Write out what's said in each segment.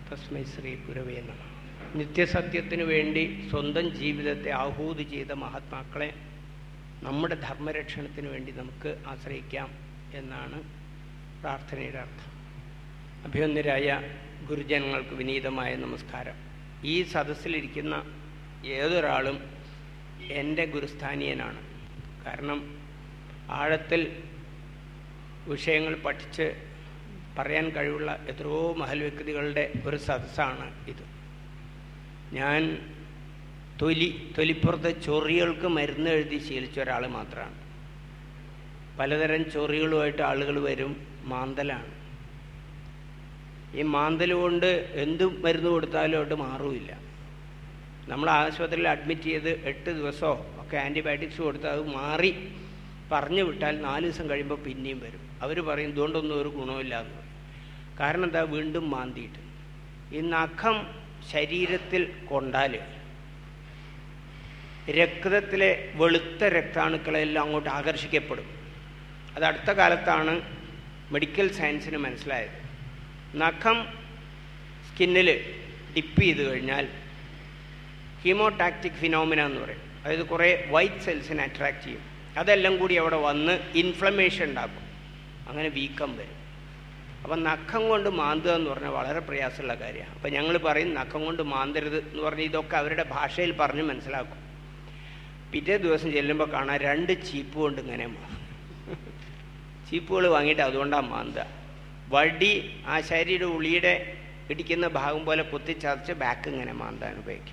തസ്മൈ ശ്രീ ഗുരവേ നമ നിത്യസത്യത്തിനു വേണ്ടി സ്വന്തം ജീവിതത്തെ ആഹൂതി ചെയ്ത മഹാത്മാക്കളെ നമ്മുടെ ധർമ്മരക്ഷണത്തിന് വേണ്ടി നമുക്ക് ആശ്രയിക്കാം എന്നാണ് പ്രാർത്ഥനയുടെ അർത്ഥം അഭ്യന്തരായ ഗുരുജനങ്ങൾക്ക് വിനീതമായ നമസ്കാരം ഈ സദസ്സിലിരിക്കുന്ന ഏതൊരാളും എൻ്റെ ഗുരുസ്ഥാനീയനാണ് കാരണം ആഴത്തിൽ വിഷയങ്ങൾ പഠിച്ച് പറയാൻ കഴിവുള്ള എത്രയോ മഹൽ വ്യക്തികളുടെ ഒരു സദസ്സാണ് ഇത് ഞാൻ തൊലി തൊലിപ്പുറത്തെ ചൊറികൾക്ക് മരുന്ന് എഴുതി ശീലിച്ച ഒരാൾ മാത്രമാണ് പലതരം ചൊറികളുമായിട്ട് ആളുകൾ വരും മാന്തലാണ് ഈ മാന്തൽ കൊണ്ട് എന്ത് മരുന്ന് കൊടുത്താലും അവിടെ മാറുമില്ല നമ്മൾ ആശുപത്രിയിൽ അഡ്മിറ്റ് ചെയ്ത് എട്ട് ദിവസമോ ഒക്കെ ആൻറ്റിബയോട്ടിക്സ് കൊടുത്ത് അത് മാറി പറഞ്ഞു വിട്ടാൽ നാല് ദിവസം കഴിയുമ്പോൾ പിന്നെയും വരും അവർ പറയും ഇതുകൊണ്ടൊന്നും ഒരു ഗുണമില്ല എന്ന് പറയും കാരണം എന്താ വീണ്ടും മാന്തിയിട്ട് ഈ നഖം ശരീരത്തിൽ കൊണ്ടാൽ രക്തത്തിലെ വെളുത്ത രക്താണുക്കളെല്ലാം അങ്ങോട്ട് ആകർഷിക്കപ്പെടും അത് അടുത്ത കാലത്താണ് മെഡിക്കൽ സയൻസിന് മനസ്സിലായത് നഖം സ്കിന്നിൽ ഡിപ്പ് ചെയ്ത് കഴിഞ്ഞാൽ ഹീമോടാക്റ്റിക് ഫിനോമിന എന്ന് പറയും അതായത് കുറേ വൈറ്റ് സെൽസിനെ അട്രാക്റ്റ് ചെയ്യും അതെല്ലാം കൂടി അവിടെ വന്ന് ഇൻഫ്ലമേഷൻ ഉണ്ടാക്കും അങ്ങനെ വീക്കം വരും അപ്പം നഖം കൊണ്ട് മാന്തുക എന്ന് പറഞ്ഞാൽ വളരെ പ്രയാസമുള്ള കാര്യമാണ് അപ്പം ഞങ്ങൾ പറയും നഖം കൊണ്ട് മാന്തരുത് എന്ന് പറഞ്ഞ് ഇതൊക്കെ അവരുടെ ഭാഷയിൽ പറഞ്ഞ് മനസ്സിലാക്കും പിറ്റേ ദിവസം ചെല്ലുമ്പോൾ കാണാൻ രണ്ട് ചീപ്പ് കൊണ്ട് ഇങ്ങനെ ചീപ്പുകൾ വാങ്ങിയിട്ട് അതുകൊണ്ടാണ് മാന്തുക വടി ആ ശരീരം ഉളിയുടെ ഇടിക്കുന്ന ഭാഗം പോലെ കുത്തിച്ചതച്ച് ബാക്ക് ഇങ്ങനെ മാന്താൻ ഉപയോഗിക്കും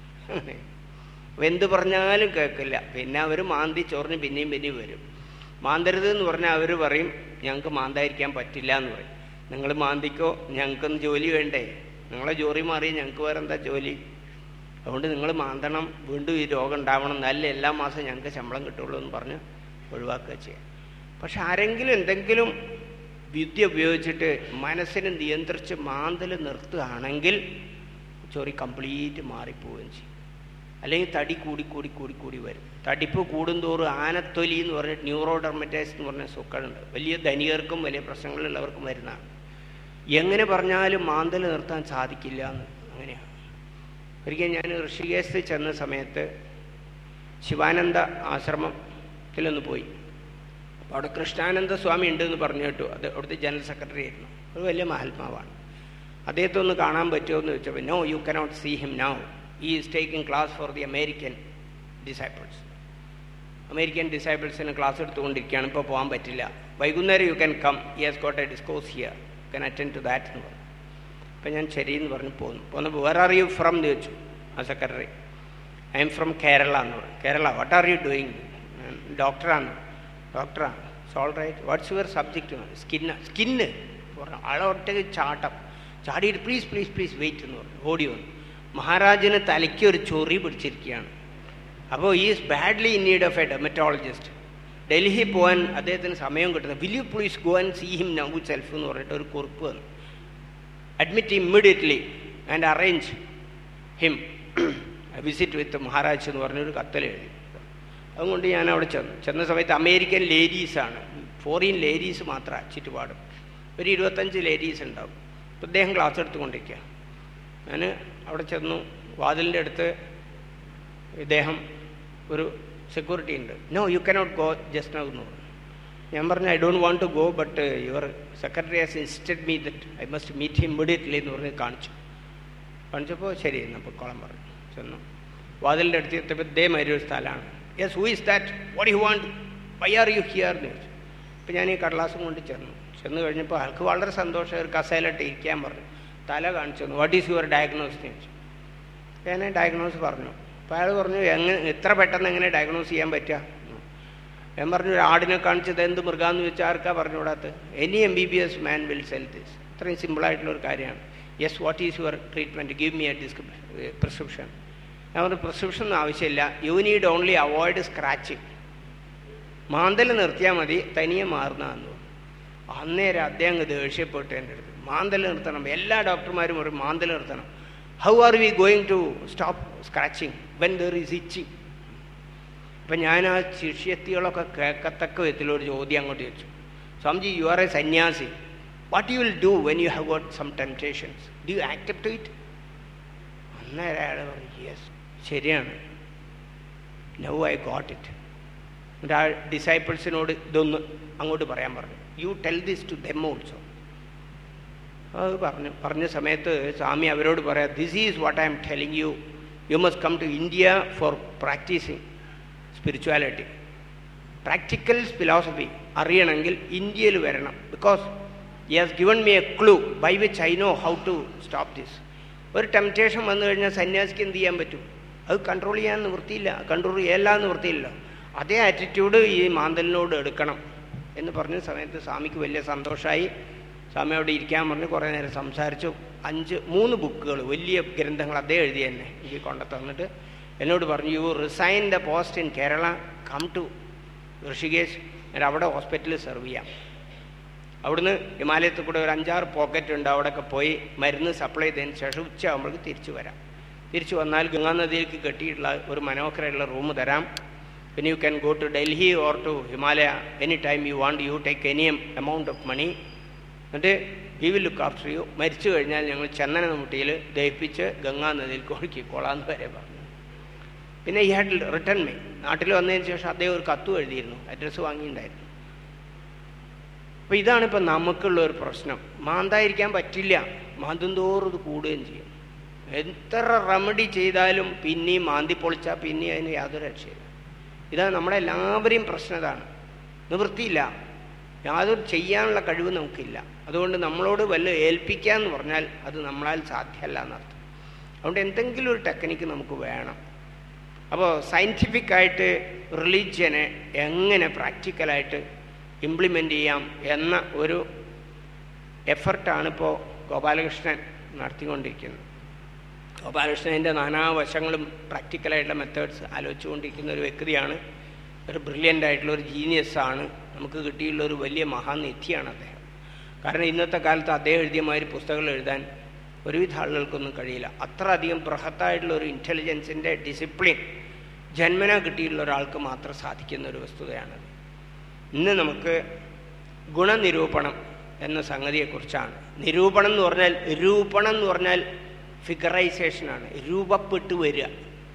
എന്ത് പറഞ്ഞാലും കേൾക്കില്ല പിന്നെ അവർ മാന്തി ചൊറിഞ്ഞ് പിന്നെയും പിന്നെയും വരും മാന്തരുത് എന്ന് പറഞ്ഞാൽ അവർ പറയും ഞങ്ങൾക്ക് മാന്തായിരിക്കാൻ പറ്റില്ല എന്ന് പറയും നിങ്ങൾ മാന്തിക്കോ ഞങ്ങൾക്കൊന്ന് ജോലി വേണ്ടേ നിങ്ങളെ ജോലി മാറി ഞങ്ങൾക്ക് വേറെ എന്താ ജോലി അതുകൊണ്ട് നിങ്ങൾ മാന്തണം വീണ്ടും ഈ രോഗം ഉണ്ടാവണം നല്ല എല്ലാ മാസം ഞങ്ങൾക്ക് ശമ്പളം കിട്ടുള്ളൂ എന്ന് പറഞ്ഞ് ഒഴിവാക്കുക ചെയ്യാം പക്ഷെ ആരെങ്കിലും എന്തെങ്കിലും വിദ്യ ഉപയോഗിച്ചിട്ട് മനസ്സിനെ നിയന്ത്രിച്ച് മാന്തൽ നിർത്തുകയാണെങ്കിൽ ചൊറി കംപ്ലീറ്റ് മാറിപ്പോവുകയും ചെയ്യും അല്ലെങ്കിൽ തടി കൂടി കൂടി കൂടി കൂടി വരും തടിപ്പ് കൂടുന്തോറും ആനത്തൊലി എന്ന് പറഞ്ഞിട്ട് ന്യൂറോഡർമറ്റൈസ് എന്ന് പറഞ്ഞ സുക്കളുണ്ട് വലിയ ധനികർക്കും വലിയ പ്രശ്നങ്ങളുള്ളവർക്കും വരുന്നതാണ് എങ്ങനെ പറഞ്ഞാലും മാന്തൽ നിർത്താൻ സാധിക്കില്ല എന്ന് അങ്ങനെയാണ് ഒരിക്കൽ ഞാൻ ഋഷികേശത്ത് ചെന്ന സമയത്ത് ശിവാനന്ദ ആശ്രമത്തിലൊന്ന് പോയി അപ്പോൾ അവിടെ കൃഷ്ണാനന്ദ സ്വാമി ഉണ്ട് എന്ന് പറഞ്ഞു കേട്ടു അത് അവിടുത്തെ ജനറൽ സെക്രട്ടറി ആയിരുന്നു ഒരു വലിയ മഹാത്മാവാണ് അദ്ദേഹത്തെ ഒന്ന് കാണാൻ പറ്റുമോ എന്ന് ചോദിച്ചപ്പോൾ no you cannot see him now he is taking class for the American disciples American ഡിസൈപ്പിൾസിന് ക്ലാസ് എടുത്തുകൊണ്ടിരിക്കുകയാണ് ഇപ്പോൾ പോകാൻ പറ്റില്ല വൈകുന്നേരം you can come he has got a discourse here you can attend to that എന്ന് പറഞ്ഞു അപ്പം ഞാൻ ശരിയെന്ന് പറഞ്ഞ് പോന്നു പോന്നപ്പോൾ വേർ ആർ യു ഫ്രം എന്ന് ചോദിച്ചു ആ secretary I'm from Kerala എന്ന് പറഞ്ഞു Kerala what are you doing ഡോക്ടറാണ് ഡോക്ടറാണ് soul right what's your subject skin skin പറഞ്ഞു ആളെ ഒറ്റയ്ക്ക് ചാട്ടം ചാടിയിട്ട് പ്ലീസ് പ്ലീസ് പ്ലീസ് വെയിറ്റ് എന്ന് പറഞ്ഞു ഓടി വന്നു മഹാരാജന് തലയ്ക്ക് ഒരു ചൊറി പിടിച്ചിരിക്കുകയാണ് അപ്പോൾ is badly in need of a dermatologist Delhi പോകാൻ അദ്ദേഹത്തിന് സമയം കിട്ടുന്നത് will you please go and see him now self എന്ന് പറഞ്ഞിട്ട് ഒരു കുറിപ്പ് വന്നു admit immediately and arrange him visit with Maharaj എന്ന് പറഞ്ഞൊരു കത്തൽ എഴുതി അതുകൊണ്ട് ഞാൻ അവിടെ ചെന്നു ചെന്ന സമയത്ത് അമേരിക്കൻ ലേഡീസാണ് ഫോറിൻ ലേഡീസ് മാത്രമാണ് ചുറ്റുപാടും ഒരു ഇരുപത്തഞ്ച് ലേഡീസ് ഉണ്ടാവും അപ്പോൾ അദ്ദേഹം ക്ലാസ് എടുത്തുകൊണ്ടിരിക്കുക ഞാൻ അവിടെ ചെന്നു വാതിലിൻ്റെ അടുത്ത് ഇദ്ദേഹം ഒരു സെക്യൂരിറ്റി ഉണ്ട് no you cannot go just now എന്ന് പറഞ്ഞു ഞാൻ പറഞ്ഞു I don't want to go but your secretary has instead me that I must meet him immediately എന്ന് പറഞ്ഞ് കാണിച്ചു കാണിച്ചപ്പോൾ ശരി എന്നാൽ പൊക്കോളം പറഞ്ഞു ചെന്നു വാതിലിൻ്റെ അടുത്ത് എത്തിയപ്പോൾ ഇതേമാതിരി ഒരു സ്ഥലമാണ് yes who is that what you want why are you here എന്ന് ചോദിച്ചു അപ്പോൾ ഞാൻ ഈ കടലാസും കൊണ്ട് ചെന്നു ചെന്ന് കഴിഞ്ഞപ്പോൾ ആൾക്ക് വളരെ സന്തോഷം ഒരു കസേലിട്ട് ഇരിക്കാൻ പറഞ്ഞു തല കാണിച്ചു തന്നു വാട്ട് ഈസ് യുവർ ഡയഗ്നോസ് എന്ന് ചോദിച്ചു ഞാൻ ഡയഗ്നോസ് പറഞ്ഞു അപ്പോൾ അയാൾ പറഞ്ഞു എങ്ങനെ എത്ര പെട്ടെന്ന് എങ്ങനെ ഡയഗ്നോസ് ചെയ്യാൻ പറ്റുക ഞാൻ പറഞ്ഞു ഒരു ആടിനെ കാണിച്ചത് എന്ത് മൃഗാന്ന് ചോദിച്ചാൽ ആർക്കാ പറഞ്ഞുകൂടാത്ത any M B B S man will sell this ഇത്രയും സിമ്പിളായിട്ടുള്ള ഒരു കാര്യമാണ് yes what is your treatment give me a disc prescription ഞാൻ പറഞ്ഞു പ്രിസ്ക്രിപ്ഷൻ ഒന്നും ആവശ്യമില്ല you need only avoid scratching മാന്തൽ നിർത്തിയാൽ മതി തനിയെ മാറുന്നതെന്ന് അന്നേരം അദ്ദേഹം ദേഷ്യപ്പെട്ടു എൻ്റെ അടുത്ത് മാന്തൽ നിർത്തണം എല്ലാ ഡോക്ടർമാരും ഒരു മാന്തൽ നിർത്തണം how are we going to stop scratching when there is itching അപ്പം ഞാൻ ആ ശിഷ്യത്തികളൊക്കെ കേൾക്കത്തക്ക വിധത്തിലൊരു ചോദ്യം അങ്ങോട്ട് ചോദിച്ചു Swamiji you are a sanyasi what you will do when you have got some temptations do you accept it അന്നേരം അയാൾ പറഞ്ഞു യെസ് ശരിയാണ് നൗ ഐ ഗോട്ട് ഇറ്റ് എന്നിട്ട് ആ ഡിസൈപ്പിൾസിനോട് ഇതൊന്ന് അങ്ങോട്ട് പറയാൻ പറഞ്ഞു you tell this to them also അത് പറഞ്ഞു പറഞ്ഞ സമയത്ത് സ്വാമി അവരോട് പറയാം this is what I'm telling you you must come to India for practising spirituality practical philosophy അറിയണമെങ്കിൽ ഇന്ത്യയിൽ വരണം because he has given me a clue by which I know how to stop this ഒരു temptation വന്നു കഴിഞ്ഞാൽ സന്യാസിക്ക് എന്ത് ചെയ്യാൻ പറ്റും അത് കൺട്രോൾ ചെയ്യാൻ നിവൃത്തിയില്ല കൺട്രോൾ ചെയ്യല്ല നിവൃത്തിയില്ല അതേ ആറ്റിറ്റ്യൂഡ് ഈ മാന്തലിനോട് എടുക്കണം എന്ന് പറഞ്ഞ സമയത്ത് സ്വാമിക്ക് വലിയ സന്തോഷമായി സ്വാമി അവിടെ ഇരിക്കാൻ പറഞ്ഞ് കുറേ നേരം സംസാരിച്ചു അഞ്ച് മൂന്ന് ബുക്കുകൾ വലിയ ഗ്രന്ഥങ്ങൾ അതേ എഴുതി തന്നെ എനിക്ക് കൊണ്ടു തന്നിട്ട് എന്നോട് പറഞ്ഞു you resign the post in Kerala come to Rishikesh എന്നിട്ട് അവിടെ ഹോസ്പിറ്റലിൽ സെർവ് ചെയ്യാം അവിടുന്ന് ഹിമാലയത്തിൽ കൂടെ ഒരു അഞ്ചാറ് പോക്കറ്റ് ഉണ്ട് അവിടെയൊക്കെ പോയി മരുന്ന് സപ്ലൈ ചെയ്തതിന് ശേഷം ഉച്ചയാകുമ്പോഴേക്ക് തിരിച്ചു വരാം തിരിച്ചു വന്നാൽ ഗംഗാനദിയിലേക്ക് കെട്ടിയിട്ടുള്ള ഒരു മനോഹരമായിട്ടുള്ള റൂം തരാം പിന്നെ you can go to Delhi or to Himalaya any time you want you take any amount of money എന്നിട്ട് we will look after you മരിച്ചു കഴിഞ്ഞാൽ ഞങ്ങൾ ചന്ദന മുട്ടിയിൽ ദഹിപ്പിച്ച് ഗംഗാനദിയിൽ കൊഴുക്കിക്കോളാന്ന് വരെ പറഞ്ഞു പിന്നെ ഈ ഹാഡ് റിട്ടേൺ മേ നാട്ടിൽ വന്നതിന് ശേഷം അദ്ദേഹം ഒരു കത്തും എഴുതിയിരുന്നു അഡ്രസ്സ് വാങ്ങിയിട്ടുണ്ടായിരുന്നു അപ്പോൾ ഇതാണ് ഇപ്പം നമുക്കുള്ള ഒരു പ്രശ്നം മാന്തായിരിക്കാൻ പറ്റില്ല മാന്തും തോറും ഇത് കൂടുകയും ചെയ്യും എത്ര റെമഡി ചെയ്താലും പിന്നെയും മാന്തി പൊളിച്ചാൽ പിന്നെയും അതിന് യാതൊരു രക്ഷയില്ല ഇതാണ് നമ്മളെല്ലാവരെയും പ്രശ്നം ഇതാണ് നിവൃത്തിയില്ല യാതൊരു ചെയ്യാനുള്ള കഴിവ് നമുക്കില്ല അതുകൊണ്ട് നമ്മളോട് വല്ല ഏൽപ്പിക്കുക എന്ന് പറഞ്ഞാൽ അത് നമ്മളാൽ സാധ്യമല്ല എന്നർത്ഥം അതുകൊണ്ട് എന്തെങ്കിലും ഒരു ടെക്നിക്ക് നമുക്ക് വേണം അപ്പോൾ സയൻറ്റിഫിക് ആയിട്ട് റിലീജിയനെ എങ്ങനെ പ്രാക്ടിക്കലായിട്ട് ഇംപ്ലിമെൻ്റ് ചെയ്യാം എന്ന ഒരു എഫർട്ടാണ് ഇപ്പോൾ ഗോപാലകൃഷ്ണൻ നടത്തിക്കൊണ്ടിരിക്കുന്നത് ഗോപാലകൃഷ്ണൻ്റെ നാനാവശങ്ങളും പ്രാക്ടിക്കലായിട്ടുള്ള മെത്തേഡ്സ് ആലോചിച്ചുകൊണ്ടിരിക്കുന്ന ഒരു വ്യക്തിയാണ് ഒരു ബ്രില്യൻ്റ് ആയിട്ടുള്ള ഒരു ജീനിയസ് ആണ് നമുക്ക് കിട്ടിയുള്ള ഒരു വലിയ മഹാനിധിയാണ് അദ്ദേഹം കാരണം ഇന്നത്തെ കാലത്ത് അദ്ദേഹം എഴുതിയ മാതിരി പുസ്തകങ്ങൾ എഴുതാൻ ഒരുവിധ ആളുകൾക്കൊന്നും കഴിയില്ല അത്ര അധികം ബൃഹത്തായിട്ടുള്ള ഒരു ഇൻ്റലിജൻസിൻ്റെ ഡിസിപ്ലിൻ ജന്മന കിട്ടിയുള്ള ഒരാൾക്ക് മാത്രം സാധിക്കുന്ന ഒരു വസ്തുതയാണത് ഇന്ന് നമുക്ക് ഗുണനിരൂപണം എന്ന സംഗതിയെക്കുറിച്ചാണ് നിരൂപണം എന്ന് പറഞ്ഞാൽ രൂപണം എന്ന് പറഞ്ഞാൽ ഫിഗറൈസേഷനാണ് രൂപപ്പെട്ടു വരിക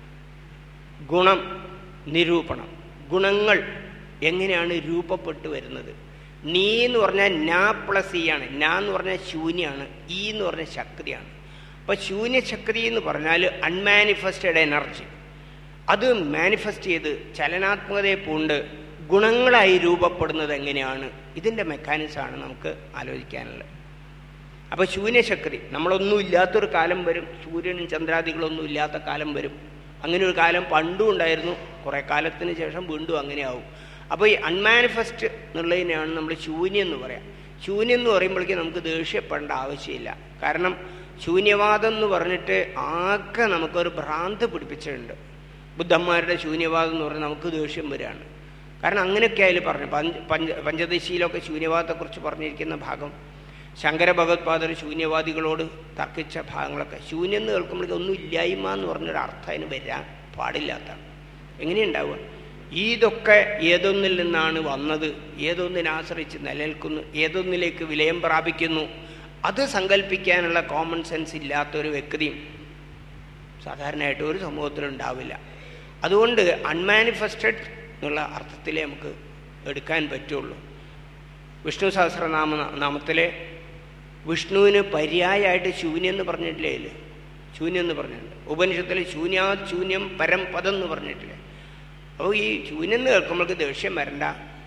ഗുണം നിരൂപണം ഗുണങ്ങൾ എങ്ങനെയാണ് രൂപപ്പെട്ടു വരുന്നത് നീ എന്ന് പറഞ്ഞാൽ നാ പ്ലസ് ഈ ആണ് നാ എന്ന് പറഞ്ഞാൽ ശൂന്യാണ് ഈ എന്ന് പറഞ്ഞാൽ ശക്തിയാണ് അപ്പോൾ ശൂന്യശക്തി എന്ന് പറഞ്ഞാൽ അൺമാനിഫെസ്റ്റഡ് എനർജി അത് മാനിഫെസ്റ്റ് ചെയ്ത് ചലനാത്മകതയെ പൂണ്ട് ഗുണങ്ങളായി രൂപപ്പെടുന്നത് എങ്ങനെയാണ് ഇതിൻ്റെ മെക്കാനിസമാണ് നമുക്ക് ആലോചിക്കാനുള്ളത് അപ്പോൾ ശൂന്യശക്തി നമ്മളൊന്നും ഇല്ലാത്തൊരു കാലം വരും സൂര്യനും ചന്ദ്രാദികളൊന്നും ഇല്ലാത്ത കാലം വരും അങ്ങനെ ഒരു കാലം പണ്ടും ഉണ്ടായിരുന്നു കുറേ കാലത്തിന് ശേഷം വീണ്ടും അങ്ങനെയാവും അപ്പോൾ ഈ അൺമാനിഫെസ്റ്റ് എന്നുള്ളതിനെയാണ് നമ്മൾ ശൂന്യം എന്ന് പറയാം ശൂന്യം എന്ന് പറയുമ്പോഴേക്കും നമുക്ക് ദേഷ്യപ്പെടേണ്ട ആവശ്യമില്ല കാരണം ശൂന്യവാദം എന്ന് പറഞ്ഞിട്ട് ആകെ നമുക്കൊരു ഭ്രാന്ത് പിടിപ്പിച്ചിട്ടുണ്ട് ബുദ്ധന്മാരുടെ ശൂന്യവാദം എന്ന് പറഞ്ഞാൽ നമുക്ക് ദേഷ്യം വരികയാണ് കാരണം അങ്ങനെയൊക്കെ അതിൽ പറഞ്ഞു പഞ്ച പഞ്ച പഞ്ചദശിയിലൊക്കെ ശൂന്യവാദത്തെക്കുറിച്ച് പറഞ്ഞിരിക്കുന്ന ഭാഗം ശങ്കര ഭഗവത്പാദർ ശൂന്യവാദികളോട് തർക്കിച്ച ഭാഗങ്ങളൊക്കെ ശൂന്യം എന്ന് കേൾക്കുമ്പോഴേക്കും ഒന്നും ഇല്ലായ്മ എന്ന് പറഞ്ഞൊരു അർത്ഥം അതിന് വരാൻ പാടില്ലാത്തതാണ് എങ്ങനെയുണ്ടാവുക ഇതൊക്കെ ഏതൊന്നിൽ നിന്നാണ് വന്നത് ഏതൊന്നിനെ ആശ്രയിച്ച് നിലനിൽക്കുന്നു ഏതൊന്നിലേക്ക് വിലയം പ്രാപിക്കുന്നു അത് സങ്കല്പിക്കാനുള്ള കോമൺ സെൻസ് ഇല്ലാത്തൊരു വ്യക്തിയും സാധാരണയായിട്ട് ഒരു സമൂഹത്തിലുണ്ടാവില്ല അതുകൊണ്ട് അൺമാനിഫെസ്റ്റഡ് എന്നുള്ള അർത്ഥത്തിലേ നമുക്ക് എടുക്കാൻ പറ്റുള്ളൂ വിഷ്ണു സഹസ്രനാമ നാമത്തിലെ വിഷ്ണുവിന് പര്യായമായിട്ട് ശൂന്യം എന്ന് പറഞ്ഞിട്ടില്ലേ ഇതിൽ ശൂന്യം എന്ന് പറഞ്ഞിട്ടുണ്ട് ഉപനിഷത്തിൽ ശൂന്യാ ശൂന്യം പരം പദം എന്ന് പറഞ്ഞിട്ടില്ലേ അപ്പോൾ ഈ ശൂന്യം എന്ന് കേൾക്കുമ്പോൾക്ക് ദേഷ്യം വരണ്ട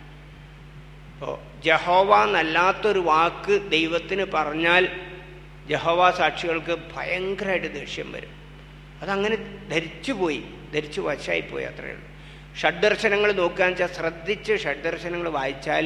ഇപ്പോൾ ജഹോവ എന്നല്ലാത്തൊരു വാക്ക് ദൈവത്തിന് പറഞ്ഞാൽ ജഹോവ സാക്ഷികൾക്ക് ഭയങ്കരമായിട്ട് ദേഷ്യം വരും അതങ്ങനെ ധരിച്ചു പോയി ധരിച്ചു വശായിപ്പോയി അത്രയേ ഉള്ളൂ ഷഡ്ദർശനങ്ങൾ നോക്കുകയെന്ന് വെച്ചാൽ ശ്രദ്ധിച്ച് ഷഡ്ദർശനങ്ങൾ വായിച്ചാൽ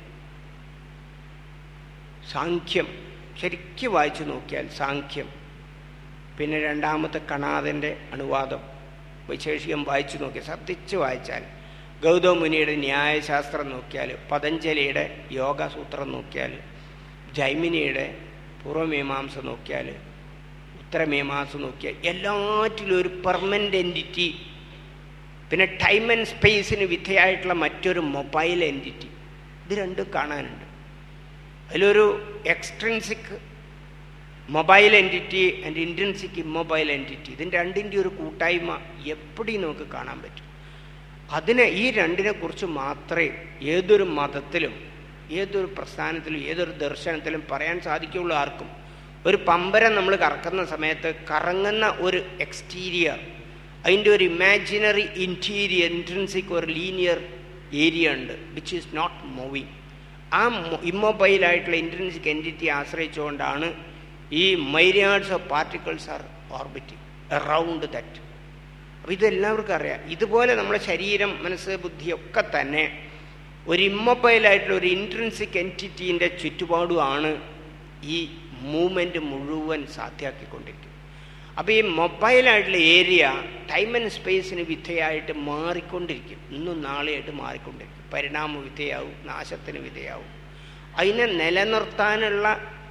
സാഖ്യം ശരിക്കും വായിച്ചു നോക്കിയാൽ സാഖ്യം പിന്നെ രണ്ടാമത്തെ കണാദൻ്റെ അനുവാദം വൈശേഷികം വായിച്ചു നോക്കിയാൽ ശ്രദ്ധിച്ച് വായിച്ചാൽ ഗൗതം മുനിയുടെ ന്യായശാസ്ത്രം നോക്കിയാൽ പതഞ്ജലിയുടെ യോഗസൂത്രം നോക്കിയാൽ ജൈമിനിയുടെ പൂർവമീമാംസ നോക്കിയാൽ ഉത്തരമീമാംസ നോക്കിയാൽ എല്ലാറ്റിലും ഒരു പെർമനൻ്റ് എൻറ്റിറ്റി പിന്നെ ടൈം ആൻഡ് സ്പേസിന് വിധേയമായിട്ടുള്ള മറ്റൊരു മൊബൈൽ എൻറ്റിറ്റി ഇത് രണ്ടും കാണാനുണ്ട് അതിലൊരു extrinsic mobile entity and intrinsic immobile entity ഇതിൻ്റെ രണ്ടിൻ്റെ ഒരു കൂട്ടായ്മ എപ്പടി നമുക്ക് കാണാൻ പറ്റും അതിനെ ഈ രണ്ടിനെ കുറിച്ച് മാത്രമേ ഏതൊരു മതത്തിലും ഏതൊരു പ്രസ്ഥാനത്തിലും ഏതൊരു ദർശനത്തിലും പറയാൻ സാധിക്കുള്ളൂ ആർക്കും ഒരു പമ്പരം നമ്മൾ കറക്കുന്ന സമയത്ത് കറങ്ങുന്ന ഒരു എക്സ്റ്റീരിയർ അതിൻ്റെ ഒരു ഇമാജിനറി ഇൻറ്റീരിയർ ഇൻട്രൻസിക് ഒരു ലീനിയർ ഏരിയ ഉണ്ട് വിച്ച് ഈസ് നോട്ട് മൂവിങ് ആ ഇമ്മൊബൈലായിട്ടുള്ള ഇൻട്രൻസിക് എൻറ്റിറ്റി ആശ്രയിച്ചുകൊണ്ടാണ് ഈ myriads of particles are orbiting around that അപ്പോൾ ഇതെല്ലാവർക്കും അറിയാം ഇതുപോലെ നമ്മുടെ ശരീരം മനസ്സ് ബുദ്ധിയൊക്കെ തന്നെ ഒരു ഇമ്മൊബൈലായിട്ടുള്ള ഒരു ഇൻട്രൻസിക് എൻറ്റിറ്റീൻ്റെ ചുറ്റുപാടുമാണ് ഈ മൂവ്മെൻറ്റ് മുഴുവൻ സാധ്യമാക്കിക്കൊണ്ടിരിക്കുന്നത് അപ്പോൾ ഈ മൊബൈലായിട്ടുള്ള ഏരിയ ടൈം ആൻഡ് സ്പേസിന് വിധേയമായിട്ട് മാറിക്കൊണ്ടിരിക്കും ഇന്നും നാളെയായിട്ട് മാറിക്കൊണ്ടിരിക്കും പരിണാമ വിധേയാവും നാശത്തിന് വിധേയാവും അതിനെ നിലനിർത്താനുള്ള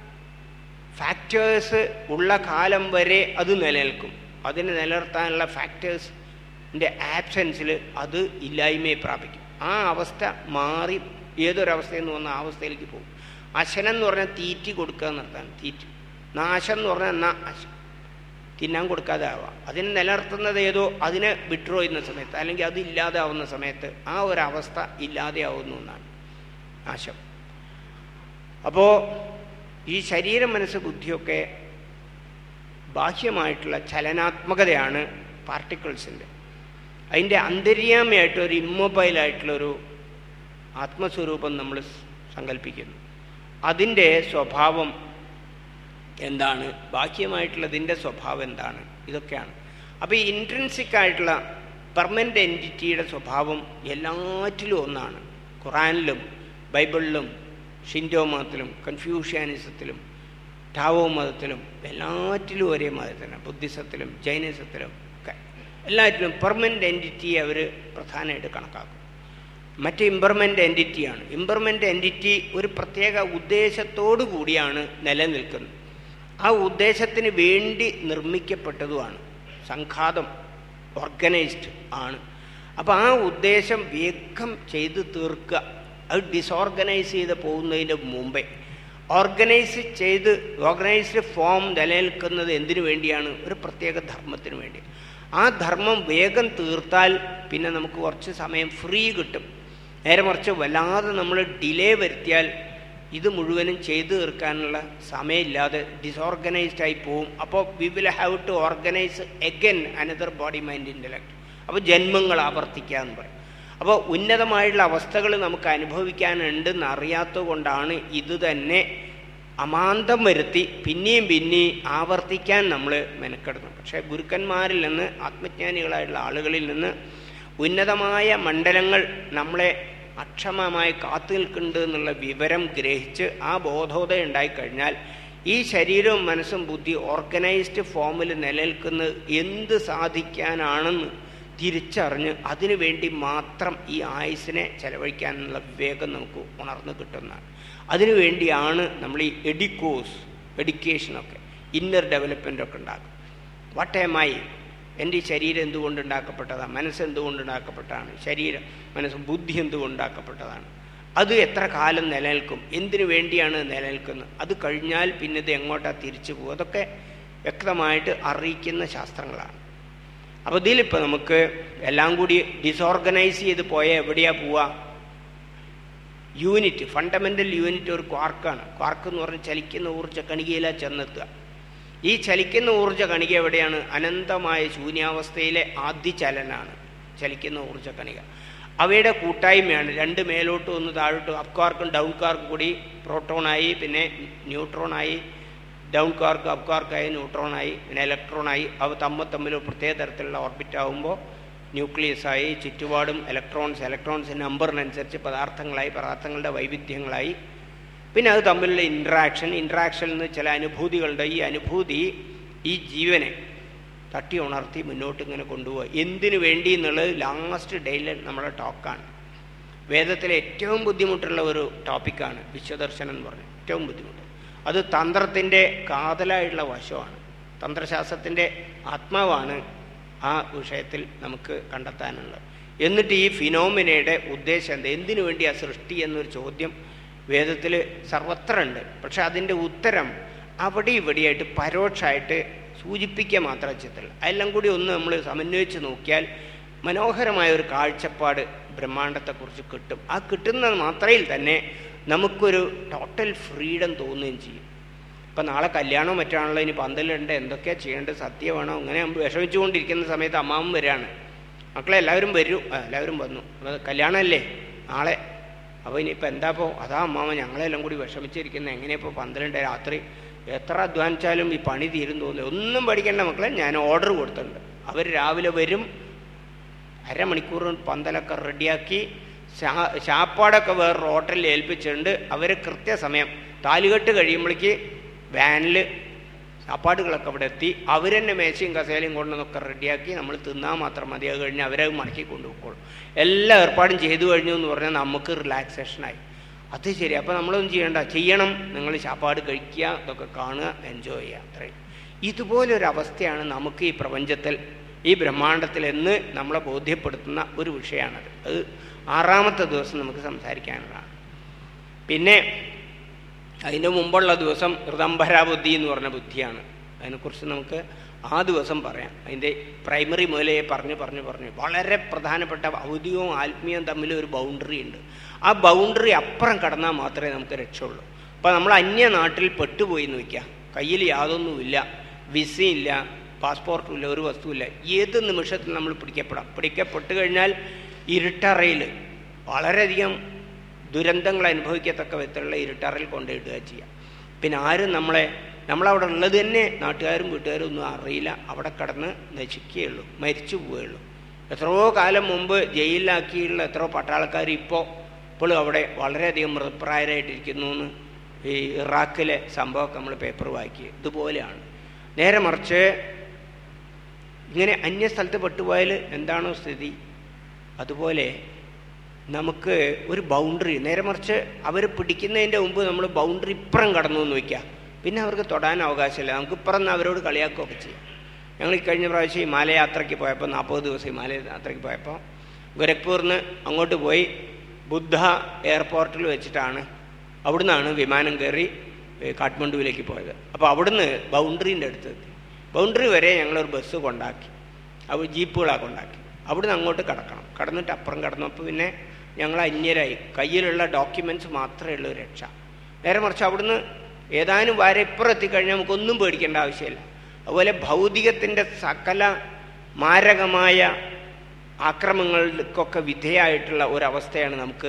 ഫാക്ടേഴ്സ് ഉള്ള കാലം വരെ അത് നിലനിൽക്കും അതിനെ നിലനിർത്താനുള്ള ഫാക്ടേഴ്സിൻ്റെ ആബ്സെൻസിൽ അത് ഇല്ലായ്മയെ പ്രാപിക്കും ആ അവസ്ഥ മാറി ഏതൊരവസ്ഥയിൽ നിന്ന് വന്ന ആ അവസ്ഥയിലേക്ക് പോകും അശനം എന്ന് പറഞ്ഞാൽ തീറ്റി കൊടുക്കുക എന്നർത്ഥമാണ് തീറ്റി നാശം എന്ന് പറഞ്ഞാൽ എന്നാ അശ തിന്നാൻ കൊടുക്കാതെ ആവാം അതിനെ നിലനിർത്തുന്നത് ഏതോ അതിനെ വിഡ്രോ ചെയ്യുന്ന സമയത്ത് അല്ലെങ്കിൽ അത് ഇല്ലാതെ ആവുന്ന സമയത്ത് ആ ഒരവസ്ഥ ഇല്ലാതെ ആവുന്നു എന്നാണ് നാശം അപ്പോൾ ഈ ശരീരം മനസ്സ് ബുദ്ധിയൊക്കെ ബാഹ്യമായിട്ടുള്ള ചലനാത്മകതയാണ് പാർട്ടിക്കിൾസിൻ്റെ അതിൻ്റെ അന്തര്യാമയായിട്ട് ഒരു ഇമ്മൊബൈലായിട്ടുള്ളൊരു ആത്മസ്വരൂപം നമ്മൾ സങ്കല്പിക്കുന്നു അതിൻ്റെ സ്വഭാവം എന്താണ് ബാഹ്യമായിട്ടുള്ളതിൻ്റെ സ്വഭാവം എന്താണ് ഇതൊക്കെയാണ് അപ്പോൾ ഈ ഇൻട്രൻസിക് ആയിട്ടുള്ള പെർമനൻ്റ് എൻറ്റിറ്റിയുടെ സ്വഭാവം എല്ലാറ്റിലും ഒന്നാണ് ഖുറാനിലും ബൈബിളിലും ഷിൻഡോ മതത്തിലും കൺഫ്യൂഷ്യാനിസത്തിലും ടാവോ മതത്തിലും എല്ലാറ്റിലും ഒരേ മതത്തിലും ബുദ്ധിസത്തിലും ജൈനിസത്തിലും ഒക്കെ എല്ലാറ്റിലും പെർമനൻ്റ് എൻറ്റിറ്റിയെ അവർ പ്രധാനമായിട്ട് കണക്കാക്കും മറ്റ് ഇമ്പർമെൻ്റ് എൻറ്റിറ്റിയാണ് ഇമ്പർമെൻ്റ് എൻറ്റിറ്റി ഒരു പ്രത്യേക ഉദ്ദേശത്തോടു കൂടിയാണ് നിലനിൽക്കുന്നത് ആ ഉദ്ദേശത്തിന് വേണ്ടി നിർമ്മിക്കപ്പെട്ടതുമാണ് സംഘാതം ഓർഗനൈസ്ഡ് ആണ് അപ്പോൾ ആ ഉദ്ദേശം വേഗം ചെയ്ത് തീർക്കുക അത് ഡിസോർഗനൈസ് ചെയ്ത് പോകുന്നതിന് മുമ്പേ ഓർഗനൈസ് ചെയ്ത് ഓർഗനൈസ്ഡ് ഫോം നിലനിൽക്കുന്നത് എന്തിനു വേണ്ടിയാണ് ഒരു പ്രത്യേക ധർമ്മത്തിന് വേണ്ടി ആ ധർമ്മം വേഗം തീർത്താൽ പിന്നെ നമുക്ക് കുറച്ച് സമയം ഫ്രീ കിട്ടും നേരെ മറിച്ച് വല്ലാതെ നമ്മൾ ഡിലേ വരുത്തിയാൽ ഇത് മുഴുവനും ചെയ്തു തീർക്കാനുള്ള സമയമില്ലാതെ ഡിസോർഗനൈസ്ഡ് ആയി പോവും അപ്പോൾ we will have to organise again another body mind intellect അപ്പോൾ ജന്മങ്ങൾ ആവർത്തിക്കുക എന്ന് പറയും അപ്പോൾ ഉന്നതമായിട്ടുള്ള അവസ്ഥകൾ നമുക്ക് അനുഭവിക്കാനുണ്ടെന്ന് അറിയാത്തത് കൊണ്ടാണ് ഇത് തന്നെ അമാന്തം വരുത്തി പിന്നെയും പിന്നെയും ആവർത്തിക്കാൻ നമ്മൾ മെനക്കെടുന്നു പക്ഷേ ഗുരുക്കന്മാരിൽ നിന്ന് ആത്മജ്ഞാനികളായിട്ടുള്ള ആളുകളിൽ നിന്ന് ഉന്നതമായ മണ്ഡലങ്ങൾ നമ്മളെ അക്ഷമമായി കാത്തു നിൽക്കുന്നുണ്ട് എന്നുള്ള വിവരം ഗ്രഹിച്ച് ആ ബോധോദയം ഉണ്ടായിക്കഴിഞ്ഞാൽ ഈ ശരീരവും മനസ്സും ബുദ്ധി ഓർഗനൈസ്ഡ് ഫോമിൽ നിലനിൽക്കുന്നത് എന്ത് സാധിക്കാനാണെന്ന് തിരിച്ചറിഞ്ഞ് അതിനു വേണ്ടി മാത്രം ഈ ആയുസിനെ ചെലവഴിക്കാനുള്ള വിവേകം നമുക്ക് ഉണർന്നു കിട്ടുന്നതാണ് അതിനു വേണ്ടിയാണ് നമ്മൾ ഈ എഡിക്കോസ് എഡ്യൂക്കേഷനൊക്കെ ഇന്നർ ഡെവലപ്മെൻ്റ് ഒക്കെ ഉണ്ടാക്കും വാട്ട് എം ഐ എൻ്റെ ഈ ശരീരം എന്തുകൊണ്ട് ഉണ്ടാക്കപ്പെട്ടതാണ് മനസ്സ് എന്തുകൊണ്ട് ഉണ്ടാക്കപ്പെട്ടതാണ് ശരീരം മനസ്സ് ബുദ്ധി എന്തുകൊണ്ട് ഉണ്ടാക്കപ്പെട്ടതാണ് അത് എത്ര കാലം നിലനിൽക്കും എന്തിനു വേണ്ടിയാണ് നിലനിൽക്കുന്നത് അത് കഴിഞ്ഞാൽ പിന്നെ ഇത് എങ്ങോട്ടാണ് തിരിച്ചു പോകും അതൊക്കെ വ്യക്തമായിട്ട് അറിയിക്കുന്ന ശാസ്ത്രങ്ങളാണ് അപ്പോൾ ഇതിലിപ്പോൾ നമുക്ക് എല്ലാം കൂടി ഡിസോർഗനൈസ് ചെയ്ത് പോയ എവിടെയാ പോവുക യൂണിറ്റ് ഫണ്ടമെൻ്റൽ യൂണിറ്റ് ഒരു ക്വാർക്കാണ് ക്വാർക്ക് എന്ന് പറഞ്ഞാൽ ചലിക്കുന്ന ഊർജ്ജ കണികയിലാണ് ചെന്നെത്തുക ഈ ചലിക്കുന്ന ഊർജ്ജ കണിക എവിടെയാണ് അനന്തമായ ശൂന്യാവസ്ഥയിലെ ആദ്യ ചലനാണ് ചലിക്കുന്ന ഊർജ്ജ കണിക അവയുടെ കൂട്ടായ്മയാണ് രണ്ട് മേലോട്ടും ഒന്ന് താഴോട്ടും അപ് കാർക്കും ഡൗൺ കാർക്കും കൂടി പ്രോട്ടോണായി പിന്നെ ന്യൂട്രോണായി ഡൗൺ കാർക്ക് അപ് കാർക്കായി ന്യൂട്രോണായി പിന്നെ ഇലക്ട്രോണായി അവ തമ്മിൽ തമ്മിൽ ഒരു പ്രത്യേക തരത്തിലുള്ള ഓർബിറ്റ് ആകുമ്പോൾ ന്യൂക്ലിയസായി ചുറ്റുപാടും ഇലക്ട്രോൺസ് ഇലക്ട്രോൺസ് നമ്പറിനനുസരിച്ച് പദാർത്ഥങ്ങളായി പദാർത്ഥങ്ങളുടെ വൈവിധ്യങ്ങളായി പിന്നെ അത് തമ്മിലുള്ള ഇൻട്രാക്ഷൻ ഇൻട്രാക്ഷനിൽ നിന്ന് ചില അനുഭൂതികളുണ്ട് ഈ അനുഭൂതി ഈ ജീവനെ തട്ടി ഉണർത്തി മുന്നോട്ട് ഇങ്ങനെ കൊണ്ടുപോവുക എന്തിനു വേണ്ടി എന്നുള്ളത് ലാസ്റ്റ് ഡേയിൽ നമ്മുടെ ടോക്കാണ് വേദത്തിലെ ഏറ്റവും ബുദ്ധിമുട്ടുള്ള ഒരു ടോപ്പിക്കാണ് വിശ്വദർശനം എന്ന് പറഞ്ഞത് ഏറ്റവും ബുദ്ധിമുട്ട് അത് തന്ത്രത്തിൻ്റെ കാതലായിട്ടുള്ള വശമാണ് തന്ത്രശാസ്ത്രത്തിൻ്റെ ആത്മാവാണ് ആ വിഷയത്തിൽ നമുക്ക് കണ്ടെത്താനുള്ളത് എന്നിട്ട് ഈ ഫിനോമിനയുടെ ഉദ്ദേശം എന്താ എന്തിനു വേണ്ടിയാണ് സൃഷ്ടി എന്നൊരു ചോദ്യം വേദത്തിൽ സർവത്ര ഉണ്ട് പക്ഷെ അതിൻ്റെ ഉത്തരം അവിടെ ഇവിടെയായിട്ട് പരോക്ഷമായിട്ട് സൂചിപ്പിക്കുക മാത്രമേ ചെയ്തിട്ടുള്ളൂ അതെല്ലാം കൂടി ഒന്ന് നമ്മൾ സമന്വയിച്ച് നോക്കിയാൽ മനോഹരമായ ഒരു കാഴ്ചപ്പാട് ബ്രഹ്മാണ്ടത്തെക്കുറിച്ച് കിട്ടും ആ കിട്ടുന്ന മാത്രയിൽ തന്നെ നമുക്കൊരു ടോട്ടൽ ഫ്രീഡം തോന്നുകയും ചെയ്യും ഇപ്പം നാളെ കല്യാണമോ മറ്റാണല്ലോ ഇനി പന്തലുണ്ട് എന്തൊക്കെയാണ് ചെയ്യേണ്ടത് സത്യമാണോ അങ്ങനെ നമ്മൾ വിഷമിച്ചുകൊണ്ടിരിക്കുന്ന സമയത്ത് അമ്മാവും വരികയാണ് മക്കളെ എല്ലാവരും വരൂ ആ, എല്ലാവരും വന്നു അപ്പോൾ കല്യാണമല്ലേ നാളെ അപ്പോൾ ഇനിയിപ്പോൾ എന്താ ഇപ്പോൾ അതാ അമ്മാവ ഞങ്ങളെല്ലാം കൂടി വിഷമിച്ചിരിക്കുന്നത് എങ്ങനെയിപ്പോൾ പന്ത്രണ്ട് രാത്രി എത്ര അധ്വാനിച്ചാലും ഈ പണി തീരും തോന്നില്ല ഒന്നും പഠിക്കേണ്ട മക്കളെ ഞാൻ ഓർഡർ കൊടുത്തിട്ടുണ്ട് അവർ രാവിലെ വരും അരമണിക്കൂർ പന്തലൊക്കെ റെഡിയാക്കി ശാ- ശാപ്പാടൊക്കെ വേറെ ഹോട്ടലിൽ ഏൽപ്പിച്ചിട്ടുണ്ട് അവർ കൃത്യസമയം താലുകെട്ട് കഴിയുമ്പോഴേക്ക് വാനിൽ ചാപ്പാടുകളൊക്കെ അവിടെ എത്തി അവർ തന്നെ മേശയും കസേലയും കൊണ്ടുവന്നൊക്കെ റെഡിയാക്കി നമ്മൾ തിന്നാൽ മാത്രം മതി അത് കഴിഞ്ഞ് അവരത് മടക്കി കൊണ്ടുപോയിക്കോളും എല്ലാ ഏർപ്പാടും ചെയ്തു കഴിഞ്ഞു എന്ന് പറഞ്ഞാൽ നമുക്ക് റിലാക്സേഷനായി അത് ശരി അപ്പോൾ നമ്മളൊന്നും ചെയ്യണ്ട ചെയ്യണം നിങ്ങൾ ചാപ്പാട് കഴിക്കുക ഇതൊക്കെ കാണുക എൻജോയ് ചെയ്യുക അത്രയും ഇതുപോലൊരു അവസ്ഥയാണ് നമുക്ക് ഈ പ്രപഞ്ചത്തിൽ ഈ ബ്രഹ്മാണ്ടത്തിൽ എന്ന് നമ്മളെ ബോധ്യപ്പെടുത്തുന്ന ഒരു വിഷയമാണത് അത് ആറാമത്തെ ദിവസം നമുക്ക് സംസാരിക്കാനുള്ളതാണ് പിന്നെ അതിന് മുമ്പുള്ള ദിവസം ഋതംബരാബുദ്ധി എന്ന് പറഞ്ഞ ബുദ്ധിയാണ് അതിനെക്കുറിച്ച് നമുക്ക് ആ ദിവസം പറയാം അതിൻ്റെ പ്രൈമറി മുതലേ പറഞ്ഞ് പറഞ്ഞ് പറഞ്ഞ് വളരെ പ്രധാനപ്പെട്ട ഭൗതികവും ആത്മീയവും തമ്മിൽ ഒരു ബൗണ്ടറി ഉണ്ട് ആ ബൗണ്ടറി അപ്പുറം കടന്നാൽ മാത്രമേ നമുക്ക് രക്ഷയുള്ളൂ അപ്പോൾ നമ്മൾ അന്യ നാട്ടിൽ പെട്ടുപോയി എന്ന് വയ്ക്കുക കയ്യിൽ യാതൊന്നുമില്ല വിസയില്ല പാസ്പോർട്ടും ഇല്ല ഒരു വസ്തുവില്ല ഏത് നിമിഷത്തിൽ നമ്മൾ പിടിക്കപ്പെടാം പിടിക്കപ്പെട്ട് കഴിഞ്ഞാൽ ഇരുട്ടറയിൽ വളരെയധികം ദുരന്തങ്ങൾ അനുഭവിക്കത്തക്ക വിധത്തിലുള്ള ഇരുട്ടറയിൽ കൊണ്ടിടുക ചെയ്യാം പിന്നെ ആരും നമ്മളെ നമ്മളവിടെ ഉള്ളത് തന്നെ നാട്ടുകാരും വീട്ടുകാരും ഒന്നും അറിയില്ല അവിടെ കിടന്ന് നശിക്കുകയുള്ളൂ മരിച്ചു പോവുകയുള്ളൂ എത്രയോ കാലം മുമ്പ് ജയിലിലാക്കിയുള്ള എത്രയോ പട്ടാളക്കാർ ഇപ്പോൾ ഇപ്പോഴും അവിടെ വളരെയധികം മൃതപ്രായരായിട്ടിരിക്കുന്നു എന്ന് ഈ ഇറാഖിലെ സംഭവമൊക്കെ നമ്മൾ പേപ്പർ വായിക്കുക ഇതുപോലെയാണ് നേരെ മറിച്ച് ഇങ്ങനെ അന്യ സ്ഥലത്ത് പെട്ടുപോയാൽ എന്താണോ സ്ഥിതി അതുപോലെ നമുക്ക് ഒരു ബൗണ്ടറി നേരെ മറിച്ച് അവർ പിടിക്കുന്നതിൻ്റെ മുമ്പ് നമ്മൾ ബൗണ്ടറി ഇപ്പുറം കടന്നു എന്ന് വയ്ക്കുക പിന്നെ അവർക്ക് തൊടാൻ അവകാശമില്ല നമുക്ക് ഇപ്പുറം നിന്ന് അവരോട് കളിയാക്കുകയൊക്കെ ചെയ്യാം ഞങ്ങൾ ഈ കഴിഞ്ഞ പ്രാവശ്യം ഹിമാലയ പോയപ്പോൾ നാൽപ്പത് ദിവസം ഹിമാലയ യാത്രയ്ക്ക് പോയപ്പോൾ ഗോരഖ്പൂറിന് അങ്ങോട്ട് പോയി ബുദ്ധ എയർപോർട്ടിൽ വെച്ചിട്ടാണ് അവിടുന്നാണ് വിമാനം കയറി ഏ, കാഠ്മണ്ഡുവിലേക്ക് പോയത് അപ്പോൾ അവിടുന്ന് ബൗണ്ടറീൻ്റെ അടുത്ത് എത്തി ബൗണ്ടറി വരെ ഞങ്ങളൊരു ബസ് കൊണ്ടാക്കി അവർ ജീപ്പുകളാണ് കൊണ്ടാക്കി അവിടുന്ന് അങ്ങോട്ട് കടക്കണം കടന്നിട്ട് അപ്പുറം കടന്നപ്പോൾ പിന്നെ ഞങ്ങൾ അന്യരായി കയ്യിലുള്ള ഡോക്യുമെൻറ്റ്സ് മാത്രമേ ഉള്ളൂ രക്ഷ നേരെ മറിച്ച് അവിടുന്ന് ഏതാനും വരെ ഇപ്പുറം എത്തിക്കഴിഞ്ഞാൽ നമുക്കൊന്നും പേടിക്കേണ്ട ആവശ്യമില്ല അതുപോലെ ഭൗതികത്തിൻ്റെ സകല മാരകമായ ആക്രമങ്ങൾക്കൊക്കെ വിധേയമായിട്ടുള്ള ഒരവസ്ഥയാണ് നമുക്ക്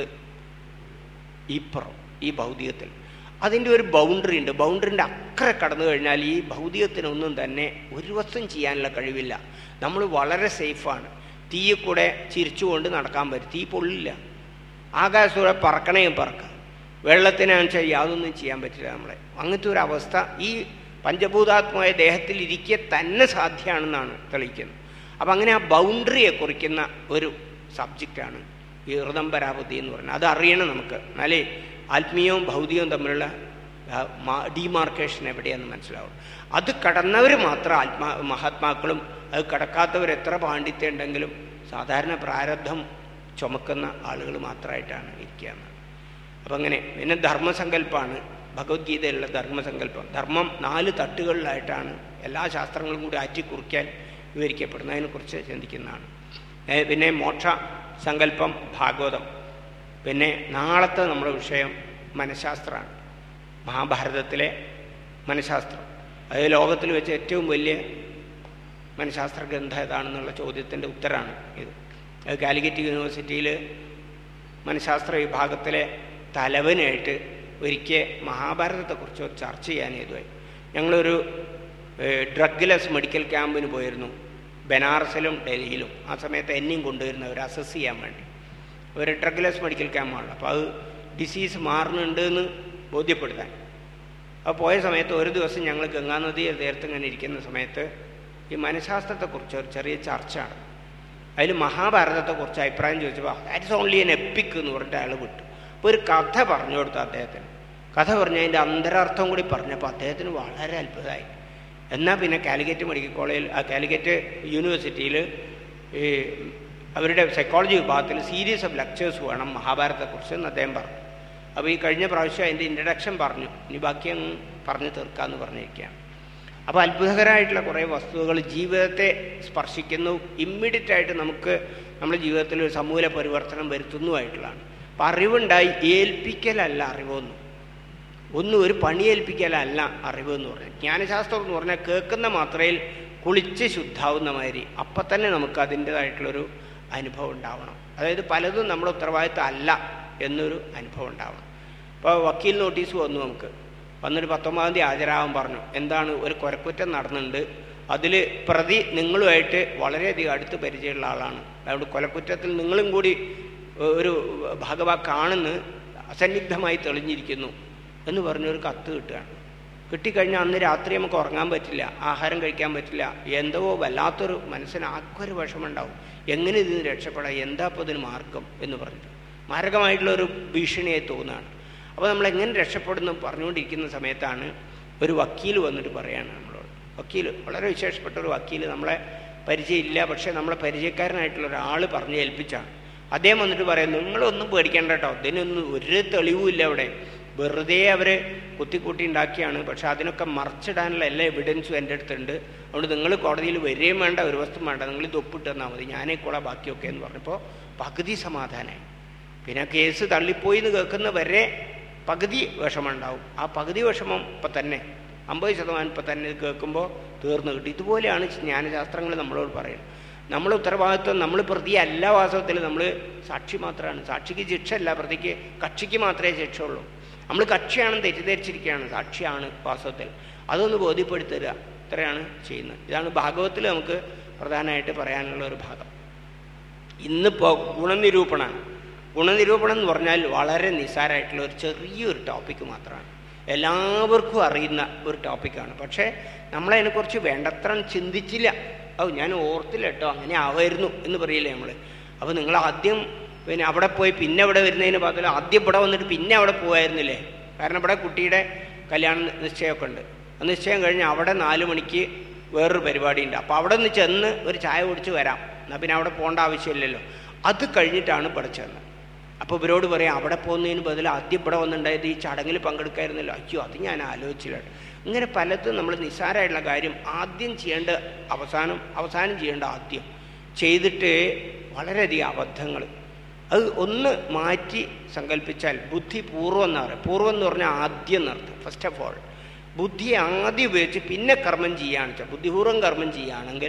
ഇപ്പുറം ഈ ഭൗതികത്തിൽ അതിൻ്റെ ഒരു ബൗണ്ടറി ഉണ്ട് ബൗണ്ടറിൻ്റെ അക്കരെ കടന്നു കഴിഞ്ഞാൽ ഈ ഭൗതികത്തിനൊന്നും തന്നെ ഒരു വസ്തും ചെയ്യാനുള്ള കഴിവില്ല നമ്മൾ വളരെ സേഫാണ് തീയിൽ കൂടെ ചിരിച്ചുകൊണ്ട് നടക്കാൻ പറ്റും തീ പൊള്ളില്ല ആകാശത്തൂടെ പറക്കണേയും പറക്കാം വെള്ളത്തിനാണെന്ന് യാതൊന്നും ചെയ്യാൻ പറ്റില്ല നമ്മളെ അങ്ങനത്തെ ഒരു അവസ്ഥ ഈ പഞ്ചഭൂതാത്മായ ദേഹത്തിൽ ഇരിക്കെ തന്നെ സാധ്യമാണെന്നാണ് തെളിയിക്കുന്നത് അപ്പം അങ്ങനെ ആ ബൗണ്ടറിയെ കുറിക്കുന്ന ഒരു സബ്ജക്റ്റാണ് ഈ ഋതംബരാപതി എന്ന് പറയുന്നത് അത് അറിയണം നമുക്ക് എന്നാലേ ആത്മീയവും ഭൗതികവും തമ്മിലുള്ള ഡീമാർക്കേഷൻ എവിടെയാണെന്ന് മനസ്സിലാവും അത് കടന്നവർ മാത്രം ആത്മാ മഹാത്മാക്കളും അത് കടക്കാത്തവർ എത്ര പാണ്ഡിത്യം ഉണ്ടെങ്കിലും സാധാരണ പ്രാരബ്ധം ചുമക്കുന്ന ആളുകൾ മാത്രമായിട്ടാണ് ഇരിക്കുക എന്നാണ് അപ്പം അങ്ങനെ പിന്നെ ധർമ്മസങ്കല്പമാണ് ഭഗവത്ഗീതയിലുള്ള ധർമ്മസങ്കല്പം ധർമ്മം നാല് തട്ടുകളിലായിട്ടാണ് എല്ലാ ശാസ്ത്രങ്ങളും കൂടി ആറ്റിക്കുറിക്കാൻ വിവരിക്കപ്പെടുന്നതിനെക്കുറിച്ച് ചിന്തിക്കുന്നതാണ് ഏ, പിന്നെ മോക്ഷ സങ്കല്പം ഭാഗവതം പിന്നെ നാളത്തെ നമ്മുടെ വിഷയം മനഃശാസ്ത്രമാണ് മഹാഭാരതത്തിലെ മനഃശാസ്ത്രം അത് ലോകത്തിൽ വെച്ച് ഏറ്റവും വലിയ മനഃശാസ്ത്ര ഗ്രന്ഥം ഏതാണെന്നുള്ള ചോദ്യത്തിൻ്റെ ഉത്തരമാണ് ഇത് അത് കാലിക്കറ്റ് യൂണിവേഴ്സിറ്റിയിൽ മനഃശാസ്ത്ര വിഭാഗത്തിലെ തലവനായിട്ട് ഒരിക്കൽ മഹാഭാരതത്തെക്കുറിച്ച് ഒരു ചർച്ച ചെയ്യാൻ ഇതുമായി ഞങ്ങളൊരു ഡ്രഗ്ലെസ് മെഡിക്കൽ ക്യാമ്പിന് പോയിരുന്നു ബനാറസിലും ഡൽഹിയിലും ആ സമയത്ത് എന്നെയും കൊണ്ടുവരുന്ന അവർ അസസ് ചെയ്യാൻ വേണ്ടി ഒരു ഡ്രഗ്ലെസ് മെഡിക്കൽ ക്യാമ്പാണ് അപ്പോൾ അത് ഡിസീസ് മാറുന്നുണ്ട് എന്ന് ബോധ്യപ്പെടുത്താൻ അപ്പോൾ പോയ സമയത്ത് ഒരു ദിവസം ഞങ്ങൾ ഗംഗാനദി തീർത്ത് ഇങ്ങനെ ഇരിക്കുന്ന സമയത്ത് ഈ മനഃശാസ്ത്രത്തെക്കുറിച്ച് ഒരു ചെറിയ ചർച്ചയാണ് അതിൽ മഹാഭാരതത്തെക്കുറിച്ച് അഭിപ്രായം ചോദിച്ചപ്പോൾ ദാറ്റ്സ് ഓൺലി എൻ എപ്പിക് എന്ന് പറഞ്ഞിട്ട് അയാൾ വിട്ടു അപ്പോൾ ഒരു കഥ പറഞ്ഞു കൊടുത്തു അദ്ദേഹത്തിന് കഥ പറഞ്ഞ് അതിൻ്റെ അന്തരാർത്ഥം കൂടി പറഞ്ഞപ്പോൾ അദ്ദേഹത്തിന് വളരെ അത്ഭുതമായി എന്നാൽ പിന്നെ കാലിക്കറ്റ് മെഡിക്കൽ കോളേജിൽ ആ കാലിക്കറ്റ് യൂണിവേഴ്സിറ്റിയിൽ ഈ അവരുടെ സൈക്കോളജി വിഭാഗത്തിൽ സീരീസ് ഓഫ് ലെക്ചേഴ്സ് വേണം മഹാഭാരതത്തെക്കുറിച്ച് എന്ന് അദ്ദേഹം പറഞ്ഞു അപ്പോൾ ഈ കഴിഞ്ഞ പ്രാവശ്യം അതിൻ്റെ ഇൻട്രഡക്ഷൻ പറഞ്ഞു ഇനി ബാക്കി അങ്ങ് പറഞ്ഞു തീർക്കാമെന്ന് പറഞ്ഞിരിക്കുകയാണ് അപ്പോൾ അത്ഭുതകരമായിട്ടുള്ള കുറേ വസ്തുതകൾ ജീവിതത്തെ സ്പർശിക്കുന്നു ഇമ്മീഡിയറ്റ് ആയിട്ട് നമുക്ക് നമ്മുടെ ജീവിതത്തിൽ ഒരു സമൂല പരിവർത്തനം വരുത്തുന്നതുമായിട്ടുള്ളതാണ് അപ്പം അറിവുണ്ടായി ഏൽപ്പിക്കലല്ല അറിവൊന്നും ഒന്നും ഒരു പണി ഏൽപ്പിക്കലല്ല അറിവ് എന്ന് പറഞ്ഞാൽ ജ്ഞാനശാസ്ത്രം എന്ന് പറഞ്ഞാൽ കേൾക്കുന്ന മാത്രയിൽ കുളിച്ച് ശുദ്ധാവുന്ന മാതിരി അപ്പം തന്നെ നമുക്ക് അതിൻ്റെതായിട്ടുള്ളൊരു അനുഭവം ഉണ്ടാവണം അതായത് പലതും നമ്മുടെ ഉത്തരവാദിത്തം അല്ല എന്നൊരു അനുഭവം ഉണ്ടാവണം ഇപ്പോൾ വക്കീൽ നോട്ടീസ് വന്നു നമുക്ക് വന്നിട്ട് പത്തൊമ്പതാം തീയതി ഹാജരാകാൻ പറഞ്ഞു എന്താണ് ഒരു കൊരക്കുറ്റം നടന്നുണ്ട് അതിൽ പ്രതി നിങ്ങളുമായിട്ട് വളരെയധികം അടുത്ത് പരിചയമുള്ള ആളാണ് അതുകൊണ്ട് കൊലക്കുറ്റത്തിൽ നിങ്ങളും കൂടി ഒരു ഭാഗവാക്കാണെന്ന് അസന്നിഗ്ധമായി തെളിഞ്ഞിരിക്കുന്നു എന്ന് പറഞ്ഞൊരു കത്ത് കിട്ടുകയാണ് കിട്ടിക്കഴിഞ്ഞാൽ അന്ന് രാത്രി നമുക്ക് ഉറങ്ങാൻ പറ്റില്ല ആഹാരം കഴിക്കാൻ പറ്റില്ല എന്തോ വല്ലാത്തൊരു മനസ്സിന് ആക്കൊരു വിഷമമുണ്ടാവും എങ്ങനെ ഇതിന് രക്ഷപ്പെടാം എന്താ ഇപ്പോൾ ഇതിന് മാർഗം എന്ന് പറഞ്ഞിട്ട് മാരകമായിട്ടുള്ളൊരു ഭീഷണിയായി തോന്നുകയാണ് അപ്പോൾ നമ്മൾ എങ്ങനെ രക്ഷപ്പെടുന്നു പറഞ്ഞുകൊണ്ടിരിക്കുന്ന സമയത്താണ് ഒരു വക്കീൽ വന്നിട്ട് പറയാണ് നമ്മളോട് വക്കീൽ വളരെ വിശേഷപ്പെട്ട ഒരു വക്കീൽ നമ്മളെ പരിചയമില്ല പക്ഷേ നമ്മളെ പരിചയക്കാരനായിട്ടുള്ള ഒരാൾ പറഞ്ഞു ഏൽപ്പിച്ചാണ് അദ്ദേഹം വന്നിട്ട് പറയാം നിങ്ങളൊന്നും പേടിക്കേണ്ട കേട്ടോ ഇതിനൊന്നും ഒരു തെളിവുമില്ല അവിടെ വെറുതെ അവർ കുത്തിക്കൂട്ടി ഉണ്ടാക്കിയാണ് പക്ഷെ അതിനൊക്കെ മറച്ചിടാനുള്ള എല്ലാ എവിഡൻസും എൻ്റെ അടുത്തുണ്ട് അതുകൊണ്ട് നിങ്ങൾ കോടതിയിൽ വരികയും വേണ്ട ഒരു വസ്തു വേണ്ട നിങ്ങൾ ഇത് ഒപ്പിട്ട് തന്നാൽ മതി ഞാനേ കൂടെ ബാക്കിയൊക്കെ എന്ന് പറഞ്ഞപ്പോൾ പകുതി സമാധാനമായി പിന്നെ കേസ് തള്ളിപ്പോയി എന്ന് കേൾക്കുന്ന വരെ പകുതി വിഷമമുണ്ടാവും ആ പകുതി വിഷമം ഇപ്പം തന്നെ അമ്പത് ശതമാനം ഇപ്പം തന്നെ ഇത് കേൾക്കുമ്പോൾ തീർന്നു കിട്ടും ഇതുപോലെയാണ് ജ്ഞാനശാസ്ത്രങ്ങൾ നമ്മളോട് പറയുന്നത് നമ്മൾ ഉത്തരവാദിത്വം നമ്മൾ പ്രതി അല്ല വാസ്തവത്തിൽ നമ്മൾ സാക്ഷി മാത്രമാണ് സാക്ഷിക്ക് ശിക്ഷയല്ല പ്രതിക്ക് കക്ഷിക്ക് മാത്രമേ ശിക്ഷ ഉള്ളൂ നമ്മൾ കക്ഷിയാണെന്ന് തെറ്റിദ്ധരിച്ചിരിക്കുകയാണ് സാക്ഷിയാണ് വാസ്തവത്തിൽ അതൊന്ന് ബോധ്യപ്പെടുത്തുക ഇത്രയാണ് ചെയ്യുന്നത് ഇതാണ് ഭാഗവത്തിൽ നമുക്ക് പ്രധാനമായിട്ട് പറയാനുള്ള ഒരു ഭാഗം ഇന്നിപ്പോൾ ഗുണനിരൂപണമാണ് ഗുണനിരൂപണം എന്ന് പറഞ്ഞാൽ വളരെ നിസ്സാരമായിട്ടുള്ള ഒരു ചെറിയൊരു ടോപ്പിക്ക് മാത്രമാണ് എല്ലാവർക്കും അറിയുന്ന ഒരു ടോപ്പിക്കാണ് പക്ഷേ നമ്മളതിനെക്കുറിച്ച് വേണ്ടത്ര ചിന്തിച്ചില്ല ഓ ഞാൻ ഓർത്തില്ല കേട്ടോ അങ്ങനെ ആവായിരുന്നു എന്ന് പറയില്ലേ നമ്മൾ അപ്പോൾ നിങ്ങൾ ആദ്യം പിന്നെ അവിടെ പോയി പിന്നെ അവിടെ വരുന്നതിന് പകരം ആദ്യം ഇവിടെ വന്നിട്ട് പിന്നെ അവിടെ പോകുമായിരുന്നില്ലേ കാരണം ഇവിടെ കുട്ടിയുടെ കല്യാണ നിശ്ചയമൊക്കെ ഉണ്ട് ആ നിശ്ചയം കഴിഞ്ഞ് അവിടെ നാല് മണിക്ക് വേറൊരു പരിപാടിയുണ്ട് അപ്പോൾ അവിടെ നിന്ന് ചെന്ന് ഒരു ചായ കുടിച്ച് വരാം എന്നാൽ പിന്നെ അവിടെ പോകേണ്ട ആവശ്യമില്ലല്ലോ അത് കഴിഞ്ഞിട്ടാണ് ഇവിടെ ചെന്നത് അപ്പോൾ ഇവരോട് പറയാം അവിടെ പോകുന്നതിന് ബദൽ ആദ്യം ഇവിടെ വന്നിട്ടുണ്ടായത് ഈ ചടങ്ങിൽ പങ്കെടുക്കായിരുന്നല്ലോ അയ്യോ അത് ഞാൻ ആലോചിച്ചില്ല ഇങ്ങനെ പലതും നമ്മൾ നിസ്സാരമായിട്ടുള്ള കാര്യം ആദ്യം ചെയ്യേണ്ട അവസാനം അവസാനം ചെയ്യേണ്ട ആദ്യം ചെയ്തിട്ട് വളരെയധികം അബദ്ധങ്ങൾ അത് ഒന്ന് മാറ്റി സങ്കല്പിച്ചാൽ ബുദ്ധി പൂർവ്വം എന്ന് പറയും പൂർവ്വം എന്ന് പറഞ്ഞാൽ ആദ്യം എന്നർത്ഥം ഫസ്റ്റ് ഓഫ് ഓൾ ബുദ്ധിയെ ആദ്യം ഉപയോഗിച്ച് പിന്നെ കർമ്മം ചെയ്യുകയാണെന്ന് വെച്ചാൽ ബുദ്ധിപൂർവ്വം കർമ്മം ചെയ്യുകയാണെങ്കിൽ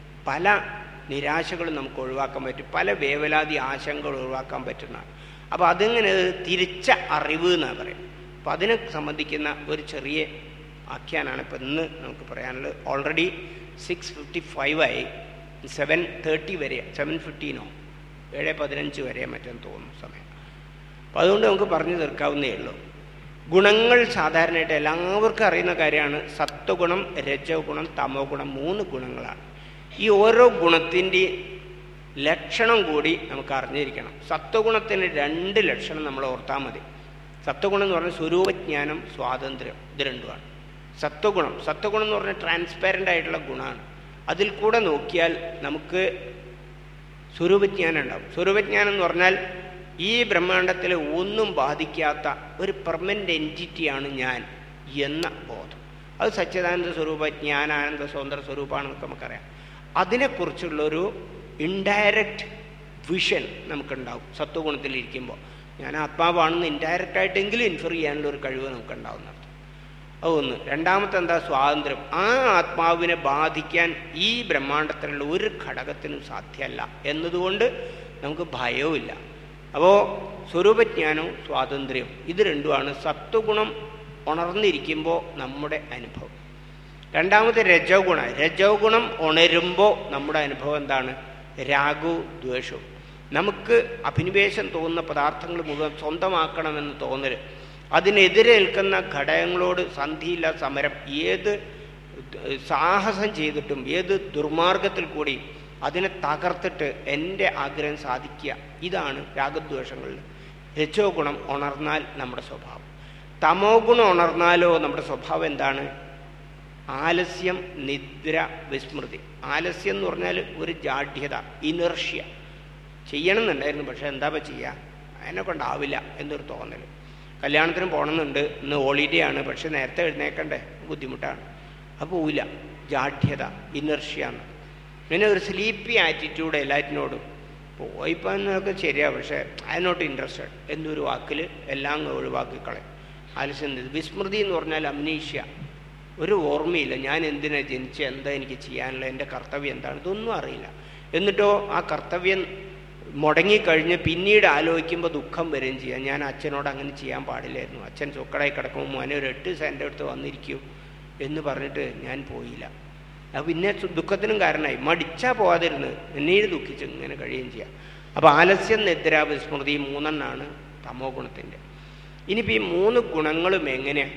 പല നിരാശകളും നമുക്ക് ഒഴിവാക്കാൻ പറ്റും പല വേവലാതി ആശങ്കകൾ ഒഴിവാക്കാൻ പറ്റുന്നതാണ് അപ്പോൾ അതിങ്ങനെ തിരിച്ച അറിവ് എന്നാണ് പറയും അപ്പോൾ അതിനെ സംബന്ധിക്കുന്ന ഒരു ചെറിയ ആഖ്യാനാണ് ഇപ്പം ഇന്ന് നമുക്ക് പറയാനുള്ളത് ഓൾറെഡി സിക്സ് ഫിഫ്റ്റി ഫൈവ് ആയി സെവൻ തേർട്ടി വരെ സെവൻ ഫിഫ്റ്റീനോ ഏഴ് പതിനഞ്ച് വരെ മറ്റെന്ന് തോന്നുന്നു സമയം അപ്പോൾ അതുകൊണ്ട് നമുക്ക് പറഞ്ഞു തീർക്കാവുന്നേ ഉള്ളൂ ഗുണങ്ങൾ സാധാരണയായിട്ട് എല്ലാവർക്കും അറിയുന്ന കാര്യമാണ് സത്വഗുണം രജഗുണം തമോ ഗുണം മൂന്ന് ഗുണങ്ങളാണ് ഈ ഓരോ ഗുണത്തിൻ്റെ ലക്ഷണം കൂടി നമുക്ക് അറിഞ്ഞിരിക്കണം സത്വഗുണത്തിന് രണ്ട് ലക്ഷണം നമ്മൾ ഓർത്താൽ മതി സത്വഗുണം എന്ന് പറഞ്ഞാൽ സ്വരൂപജ്ഞാനം സ്വാതന്ത്ര്യം ഇത് രണ്ടുമാണ് സത്വഗുണം സത്വഗുണം എന്ന് പറഞ്ഞാൽ ട്രാൻസ്പാരൻ്റ് ആയിട്ടുള്ള ഗുണമാണ് അതിൽ കൂടെ നോക്കിയാൽ നമുക്ക് സ്വരൂപജ്ഞാനം ഉണ്ടാവും സ്വരൂപജ്ഞാനം എന്ന് പറഞ്ഞാൽ ഈ ബ്രഹ്മാണ്ടത്തിൽ ഒന്നും ബാധിക്കാത്ത ഒരു പെർമനൻ്റ് എൻറ്റിറ്റിയാണ് ഞാൻ എന്ന ബോധം അത് സച്ചിദാനന്ദ സ്വരൂപ ജ്ഞാനാനന്ദ സ്വതന്ത്ര സ്വരൂപമാണെന്നൊക്കെ നമുക്കറിയാം അതിനെക്കുറിച്ചുള്ളൊരു ഇൻഡയറക്റ്റ് വിഷൻ നമുക്കുണ്ടാവും സത്വഗുണത്തിലിരിക്കുമ്പോൾ ഞാൻ ആത്മാവാണെന്ന് ഇൻഡയറക്റ്റ് ആയിട്ടെങ്കിലും ഇൻഫർ ചെയ്യാനുള്ള ഒരു കഴിവ് നമുക്കുണ്ടാവും എന്നർത്ഥം അതൊന്ന് രണ്ടാമത്തെ എന്താ സ്വാതന്ത്ര്യം ആ ആത്മാവിനെ ബാധിക്കാൻ ഈ ബ്രഹ്മാണ്ടത്തിലുള്ള ഒരു ഘടകത്തിനും സാധ്യമല്ല എന്നതുകൊണ്ട് നമുക്ക് ഭയവുമില്ല അപ്പോൾ സ്വരൂപജ്ഞാനവും സ്വാതന്ത്ര്യവും ഇത് രണ്ടുമാണ് സത്വഗുണം ഉണർന്നിരിക്കുമ്പോൾ നമ്മുടെ അനുഭവം രണ്ടാമത്തെ രജോ ഗുണം രജോ ഗുണം ഉണരുമ്പോൾ നമ്മുടെ അനുഭവം എന്താണ് രാഗവും ദ്വേഷവും നമുക്ക് അഭിനിവേശം തോന്നുന്ന പദാർത്ഥങ്ങൾ മുഴുവൻ സ്വന്തമാക്കണമെന്ന് തോന്നൽ അതിനെതിരെ നിൽക്കുന്ന ഘടകങ്ങളോട് സന്ധിയില്ല സമരം ഏത് സാഹസം ചെയ്തിട്ടും ഏത് ദുർമാർഗത്തിൽ കൂടി അതിനെ തകർത്തിട്ട് എൻ്റെ ആഗ്രഹം സാധിക്കുക ഇതാണ് രാഗദ്വേഷങ്ങളിൽ രജോ ഗുണം ഉണർന്നാൽ നമ്മുടെ സ്വഭാവം തമോ ഗുണം ഉണർന്നാലോ നമ്മുടെ സ്വഭാവം എന്താണ് ആലസ്യം നിദ്ര വിസ്മൃതി ആലസ്യം എന്ന് പറഞ്ഞാൽ ഒരു ജാഡ്യത ഇനർഷ്യ ചെയ്യണമെന്നുണ്ടായിരുന്നു പക്ഷെ എന്താ ചെയ്യുക അതിനെ കൊണ്ടാവില്ല എന്നൊരു തോന്നൽ കല്യാണത്തിന് പോകണമെന്നുണ്ട് ഇന്ന് ഹോളിഡേ ആണ് പക്ഷെ നേരത്തെ എഴുന്നേക്കണ്ടേ ബുദ്ധിമുട്ടാണ് അപ്പോൾ പോവില്ല ജാഠ്യത ഇനർഷ്യാന്ന് പിന്നെ ഒരു സ്ലീപ്പി ആറ്റിറ്റ്യൂഡ് എല്ലാറ്റിനോടും പോയിപ്പോൾ എന്നൊക്കെ ശരിയാ പക്ഷേ ഐ നോട്ട് ഇൻട്രസ്റ്റഡ് എന്നൊരു വാക്കിൽ എല്ലാം അങ്ങ് ഒഴിവാക്കി കളയും ആലസ്യം വിസ്മൃതി എന്ന് പറഞ്ഞാൽ അമ്നീഷ്യ ഒരു ഓർമ്മയില്ല ഞാൻ എന്തിനാ ജനിച്ച എന്താ എനിക്ക് ചെയ്യാനുള്ള എൻ്റെ കർത്തവ്യം എന്താണ് ഇതൊന്നും അറിയില്ല എന്നിട്ടോ ആ കർത്തവ്യം മുടങ്ങിക്കഴിഞ്ഞ് പിന്നീട് ആലോചിക്കുമ്പോൾ ദുഃഖം വരികയും ചെയ്യാം ഞാൻ അച്ഛനോട് അങ്ങനെ ചെയ്യാൻ പാടില്ലായിരുന്നു അച്ഛൻ ചൊക്കടായി കിടക്കുമ്പോൾ മോനെ ഒരു എട്ട് സെൻ്റെ അടുത്ത് വന്നിരിക്കൂ എന്ന് പറഞ്ഞിട്ട് ഞാൻ പോയില്ല അത് പിന്നെ സു- ദുഃഖത്തിനും കാരണമായി മടിച്ചാൽ പോകാതിരുന്ന് പിന്നീട് ദുഃഖിച്ച് ഇങ്ങനെ കഴിയുകയും ചെയ്യാം അപ്പോൾ ആലസ്യം നിദ്ര വിസ്മൃതി മൂന്നെണ്ണാണ് തമോ ഗുണത്തിൻ്റെ ഇനിയിപ്പോൾ ഈ മൂന്ന് ഗുണങ്ങളും എങ്ങനെയാണ്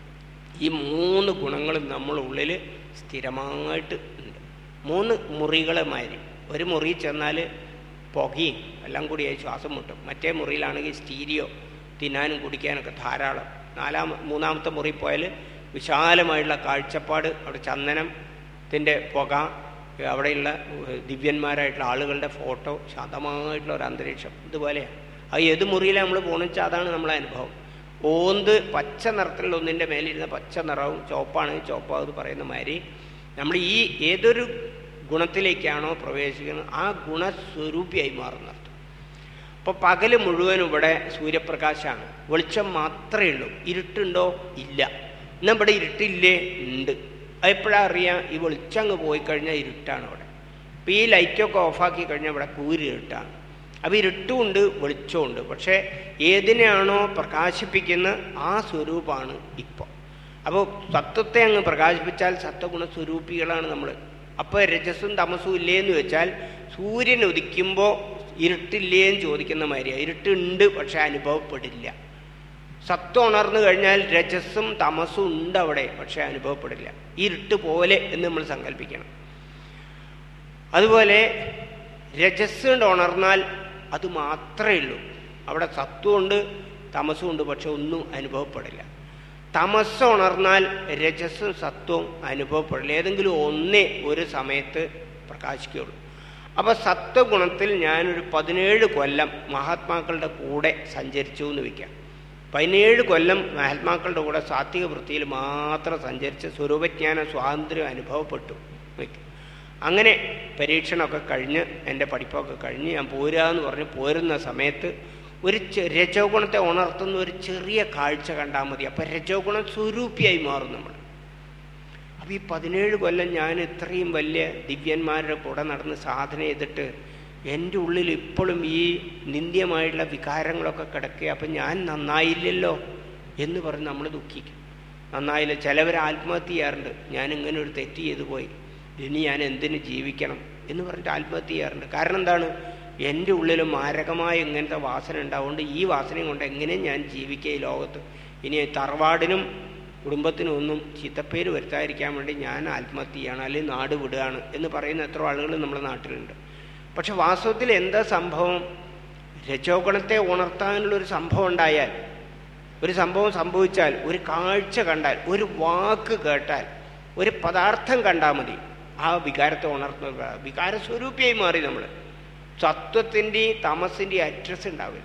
ഈ മൂന്ന് ഗുണങ്ങളും നമ്മുടെ ഉള്ളിൽ സ്ഥിരമായിട്ട് ഉണ്ട് മൂന്ന് മുറികളെ മാതിരി ഒരു മുറി ചെന്നാൽ പുകയും എല്ലാം കൂടിയായി ശ്വാസം മുട്ടും മറ്റേ മുറിയിലാണെങ്കിൽ സ്റ്റീരിയോ തിന്നാനും കുടിക്കാനൊക്കെ ധാരാളം നാലാം മൂന്നാമത്തെ മുറി പോയാൽ വിശാലമായിട്ടുള്ള കാഴ്ചപ്പാട് അവിടെ ചന്ദനത്തിൻ്റെ പുക അവിടെയുള്ള ഏഹ്, ദിവ്യന്മാരായിട്ടുള്ള ആളുകളുടെ ഫോട്ടോ ശാന്തമായിട്ടുള്ള ഒരു അന്തരീക്ഷം ഇതുപോലെയാണ് അത് ഏത് മുറിയിലാണ് നമ്മൾ പോകണമെന്ന് വെച്ചാൽ അതാണ് നമ്മളെ അനുഭവം ഓന്ത് പച്ച നിറത്തിലുള്ള ഒന്നിൻ്റെ മേലിരുന്ന പച്ച നിറവും ചുവപ്പാണ് ചുവപ്പാവ് പറയുന്ന മാതിരി നമ്മൾ ഈ ഏതൊരു ഗുണത്തിലേക്കാണോ പ്രവേശിക്കുന്നത് ആ ഗുണസ്വരൂപിയായി മാറുന്നത് അപ്പോൾ പകല് മുഴുവൻ ഇവിടെ സൂര്യപ്രകാശമാണ് വെളിച്ചം മാത്രമേ ഉള്ളൂ ഇരുട്ടുണ്ടോ ഇല്ല എന്നാൽ ഇവിടെ ഇരുട്ടില്ലേ ഉണ്ട് അതെപ്പോഴാണ് അറിയാം ഈ വെളിച്ചം അങ്ങ് പോയി കഴിഞ്ഞാൽ ഇരുട്ടാണ് അവിടെ അപ്പോൾ ഈ ലൈറ്റൊക്കെ ഓഫാക്കി കഴിഞ്ഞാൽ ഇവിടെ കൂരി ഇരുട്ടാണ് അപ്പോൾ ഇരുട്ടുമുണ്ട് വെളിച്ചമുണ്ട് പക്ഷേ ഏതിനെയാണോ പ്രകാശിപ്പിക്കുന്ന ആ സ്വരൂപമാണ് ഇപ്പോൾ അപ്പോൾ സത്വത്തെ അങ്ങ് പ്രകാശിപ്പിച്ചാൽ സത്വഗുണ സ്വരൂപികളാണ് നമ്മൾ അപ്പോൾ രജസ്സും തമസും ഇല്ലേന്ന് വെച്ചാൽ സൂര്യൻ ഉദിക്കുമ്പോൾ ഇരുട്ടില്ലേന്ന് ചോദിക്കുന്ന മാതിരിയാണ് ഇരുട്ടുണ്ട് പക്ഷെ അനുഭവപ്പെടില്ല സത്വം ഉണർന്നു കഴിഞ്ഞാൽ രജസ്സും തമസും ഉണ്ട് അവിടെ പക്ഷെ അനുഭവപ്പെടില്ല ഇരുട്ട് പോലെ എന്ന് നമ്മൾ സങ്കല്പിക്കണം അതുപോലെ രജസ് കൊണ്ട് ഉണർന്നാൽ അത് മാത്രമേ ഉള്ളൂ അവിടെ സത്വമുണ്ട് തമസുണ്ട് പക്ഷെ ഒന്നും അനുഭവപ്പെടില്ല തമസ് ഉണർന്നാൽ രജസ്സും സത്വവും അനുഭവപ്പെടില്ല ഏതെങ്കിലും ഒന്നേ ഒരു സമയത്ത് പ്രകാശിക്കുകയുള്ളൂ അപ്പോൾ സത്വഗുണത്തിൽ ഞാനൊരു പതിനേഴ് കൊല്ലം മഹാത്മാക്കളുടെ കൂടെ സഞ്ചരിച്ചു എന്ന് വയ്ക്കാം പതിനേഴ് കൊല്ലം മഹാത്മാക്കളുടെ കൂടെ സാത്വിക വൃത്തിയിൽ മാത്രം സഞ്ചരിച്ച് സ്വരൂപജ്ഞാന സ്വാതന്ത്ര്യം അനുഭവപ്പെട്ടു വയ്ക്കും അങ്ങനെ പരീക്ഷണമൊക്കെ കഴിഞ്ഞ് എൻ്റെ പഠിപ്പൊക്കെ കഴിഞ്ഞ് ഞാൻ പോരുക എന്ന് പറഞ്ഞ് പോരുന്ന സമയത്ത് ഒരു ചെ- രജോ ഗുണത്തെ ഉണർത്തുന്ന ഒരു ചെറിയ കാഴ്ച കണ്ടാൽ മതി അപ്പം രജോ ഗുണം സ്വരൂപിയായി മാറും നമ്മൾ അപ്പം ഈ പതിനേഴ് കൊല്ലം ഞാൻ ഇത്രയും വലിയ ദിവ്യന്മാരുടെ കൂടെ നടന്ന് സാധന ചെയ്തിട്ട് എൻ്റെ ഉള്ളിൽ ഇപ്പോഴും ഈ നിന്ദ്യമായിട്ടുള്ള വികാരങ്ങളൊക്കെ കിടക്കുക അപ്പം ഞാൻ നന്നായില്ലല്ലോ എന്ന് പറഞ്ഞ് നമ്മൾ ദുഃഖിക്കും നന്നായില്ല ചിലവർ ആത്മഹത്യ ചെയ്യാറുണ്ട് ഞാൻ ഇങ്ങനെ ഒരു തെറ്റ് ചെയ്തു പോയി ഇനി ഞാൻ എന്തിനു ജീവിക്കണം എന്ന് പറഞ്ഞിട്ട് ആത്മഹത്യ ചെയ്യാറുണ്ട് കാരണം എന്താണ് എൻ്റെ ഉള്ളിൽ മാരകമായ ഇങ്ങനത്തെ വാസന ഉണ്ടാവുകൊണ്ട് ഈ വാസനയും കൊണ്ട് എങ്ങനെ ഞാൻ ജീവിക്കുക ഈ ലോകത്ത് ഇനി തറവാടിനും കുടുംബത്തിനും ഒന്നും ചീത്തപ്പേര് വരുത്താതിരിക്കാൻ വേണ്ടി ഞാൻ ആത്മഹത്യ ചെയ്യണം അല്ലെങ്കിൽ നാട് വിടുകയാണ് എന്ന് പറയുന്ന എത്ര ആളുകൾ നമ്മുടെ നാട്ടിലുണ്ട് പക്ഷെ വാസ്തവത്തിൽ എന്താ സംഭവം രജോഗുണത്തെ ഉണർത്താനുള്ളൊരു സംഭവം ഉണ്ടായാൽ ഒരു സംഭവം സംഭവിച്ചാൽ ഒരു കാഴ്ച കണ്ടാൽ ഒരു വാക്ക് കേട്ടാൽ ഒരു പദാർത്ഥം കണ്ടാൽ മതി ആ വികാരത്തെ ഉണർത്തുന്ന വികാര സ്വരൂപിയായി മാറി നമ്മൾ സത്വത്തിൻ്റെയും തമസിൻ്റെയും അഡ്രസ് ഉണ്ടാവില്ല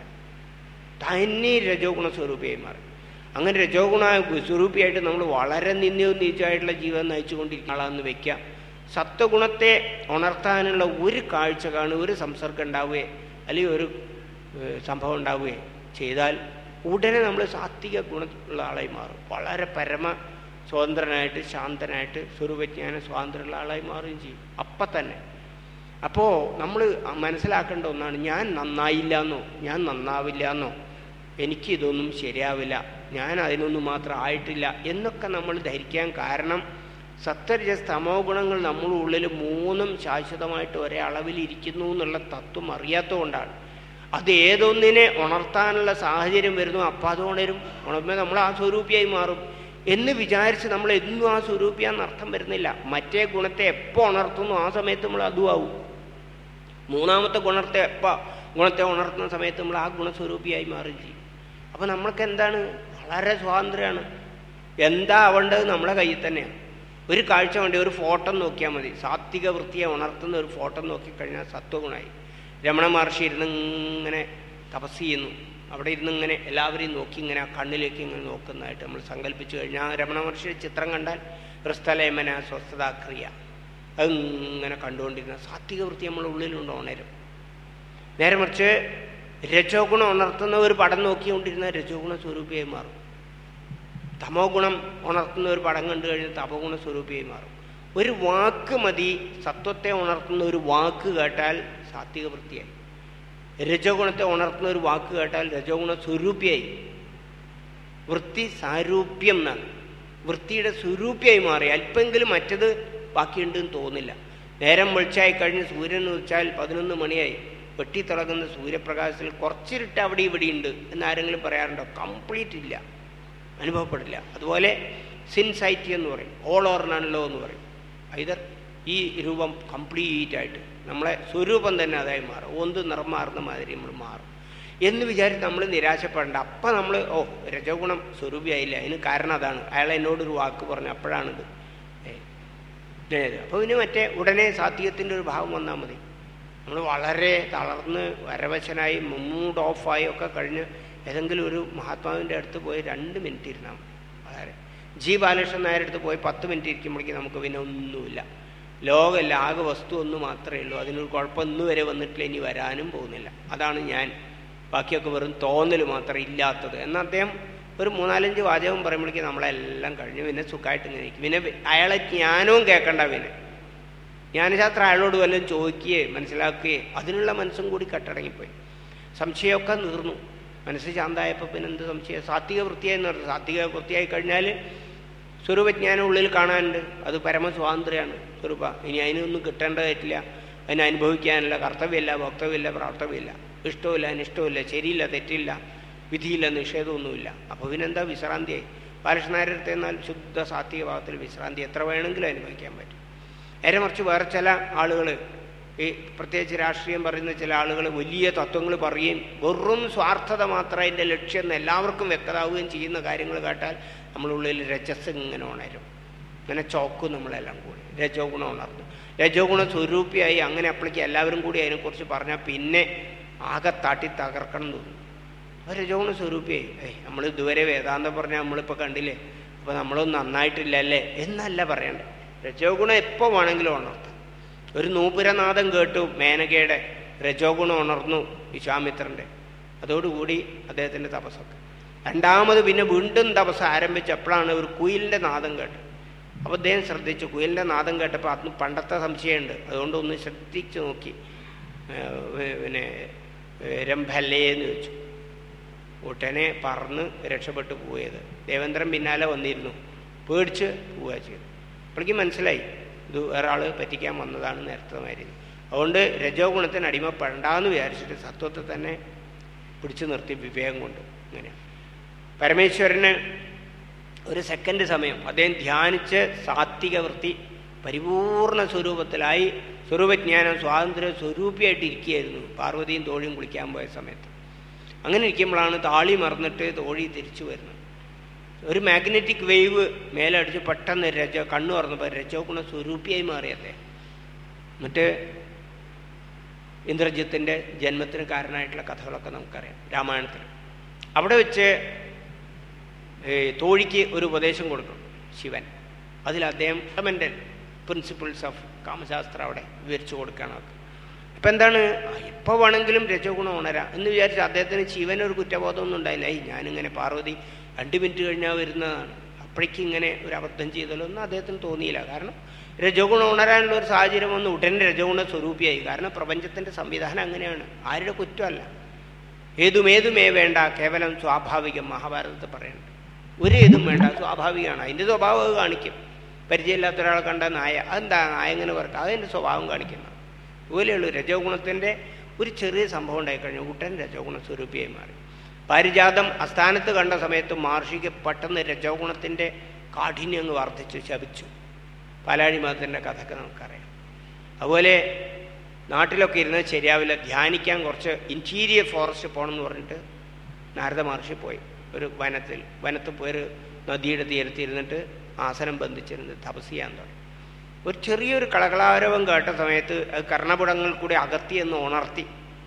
തന്നെ രജോ ഗുണ സ്വരൂപിയായി മാറി അങ്ങനെ രജോ ഗുണ സ്വരൂപിയായിട്ട് നമ്മൾ വളരെ നിന്ദ്യവും നീച്ചമായിട്ടുള്ള ജീവിതം നയിച്ചുകൊണ്ടിരിക്കുന്ന ആളാന്ന് വെക്കാം സത്വഗുണത്തെ ഉണർത്താനുള്ള ഒരു കാഴ്ച കാണുക ഒരു സംസർഗം ഉണ്ടാവുകയോ അല്ലെങ്കിൽ ഒരു ഏഹ്, സംഭവം ഉണ്ടാവുകയോ ചെയ്താൽ ഉടനെ നമ്മൾ സാത്വിക ഗുണമുള്ള ആളായി മാറും വളരെ പരമ സ്വതന്ത്രനായിട്ട് ശാന്തനായിട്ട് സ്വരൂപജ്ഞാന സ്വാതന്ത്ര്യമുള്ള ആളായി മാറുകയും ചെയ്യും അപ്പം തന്നെ അപ്പോൾ നമ്മൾ മനസ്സിലാക്കേണ്ട ഒന്നാണ് ഞാൻ നന്നായില്ല എന്നോ ഞാൻ നന്നാവില്ല എന്നോ എനിക്ക് ഇതൊന്നും ശരിയാവില്ല ഞാൻ അതിനൊന്നും മാത്രം ആയിട്ടില്ല എന്നൊക്കെ നമ്മൾ ധരിക്കാൻ കാരണം സത്വരജസ് തമോ ഗുണങ്ങൾ നമ്മുടെ ഉള്ളിൽ മൂന്നും ശാശ്വതമായിട്ട് ഒരേ അളവിൽ ഇരിക്കുന്നു എന്നുള്ള തത്വം അറിയാത്തതുകൊണ്ടാണ് അത് ഏതൊന്നിനെ ഉണർത്താനുള്ള സാഹചര്യം വരുന്നു അപ്പം അത് ഉണരും ഉണർത്തുമ്പോൾ നമ്മൾ ആ സ്വരൂപിയായി മാറും എന്ന് വിചാരിച്ച് നമ്മൾ എന്നും ആ സ്വരൂപിയാന്ന് അർത്ഥം വരുന്നില്ല മറ്റേ ഗുണത്തെ എപ്പോൾ ഉണർത്തുന്നു ആ സമയത്ത് നമ്മൾ അതും ആവും മൂന്നാമത്തെ ഗുണത്തെ എപ്പോൾ ഗുണത്തെ ഉണർത്തുന്ന സമയത്ത് നമ്മൾ ആ ഗുണസ്വരൂപിയായി മാറുകയും ചെയ്യും അപ്പം നമ്മൾക്ക് എന്താണ് വളരെ സ്വാതന്ത്ര്യമാണ് എന്താ ആവേണ്ടത് നമ്മളെ കയ്യിൽ തന്നെയാണ് ഒരു കാഴ്ച വേണ്ടി ഒരു ഫോട്ടോ നോക്കിയാൽ മതി സാത്വിക വൃത്തിയെ ഉണർത്തുന്ന ഒരു ഫോട്ടോ നോക്കിക്കഴിഞ്ഞാൽ സത്വഗുണമായി രമണ മഹർഷി ഇരുന്ന് ഇങ്ങനെ തപസ് ചെയ്യുന്നു അവിടെ ഇരുന്ന് ഇങ്ങനെ എല്ലാവരെയും നോക്കി ഇങ്ങനെ ആ കണ്ണിലേക്ക് ഇങ്ങനെ നോക്കുന്നതായിട്ട് നമ്മൾ സങ്കല്പിച്ചു കഴിഞ്ഞാൽ രമണ മഹർഷിയുടെ ചിത്രം കണ്ടാൽ ഹൃസ്ഥലേമന സ്വസ്ഥതാക്രിയ അത് ഇങ്ങനെ കണ്ടുകൊണ്ടിരുന്ന സാത്വിക വൃത്തി നമ്മുടെ ഉള്ളിലുണ്ട് ഉണരും നേരെ മറിച്ച് രജോഗുണം ഉണർത്തുന്ന ഒരു പടം നോക്കിക്കൊണ്ടിരുന്ന രജോഗുണ സ്വരൂപിയായി മാറും തമോ ഗുണം ഉണർത്തുന്ന ഒരു പടം കണ്ടു കഴിഞ്ഞാൽ തപോഗുണ സ്വരൂപിയായി മാറും ഒരു വാക്ക് മതി സത്വത്തെ ഉണർത്തുന്ന ഒരു വാക്ക് കേട്ടാൽ സാത്വിക വൃത്തിയായി രജോഗുണത്തെ ഉണർത്തുന്ന ഒരു വാക്ക് കേട്ടാൽ രജോഗുണ സ്വരൂപിയായി വൃത്തി സാരൂപ്യം എന്നാണ് വൃത്തിയുടെ സ്വരൂപിയായി മാറി അല്പെങ്കിലും മറ്റത് ബാക്കിയുണ്ടെന്ന് തോന്നില്ല നേരം വെളിച്ചായി കഴിഞ്ഞ് സൂര്യൻ ഉദിച്ചാൽ പതിനൊന്ന് മണിയായി വെട്ടിത്തിളങ്ങുന്ന സൂര്യപ്രകാശത്തിൽ കുറച്ചിരിട്ട് അവിടെ ഇവിടെ ഉണ്ട് എന്ന് ആരെങ്കിലും പറയാറുണ്ടോ കംപ്ലീറ്റ് ഇല്ല അനുഭവപ്പെടില്ല അതുപോലെ സിൻസൈറ്റി എന്ന് പറയും ഓൾ ഓർ നല്ലോ എന്ന് പറയും ഐതർ ഈ രൂപം കംപ്ലീറ്റ് ആയിട്ട് നമ്മളെ സ്വരൂപം തന്നെ അതായി മാറും ഒന്ത് നിറം മാറുന്ന മാതിരി നമ്മൾ മാറും എന്ന് വിചാരിച്ച് നമ്മൾ നിരാശപ്പെടേണ്ട അപ്പം നമ്മൾ ഓ രജഗുണം സ്വരൂപിയായില്ല അതിന് കാരണം അതാണ് അയാൾ എന്നോടൊരു വാക്ക് പറഞ്ഞു അപ്പോഴാണിത് അപ്പോൾ പിന്നെ മറ്റേ ഉടനെ സാത്വികത്തിൻ്റെ ഒരു ഭാവം വന്നാൽ മതി നമ്മൾ വളരെ തളർന്ന് വരവശനായി മൂഡ് ഓഫായി ഒക്കെ കഴിഞ്ഞ് ഏതെങ്കിലും ഒരു മഹാത്മാവിൻ്റെ അടുത്ത് പോയി രണ്ട് മിനിറ്റ് ഇരുന്നാൽ മതി വളരെ ജി ബാലകൃഷ്ണൻ നായരുടെ അടുത്ത് പോയി പത്ത് മിനിറ്റ് ഇരിക്കുമ്പോഴേക്കും നമുക്ക് പിന്നെ ഒന്നുമില്ല ലോകമല്ല ആകെ വസ്തു ഒന്ന് മാത്രമേ ഉള്ളൂ അതിനൊരു കുഴപ്പം ഇന്ന് വരെ വന്നിട്ടില്ല ഇനി വരാനും പോകുന്നില്ല അതാണ് ഞാൻ ബാക്കിയൊക്കെ വെറും തോന്നൽ മാത്രം ഇല്ലാത്തത് എന്നാൽ അദ്ദേഹം ഒരു മൂന്നാലഞ്ച് വാചകം പറയുമ്പോഴേക്കും നമ്മളെല്ലാം കഴിഞ്ഞു പിന്നെ സുഖമായിട്ട് ഇങ്ങനെ ഇരിക്കും പിന്നെ അയാളെ ജ്ഞാനവും കേൾക്കണ്ട പിന്നെ ജ്ഞാനശാസ്ത്രം അയാളോട് വല്ലതും ചോദിക്കുകയോ മനസ്സിലാക്കുകയോ അതിനുള്ള മനസ്സും കൂടി കട്ടടങ്ങിപ്പോയി സംശയമൊക്കെ തീർന്നു മനസ്സ് ശാന്തായപ്പോൾ പിന്നെ എന്ത് സംശയം സാത്വിക വൃത്തിയായെന്ന് പറഞ്ഞു സാത്വിക വൃത്തിയായി കഴിഞ്ഞാൽ സ്വരൂപജ്ഞാനം ഉള്ളിൽ കാണാനുണ്ട് അത് പരമസ്വാതന്ത്ര്യമാണ് സ്വരൂപ ഇനി അതിനൊന്നും കിട്ടേണ്ടതായിട്ടില്ല അതിനെ അനുഭവിക്കാനില്ല കർത്തവ്യമില്ല ഭക്തവ്യമില്ല പ്രാർത്ഥവ്യമില്ല ഇഷ്ടമില്ല അനിഷ്ടമില്ല ശരിയില്ല തെറ്റില്ല വിധിയില്ല നിഷേധമൊന്നുമില്ല അപ്പോൾ പിന്നെന്താ വിശ്രാന്തിയായി ബാലകൃഷ്ണനാരടുത്ത് എന്നാൽ ശുദ്ധ സാത്വിക ഭാവത്തിൽ വിശ്രാന്തി എത്ര വേണമെങ്കിലും അനുഭവിക്കാൻ പറ്റും നേരെ മറിച്ച് വേറെ ചില ആളുകൾ ഈ പ്രത്യേകിച്ച് രാഷ്ട്രീയം പറയുന്ന ചില ആളുകൾ വലിയ തത്വങ്ങൾ പറയുകയും വെറും സ്വാർത്ഥത മാത്രം അതിൻ്റെ ലക്ഷ്യം എന്ന് എല്ലാവർക്കും വ്യക്തമാവുകയും ചെയ്യുന്ന കാര്യങ്ങൾ കേട്ടാൽ നമ്മളുള്ളിൽ രജസ് ഇങ്ങനെ ഉണരും ഇങ്ങനെ ചോക്കും നമ്മളെല്ലാം കൂടി രജോ ഗുണം ഉണർന്നു രജോ ഗുണം സ്വരൂപിയായി അങ്ങനെ അപ്പോഴേക്ക് എല്ലാവരും കൂടി അതിനെക്കുറിച്ച് പറഞ്ഞാൽ പിന്നെ ആകെ താട്ടി തകർക്കണം തോന്നും അപ്പോൾ രജോ ഗുണം സ്വരൂപിയായി ഏയ് നമ്മൾ ഇതുവരെ വേദാന്തം പറഞ്ഞാൽ നമ്മളിപ്പോൾ കണ്ടില്ലേ അപ്പോൾ നമ്മളൊന്നും നന്നായിട്ടില്ലല്ലേ എന്നല്ല പറയണ്ടേ രജോ ഗുണം എപ്പോൾ വേണമെങ്കിലും ഉണർത്താം ഒരു നൂപുരനാഥം കേട്ടു മേനകയുടെ രജോ ഗുണം ഉണർന്നു വിശ്വാമിത്രൻ്റെ അതോടുകൂടി അദ്ദേഹത്തിൻ്റെ തപസ്സൊക്കെ രണ്ടാമത് പിന്നെ വീണ്ടും തപസ് ആരംഭിച്ചപ്പോഴാണ് ഒരു കുയിലിൻ്റെ നാദം കേട്ടത് അപ്പോൾ അദ്ദേഹം ശ്രദ്ധിച്ചു കുയിലിൻ്റെ നാദം കേട്ടപ്പോൾ അന്ന് പണ്ടത്തെ സംശയമുണ്ട് അതുകൊണ്ട് ഒന്ന് ശ്രദ്ധിച്ച് നോക്കി പിന്നെ രംഭല്ലേ എന്ന് ചോദിച്ചു ഉടനെ പറന്ന് രക്ഷപ്പെട്ടു പോയത് ദേവേന്ദ്രൻ പിന്നാലെ വന്നിരുന്നു പേടിച്ച് പോവുക ചെയ്തു അപ്പോഴേക്കും മനസ്സിലായി ഇത് വേറെ ആൾ പറ്റിക്കാൻ വന്നതാണ് നേരത്തെ മാതിരി അതുകൊണ്ട് രജോ ഗുണത്തിന് അടിമപ്പെടണ്ടെന്ന് വിചാരിച്ചിട്ട് സത്വത്തെ തന്നെ പിടിച്ചു നിർത്തി വിവേകം കൊണ്ട് ഇങ്ങനെ പരമേശ്വരന് ഒരു സെക്കൻഡ് സമയം അദ്ദേഹം ധ്യാനിച്ച് സാത്വിക വൃത്തി പരിപൂർണ സ്വരൂപത്തിലായി സ്വരൂപജ്ഞാനം സ്വാതന്ത്ര്യ സ്വരൂപിയായിട്ട് ഇരിക്കുകയായിരുന്നു പാർവതിയും തോഴിയും കുളിക്കാൻ പോയ സമയത്ത് അങ്ങനെ ഇരിക്കുമ്പോഴാണ് താളി മറന്നിട്ട് തോഴി തിരിച്ചു വരുന്നത് ഒരു മാഗ്നറ്റിക് വേവ് മേലടിച്ച് പെട്ടെന്ന് രജ കണ്ണു തുറന്നപ്പോൾ രജോ ഗുണ സ്വരൂപിയായി മാറി അദ്ദേഹം എന്നിട്ട് ഇന്ദ്രജിത്തിൻ്റെ ജന്മത്തിന് കാരണമായിട്ടുള്ള കഥകളൊക്കെ നമുക്കറിയാം രാമായണത്തിൽ അവിടെ വെച്ച് തോഴിക്ക് ഒരു ഉപദേശം കൊടുക്കും ശിവൻ അതിൽ അദ്ദേഹം ഫണ്ടമെൻ്റൽ പ്രിൻസിപ്പിൾസ് ഓഫ് കാമശാസ്ത്രം അവിടെ വിവരിച്ചു കൊടുക്കുകയാണ് അപ്പം എന്താണ് എപ്പോൾ വേണമെങ്കിലും രജോഗുണം ഉണരാം എന്ന് വിചാരിച്ച് അദ്ദേഹത്തിന് ശിവൻ ഒരു കുറ്റബോധമൊന്നും ഉണ്ടായില്ല ഈ ഞാനിങ്ങനെ പാർവതി രണ്ട് മിനിറ്റ് കഴിഞ്ഞാൽ വരുന്നതാണ് അപ്പോഴേക്കും ഇങ്ങനെ ഒരു അബദ്ധം ചെയ്തല്ലോ ഒന്നും അദ്ദേഹത്തിന് തോന്നിയില്ല കാരണം രജോഗുണം ഉണരാനുള്ള ഒരു സാഹചര്യം വന്ന് ഉടനെ രജോഗുണ സ്വരൂപിയായി കാരണം പ്രപഞ്ചത്തിൻ്റെ സംവിധാനം അങ്ങനെയാണ് ആരുടെ കുറ്റമല്ല ഏതുമേതുമേ വേണ്ട കേവലം സ്വാഭാവികം മഹാഭാരതത്തിൽ പറയുന്നുണ്ട് ഒരു ഏതും വേണ്ട സ്വാഭാവികമാണ് അതിൻ്റെ സ്വഭാവം അത് കാണിക്കും പരിചയമില്ലാത്ത ഒരാളെ കണ്ട നായ അതെന്താ നായ എങ്ങനെ പറയും അതിൻ്റെ സ്വഭാവം കാണിക്കുന്നത് അതുപോലെയുള്ളൂ രജോ ഗുണത്തിൻ്റെ ഒരു ചെറിയ സംഭവം ഉണ്ടായിക്കഴിഞ്ഞു ഉടൻ രജോ ഗുണ സ്വരൂപിയായി മാറി പാരിജാതം അസ്ഥാനത്ത് കണ്ട സമയത്ത് മഹർഷിക്ക് പെട്ടെന്ന് രജോ ഗുണത്തിൻ്റെ കാഠിന്യം അങ്ങ് വർദ്ധിച്ചു ശപിച്ചു പാലാഴി മതത്തിൻ്റെ കഥയൊക്കെ നമുക്കറിയാം അതുപോലെ നാട്ടിലൊക്കെ ഇരുന്നത് ശരിയാവില്ല ധ്യാനിക്കാൻ കുറച്ച് ഇൻറ്റീരിയർ ഫോറസ്റ്റ് പോകണമെന്ന് പറഞ്ഞിട്ട് നാരദ മഹർഷി പോയി ഒരു വനത്തിൽ വനത്തിൽ പോയി ഒരു നദിയുടെ തീരത്തിരുന്നിട്ട് ആസനം ബന്ധിച്ചിരുന്ന് തപസ് ചെയ്യാൻ തുടങ്ങി ഒരു ചെറിയൊരു കളകളാരവം കേട്ട സമയത്ത് അത് കർണപുടങ്ങൾ കൂടി അകത്തി എന്ന് ഉണർത്തി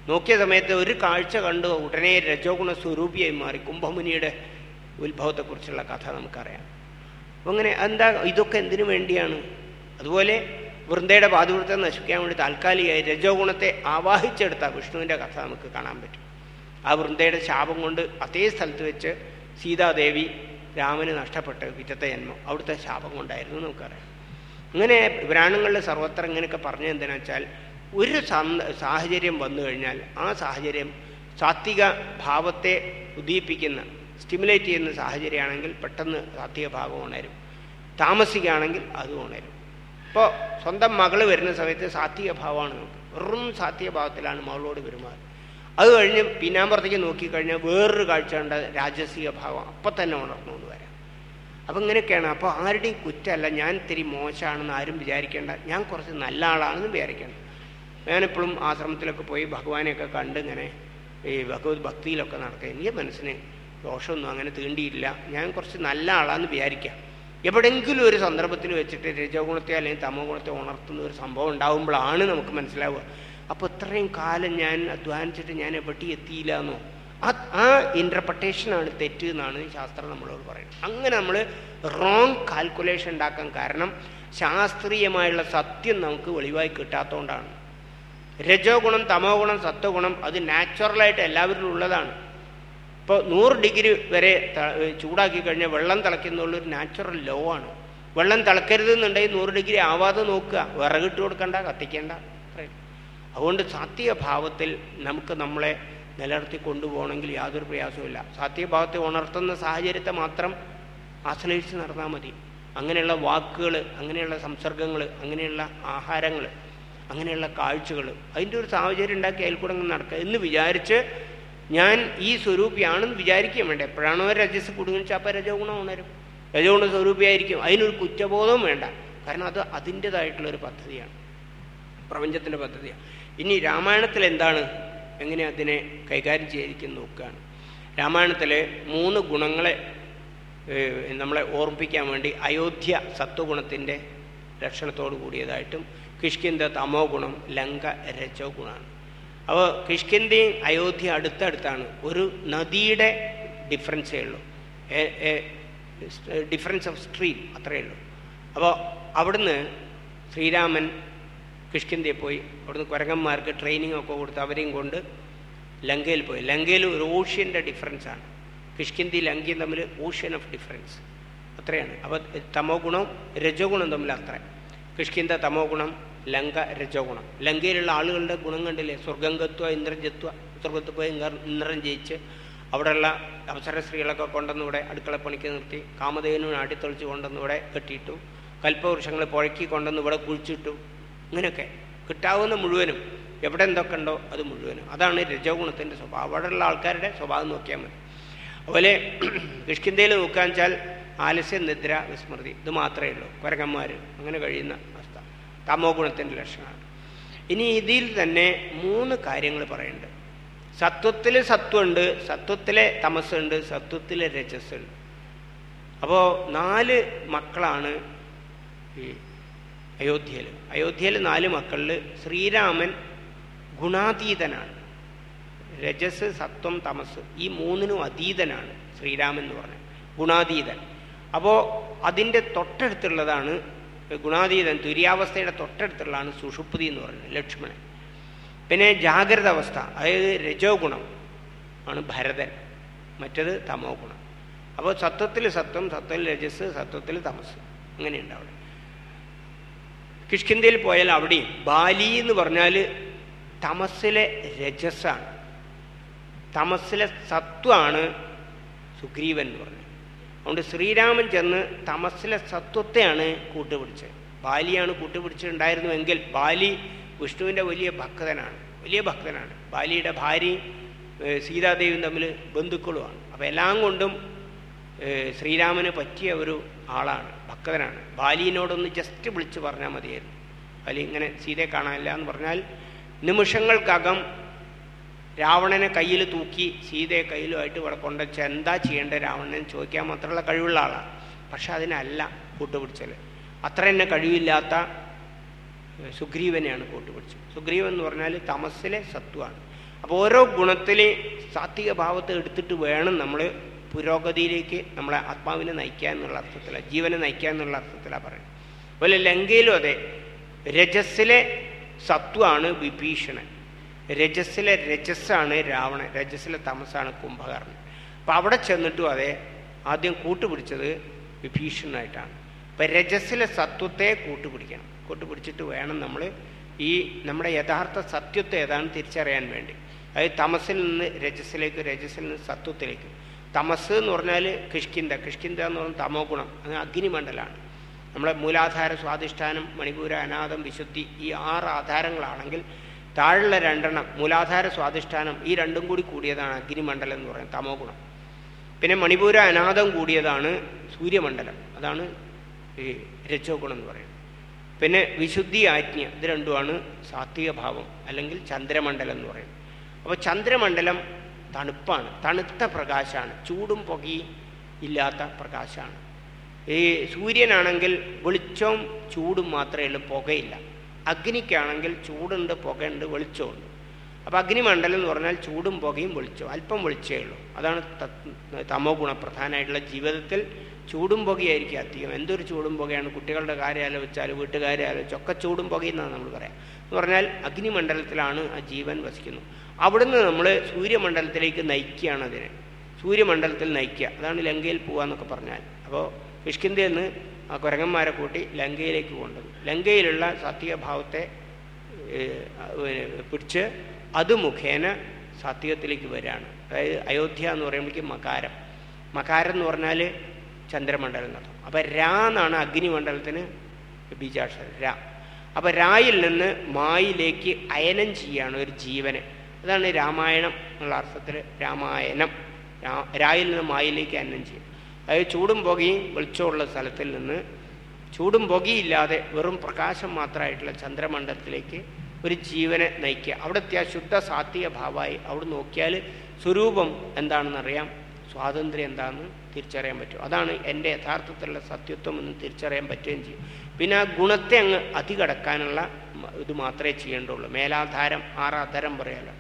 നോക്കിയ സമയത്ത് ഒരു കാഴ്ച കണ്ട് ഉടനെ രജോഗുണ സ്വരൂപിയായി മാറി കുംഭമുനിയുടെ ഉത്ഭവത്തെക്കുറിച്ചുള്ള കഥ നമുക്കറിയാം അപ്പം അങ്ങനെ എന്താ ഇതൊക്കെ എന്തിനു വേണ്ടിയാണ് അതുപോലെ വൃന്ദയുടെ പാതിവൃത്തം നശിപ്പിക്കാൻ വേണ്ടി താൽക്കാലികമായി രജോഗുണത്തെ ആവാഹിച്ചെടുത്ത വിഷ്ണുവിൻ്റെ കഥ നമുക്ക് കാണാൻ പറ്റും ആ വൃന്ദയുടെ ശാപം കൊണ്ട് അതേ സ്ഥലത്ത് വെച്ച് സീതാദേവി രാമന് നഷ്ടപ്പെട്ട പിറ്റത്തെ ജന്മം അവിടുത്തെ ശാപം കൊണ്ടായിരുന്നു നമുക്കറിയാം അങ്ങനെ പുരാണങ്ങളിൽ സർവത്ര ഇങ്ങനെയൊക്കെ പറഞ്ഞത് എന്തിനാ വെച്ചാൽ ഒരു സന്ദ സാഹചര്യം വന്നു കഴിഞ്ഞാൽ ആ സാഹചര്യം സാത്വിക ഭാവത്തെ ഉദ്ദീപിക്കുന്ന സ്റ്റിമുലേറ്റ് ചെയ്യുന്ന സാഹചര്യമാണെങ്കിൽ പെട്ടെന്ന് സാത്വിക ഭാവം ഉണരും താമസിക്കുകയാണെങ്കിൽ അത് ഉണരും ഇപ്പോൾ സ്വന്തം മകൾ വരുന്ന സമയത്ത് സാത്വിക ഭാവമാണ് നമുക്ക് വെറും സാത്വിക ഭാവത്തിലാണ് മകളോട് പെരുമാറുന്നത് അത് കഴിഞ്ഞ് പിന്നാമ്പുറത്തേക്ക് നോക്കിക്കഴിഞ്ഞാൽ വേറൊരു കാഴ്ച കണ്ട രാജസിക ഭാവം അപ്പം തന്നെ ഉണർന്നു എന്ന് വരാം അപ്പം ഇങ്ങനെയൊക്കെയാണ് അപ്പോൾ ആരുടെയും കുറ്റമല്ല ഞാൻ ഇത്തിരി മോശമാണെന്ന് ആരും വിചാരിക്കേണ്ട ഞാൻ കുറച്ച് നല്ല ആളാണെന്ന് വിചാരിക്കേണ്ട ഞാനെപ്പോഴും ആശ്രമത്തിലൊക്കെ പോയി ഭഗവാനെയൊക്കെ കണ്ട് ഇങ്ങനെ ഈ ഭഗവത് ഭക്തിയിലൊക്കെ നടക്കുക എനിക്ക് മനസ്സിന് ദോഷമൊന്നും അങ്ങനെ തീണ്ടിയില്ല ഞാൻ കുറച്ച് നല്ല ആളാന്ന് വിചാരിക്കാം എവിടെയെങ്കിലും ഒരു സന്ദർഭത്തിൽ വെച്ചിട്ട് രജോഗുണത്തെ അല്ലെങ്കിൽ തമോ ഗുണത്തെ ഉണർത്തുന്ന ഒരു സംഭവം ഉണ്ടാകുമ്പോഴാണ് നമുക്ക് മനസ്സിലാവുക അപ്പോൾ ഇത്രയും കാലം ഞാൻ അധ്വാനിച്ചിട്ട് ഞാൻ എവിടെ എത്തിയില്ല എന്നോ ആ ആ ഇൻ്റർപ്രട്ടേഷനാണ് തെറ്റ് എന്നാണ് ശാസ്ത്രം നമ്മളോട് പറയുന്നത് അങ്ങനെ നമ്മൾ റോങ് കാൽക്കുലേഷൻ ഉണ്ടാക്കാൻ കാരണം ശാസ്ത്രീയമായുള്ള സത്യം നമുക്ക് വെളിവായി കിട്ടാത്തതുകൊണ്ടാണ് രജോ ഗുണം തമോ ഗുണം സത്വഗുണം അത് നാച്ചുറലായിട്ട് എല്ലാവരിലും ഉള്ളതാണ് ഇപ്പോൾ നൂറ് ഡിഗ്രി വരെ ത- ചൂടാക്കി കഴിഞ്ഞാൽ വെള്ളം തിളയ്ക്കുന്നുള്ളൊരു നാച്ചുറൽ ലോ ആണ് വെള്ളം തിളക്കരുത് എന്നുണ്ടെങ്കിൽ നൂറ് ഡിഗ്രി ആവാതെ നോക്കുക വിറകിട്ട് കൊടുക്കണ്ട കത്തിക്കേണ്ട അത്രയും അതുകൊണ്ട് സാത്വിക ഭാവത്തിൽ നമുക്ക് നമ്മളെ നിലനിർത്തി കൊണ്ടുപോകണമെങ്കിൽ യാതൊരു പ്രയാസവുമില്ല സാത്വിക ഭാവത്തെ ഉണർത്തുന്ന സാഹചര്യത്തെ മാത്രം ആശ്രയിച്ച് നടന്നാൽ മതി അങ്ങനെയുള്ള വാക്കുകൾ അങ്ങനെയുള്ള സംസർഗങ്ങൾ അങ്ങനെയുള്ള ആഹാരങ്ങൾ അങ്ങനെയുള്ള കാഴ്ചകൾ അതിൻ്റെ ഒരു സാഹചര്യം ഉണ്ടാക്കി അതിൽ കൂടെ അങ്ങ് നടക്കുക എന്ന് വിചാരിച്ച് ഞാൻ ഈ സ്വരൂപിയാണെന്ന് വിചാരിക്കുകയും വേണ്ട എപ്പോഴാണോ രജസ് കുടുങ്ങിച്ച് അപ്പോൾ രജോഗുണം ഉണരും രജോഗുണ സ്വരൂപിയായിരിക്കും അതിനൊരു കുറ്റബോധവും വേണ്ട കാരണം അത് അതിൻ്റെതായിട്ടുള്ളൊരു പദ്ധതിയാണ് പ്രപഞ്ചത്തിൻ്റെ പദ്ധതിയാണ് ഇനി രാമായണത്തിൽ എന്താണ് എങ്ങനെ അതിനെ കൈകാര്യം ചെയ്തിരിക്കുന്നു നോക്കുകയാണ് രാമായണത്തിൽ മൂന്ന് ഗുണങ്ങളെ ഏഹ്, നമ്മളെ ഓർമ്മിപ്പിക്കാൻ വേണ്ടി അയോധ്യ സത്വഗുണത്തിൻ്റെ ലക്ഷണത്തോട് കൂടിയതായിട്ടും കിഷ്കിന്ത തമോ ഗുണം ലങ്ക രജോ ഗുണമാണ് അപ്പോൾ കിഷ്കിന്ദയും അയോധ്യ അടുത്തടുത്താണ് ഒരു നദിയുടെ ഡിഫറൻസേ ഉള്ളൂ ഡിഫറൻസ് ഓഫ് സ്ട്രീം അത്രയേ ഉള്ളൂ അപ്പോൾ അവിടുന്ന് ശ്രീരാമൻ കിഷ്കിന്ദയിൽ പോയി അവിടുന്ന് കുരങ്ങന്മാർക്ക് ട്രെയിനിങ് ഒക്കെ കൊടുത്ത് അവരെയും കൊണ്ട് ലങ്കയിൽ പോയി ലങ്കയിൽ ഒരു ഓഷ്യൻ്റെ ഡിഫറൻസാണ് കിഷ്കിന്ദി ലങ്കയും തമ്മിൽ ഓഷ്യൻ ഓഫ് ഡിഫറൻസ് അത്രയാണ് അപ്പോൾ തമോ ഗുണവും രജോ ഗുണം തമ്മിൽ അത്ര കിഷ്കിന്ദ തമോ ഗുണം ലങ്ക രജോ ഗുണം ലങ്കയിലുള്ള ആളുകളുടെ ഗുണം കണ്ടില്ലേ സ്വർഗംഗത്വ ഇന്ദ്രജത്വ സ്വർഗത്ത് പോയി ഇന്ദ്ര- ഇന്ദ്രൻ ജയിച്ച് അവിടെയുള്ള അവസര സ്ത്രീകളൊക്കെ കൊണ്ടുവന്ന് ഇവിടെ അടുക്കളപ്പണിക്ക് നിർത്തി കാമധേനു ആട്ടിത്തൊളിച്ച് കൊണ്ടുവന്ന് ഇവിടെ കെട്ടിയിട്ടു കൽപ്പവൃക്ഷങ്ങൾ പുഴക്കി കൊണ്ടുവന്ന് ഇവിടെ കുഴിച്ചിട്ടു ഇങ്ങനെയൊക്കെ കിട്ടാവുന്ന മുഴുവനും എവിടെ എന്തൊക്കെ ഉണ്ടോ അത് മുഴുവനും അതാണ് രജോ ഗുണത്തിൻ്റെ സ്വഭാവം അവിടെയുള്ള ആൾക്കാരുടെ സ്വഭാവം നോക്കിയാൽ മതി അതുപോലെ കിഷ്കിന്തയിൽ നോക്കുകയെന്ന് വെച്ചാൽ ആലസ്യം നിദ്ര വിസ്മൃതി ഇത് മാത്രമേ ഉള്ളൂ കുരങ്ങന്മാർ അങ്ങനെ കഴിയുന്ന അവസ്ഥ തമോ ഗുണത്തിൻ്റെ ലക്ഷണമാണ് ഇനി ഇതിൽ തന്നെ മൂന്ന് കാര്യങ്ങൾ പറയുന്നുണ്ട് സത്വത്തിൽ സത്വമുണ്ട് സത്വത്തിലെ തമസ്സുണ്ട് സത്വത്തിലെ രജസ്സുണ്ട് അപ്പോൾ നാല് മക്കളാണ് ഈ അയോധ്യയിൽ അയോധ്യയിൽ നാല് മക്കളിൽ ശ്രീരാമൻ ഗുണാതീതനാണ് രജസ് സത്വം തമസ് ഈ മൂന്നിനും അതീതനാണ് ശ്രീരാമൻ എന്ന് പറഞ്ഞത് ഗുണാതീതൻ അപ്പോൾ അതിൻ്റെ തൊട്ടടുത്തുള്ളതാണ് ഗുണാതീതൻ തുര്യാവസ്ഥയുടെ തൊട്ടടുത്തുള്ളതാണ് സുഷുപ്തി എന്ന് പറയുന്നത് ലക്ഷ്മണൻ പിന്നെ ജാഗ്രത അവസ്ഥ അതായത് രജോ ഗുണം ആണ് ഭരതൻ മറ്റത് തമോ ഗുണം അപ്പോൾ സത്വത്തിൽ സത്വം സത്വത്തിൽ രജസ് സത്വത്തിൽ തമസ് അങ്ങനെയുണ്ട് അവിടെ കിഷ്കിന്തയിൽ പോയാൽ അവിടെയും ബാലി എന്ന് പറഞ്ഞാൽ തമസിലെ രജസ്സാണ് തമസിലെ സത്വമാണ് സുഗ്രീവൻ എന്ന് പറഞ്ഞത് അതുകൊണ്ട് ശ്രീരാമൻ ചെന്ന് തമസിലെ സത്വത്തെയാണ് കൂട്ടുപിടിച്ചത് ബാലിയാണ് കൂട്ടുപിടിച്ചിട്ടുണ്ടായിരുന്നുവെങ്കിൽ ബാലി വിഷ്ണുവിൻ്റെ വലിയ ഭക്തനാണ് വലിയ ഭക്തനാണ് ബാലിയുടെ ഭാര്യയും ഏഹ്, സീതാദേവിയും തമ്മിൽ ബന്ധുക്കളുമാണ് അപ്പോൾ എല്ലാം കൊണ്ടും ഏഹ്, ശ്രീരാമന് പറ്റിയ ഒരു ആളാണ് ഭക്തനാണ് ബാലിനോടൊന്ന് ജസ്റ്റ് വിളിച്ച് പറഞ്ഞാൽ മതിയായിരുന്നു ബാലി ഇങ്ങനെ സീതയെ കാണാനില്ല എന്ന് പറഞ്ഞാൽ നിമിഷങ്ങൾക്കകം രാവണനെ കയ്യിൽ തൂക്കി സീതയെ കയ്യിലുമായിട്ട് ഇവിടെ കൊണ്ടുവച്ച് എന്താ ചെയ്യേണ്ടത് രാവണൻ ചോദിക്കാൻ മാത്രമുള്ള കഴിവുള്ള ആളാണ് പക്ഷെ അതിനല്ല കൂട്ടുപിടിച്ചത് അത്ര തന്നെ കഴിവില്ലാത്ത ഏഹ്, സുഗ്രീവനെയാണ് കൂട്ടുപിടിച്ചത് സുഗ്രീവൻ എന്ന് പറഞ്ഞാൽ തമസിലെ സത്വമാണ് അപ്പോൾ ഓരോ ഗുണത്തിൽ സാത്വിക ഭാവത്തെ എടുത്തിട്ട് വേണം നമ്മൾ പുരോഗതിയിലേക്ക് നമ്മളെ ആത്മാവിനെ നയിക്കുക എന്നുള്ള അർത്ഥത്തിലാണ് ജീവനെ നയിക്കുക എന്നുള്ള അർത്ഥത്തിലാണ് പറയുന്നത് അതുപോലെ ലങ്കയിലും അതെ രജസ്സിലെ സത്വമാണ് വിഭീഷണൻ രജസ്സിലെ രജസ്സാണ് രാവണൻ രജസ്സിലെ തമസാണ് കുംഭകർണൻ അപ്പം അവിടെ ചെന്നിട്ടും അതെ ആദ്യം കൂട്ടുപിടിച്ചത് വിഭീഷണനായിട്ടാണ് അപ്പം രജസ്സിലെ സത്വത്തെ കൂട്ടുപിടിക്കണം കൂട്ടുപിടിച്ചിട്ട് വേണം നമ്മൾ ഈ നമ്മുടെ യഥാർത്ഥ സത്യത്തെ ഏതാണ് തിരിച്ചറിയാൻ വേണ്ടി അതായത് തമസിൽ നിന്ന് രജസ്സിലേക്ക് രജസ്സിൽ നിന്ന് സത്വത്തിലേക്ക് തമസ് എന്ന് പറഞ്ഞാൽ കിഷ്കിന്ത കിഷ്കിന്ത എന്ന് പറഞ്ഞാൽ തമോ ഗുണം അത് അഗ്നിമണ്ഡലമാണ് നമ്മളെ മൂലാധാര സ്വാധിഷ്ഠാനം മണിപൂര അനാഥം വിശുദ്ധി ഈ ആറ് ആധാരങ്ങളാണെങ്കിൽ താഴെയുള്ള രണ്ടെണ്ണം മൂലാധാര സ്വാധിഷ്ഠാനം ഈ രണ്ടും കൂടി കൂടിയതാണ് അഗ്നിമണ്ഡലം എന്ന് പറയുന്നത് തമോ ഗുണം പിന്നെ മണിപൂര അനാഥം കൂടിയതാണ് സൂര്യമണ്ഡലം അതാണ് ഈ രജോ ഗുണം എന്ന് പറയുന്നത് പിന്നെ വിശുദ്ധി ആജ്ഞ ഇത് രണ്ടുമാണ് സാത്വിക ഭാവം അല്ലെങ്കിൽ ചന്ദ്രമണ്ഡലം എന്ന് പറയുന്നത് അപ്പോൾ ചന്ദ്രമണ്ഡലം തണുപ്പാണ് തണുത്ത പ്രകാശമാണ് ചൂടും പുകയും ഇല്ലാത്ത പ്രകാശമാണ് ഈ സൂര്യനാണെങ്കിൽ വെളിച്ചവും ചൂടും മാത്രമേ ഉള്ളൂ പുകയില്ല അഗ്നിക്കാണെങ്കിൽ ചൂടുണ്ട് പുകയുണ്ട് വെളിച്ചമുണ്ട് അപ്പോൾ അഗ്നിമണ്ഡലം എന്ന് പറഞ്ഞാൽ ചൂടും പുകയും വെളിച്ചവും അല്പം വെളിച്ചേ ഉള്ളൂ അതാണ് ത- തമോ ഗുണപ്രധാനമായിട്ടുള്ള ജീവിതത്തിൽ ചൂടും പുകയായിരിക്കും അധികം എന്തൊരു ചൂടും പുകയാണ് കുട്ടികളുടെ കാര്യം ആലോചിച്ചാൽ വീട്ടുകാരെ ആലോചിച്ച് ഒക്കെ ചൂടും പുകയെന്നാണ് നമ്മൾ പറയാം എന്ന് പറഞ്ഞാൽ അഗ്നിമണ്ഡലത്തിലാണ് ആ ജീവൻ വസിക്കുന്നത് അവിടുന്ന് നമ്മൾ സൂര്യമണ്ഡലത്തിലേക്ക് നയിക്കുകയാണ് അതിനെ സൂര്യമണ്ഡലത്തിൽ നയിക്കുക അതാണ് ലങ്കയിൽ പോവാന്നൊക്കെ പറഞ്ഞാൽ അപ്പോൾ കിഷ്കിന്ദയിൽ നിന്ന് ആ കുരങ്ങന്മാരെ കൂട്ടി ലങ്കയിലേക്ക് കൊണ്ടത് ലങ്കയിലുള്ള സാത്വികഭാവത്തെ ഏഹ്, ഏഹ്, പിടിച്ച് അത് മുഖേന സാത്വികത്തിലേക്ക് വരികയാണ് അതായത് അയോധ്യ എന്ന് പറയുമ്പോഴേക്കും മകാരം മകാരം എന്ന് പറഞ്ഞാൽ ചന്ദ്രമണ്ഡലം എന്നർത്ഥം അപ്പം രാ എന്നാണ് അഗ്നിമണ്ഡലത്തിന് ബീജാക്ഷരം രാ അപ്പം രായിൽ നിന്ന് മായിലേക്ക് അയനം ചെയ്യാണ് ഒരു ജീവനെ അതാണ് രാമായണം എന്നുള്ള അർത്ഥത്തിൽ രാമായണം രാ- രായിൽ നിന്ന് മായിലേക്ക് അയനം ചെയ്യും അതായത് ചൂടും പുകയും വെളിച്ചമുള്ള സ്ഥലത്തിൽ നിന്ന് ചൂടും പുകയില്ലാതെ വെറും പ്രകാശം മാത്രമായിട്ടുള്ള ചന്ദ്രമണ്ഡലത്തിലേക്ക് ഒരു ജീവനെ നയിക്കുക അവിടുത്തെ ആ ശുദ്ധ സാത്വിക ഭാവമായി അവിടെ നോക്കിയാൽ സ്വരൂപം എന്താണെന്നറിയാം സ്വാതന്ത്ര്യം എന്താണെന്ന് തിരിച്ചറിയാൻ പറ്റും അതാണ് എൻ്റെ യഥാർത്ഥത്തിലുള്ള സത്യത്വം എന്ന് തിരിച്ചറിയാൻ പറ്റുകയും ചെയ്യും പിന്നെ ആ ഗുണത്തെ അങ്ങ് അതികടക്കാനുള്ള മ- ഇത് മാത്രമേ ചെയ്യേണ്ടുള്ളൂ മേലാധാരം ആറാധാരം പറയാലോ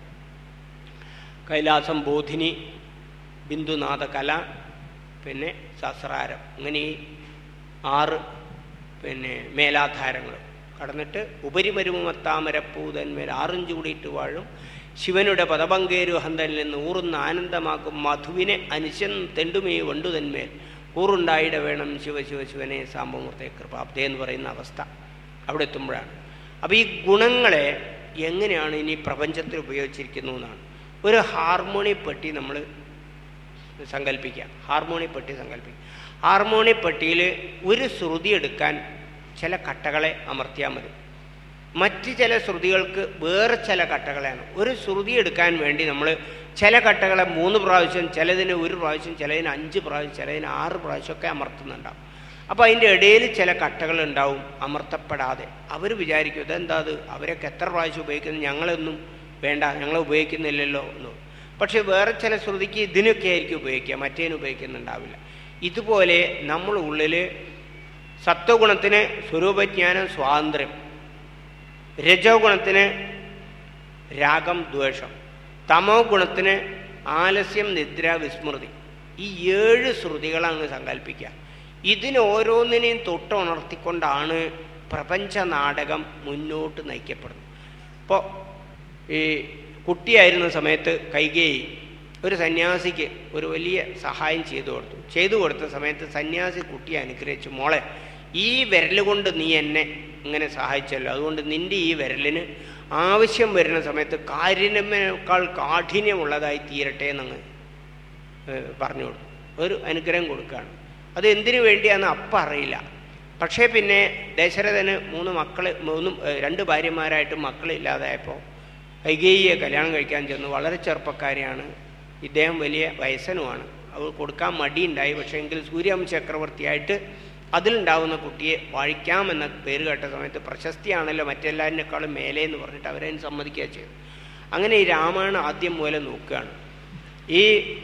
കൈലാസം ബോധിനി ബിന്ദുനാഥ കല പിന്നെ സസ്രാരം അങ്ങനെ ഈ ആറ് പിന്നെ മേലാധാരങ്ങൾ കടന്നിട്ട് ഉപരിമരുമത്താമരപ്പൂതന്മേൽ ആറും ചൂടിയിട്ട് വാഴും ശിവനുടെ പദപങ്കേരു ഹന്തനിൽ നിന്ന് ഊറുന്ന ആനന്ദമാക്കും മധുവിനെ അനുശൻ തെണ്ടുമേ വണ്ടുതന്മേൽ കൂറുണ്ടായിട വേണം ശിവ ശിവ ശിവനെ സാമ്പമൂർത്തെ കൃപാബ്ദേ എന്ന് പറയുന്ന അവസ്ഥ അവിടെ എത്തുമ്പോഴാണ് അപ്പോൾ ഈ ഗുണങ്ങളെ എങ്ങനെയാണ് ഇനി പ്രപഞ്ചത്തിൽ ഉപയോഗിച്ചിരിക്കുന്നു എന്നാണ് ഒരു ഹാർമോണി പെട്ടി നമ്മൾ സങ്കല്പിക്കുക ഹാർമോണി പെട്ടി സങ്കല്പിക്കുക ഹാർമോണി പെട്ടിയിൽ ഒരു ശ്രുതി എടുക്കാൻ ചില കട്ടകളെ അമർത്തിയാൽ മതി മറ്റ് ചില ശ്രുതികൾക്ക് വേറെ ചില കട്ടകളാണ് ഒരു ശ്രുതി എടുക്കാൻ വേണ്ടി നമ്മൾ ചില കട്ടകളെ മൂന്ന് പ്രാവശ്യം ചിലതിന് ഒരു പ്രാവശ്യം ചിലതിന് അഞ്ച് പ്രാവശ്യം ചിലതിന് ആറ് പ്രാവശ്യമൊക്കെ അമർത്തുന്നുണ്ടാവും അപ്പോൾ അതിൻ്റെ ഇടയിൽ ചില കട്ടകൾ ഉണ്ടാവും അമർത്തപ്പെടാതെ അവർ വിചാരിക്കും ഇതെന്താ അത് അവരൊക്കെ എത്ര പ്രാവശ്യം ഉപയോഗിക്കുന്നു ഞങ്ങളൊന്നും വേണ്ട ഞങ്ങൾ ഉപയോഗിക്കുന്നില്ലല്ലോ എന്ന് പക്ഷെ വേറെ ചില ശ്രുതിക്ക് ഇതിനൊക്കെ ആയിരിക്കും ഉപയോഗിക്കുക മറ്റേതിന് ഉപയോഗിക്കുന്നുണ്ടാവില്ല ഇതുപോലെ നമ്മൾ ഉള്ളിൽ സത്വഗുണത്തിന് സ്വരൂപജ്ഞാനം സ്വാതന്ത്ര്യം രജോ ഗുണത്തിന് രാഗം ദ്വേഷം തമോ ഗുണത്തിന് ആലസ്യം നിദ്ര വിസ്മൃതി ഈ ഏഴ് ശ്രുതികളങ്ങ് സങ്കല്പിക്കുക ഇതിന് ഓരോന്നിനെയും തൊട്ടുണർത്തിക്കൊണ്ടാണ് പ്രപഞ്ച നാടകം മുന്നോട്ട് നയിക്കപ്പെടുന്നത് ഇപ്പോൾ ഈ കുട്ടിയായിരുന്ന സമയത്ത് കൈകേയി ഒരു സന്യാസിക്ക് ഒരു വലിയ സഹായം ചെയ്തു കൊടുത്തു ചെയ്തു കൊടുത്ത സമയത്ത് സന്യാസി കുട്ടിയെ അനുഗ്രഹിച്ചു മോളെ ഈ വിരൽ കൊണ്ട് നീ എന്നെ ഇങ്ങനെ സഹായിച്ചല്ലോ അതുകൊണ്ട് നിന്റെ ഈ വിരലിന് ആവശ്യം വരുന്ന സമയത്ത് കാഠിന്യമേക്കാൾ കാഠിന്യമുള്ളതായി തീരട്ടെ എന്നങ്ങ് ഏഹ് പറഞ്ഞു കൊടുത്തു ഒരു അനുഗ്രഹം കൊടുക്കുകയാണ് അത് എന്തിനു വേണ്ടിയാന്ന് അപ്പം അറിയില്ല പക്ഷേ പിന്നെ ദശരഥന് മൂന്ന് മക്കൾ മൂന്നും ഏഹ് രണ്ട് ഭാര്യമാരായിട്ട് മക്കളില്ലാതായപ്പോൾ കൈകേയിയെ കല്യാണം കഴിക്കാൻ ചെന്നു വളരെ ചെറുപ്പക്കാരിയാണ് ഇദ്ദേഹം വലിയ വയസ്സനുമാണ് അവൾ കൊടുക്കാൻ മടിയുണ്ടായി പക്ഷേ എങ്കിൽ സൂര്യവംശ ചക്രവർത്തിയായിട്ട് അതിലുണ്ടാവുന്ന കുട്ടിയെ വാഴിക്കാമെന്ന പേര് കേട്ട സമയത്ത് പ്രശസ്തിയാണല്ലോ മറ്റെല്ലാതിനേക്കാളും മേലെ എന്ന് പറഞ്ഞിട്ട് അവരതിന് സമ്മതിക്കുക ചെയ്തു അങ്ങനെ ഈ രാമായണം ആദ്യം മൂലം നോക്കുകയാണ് ഈ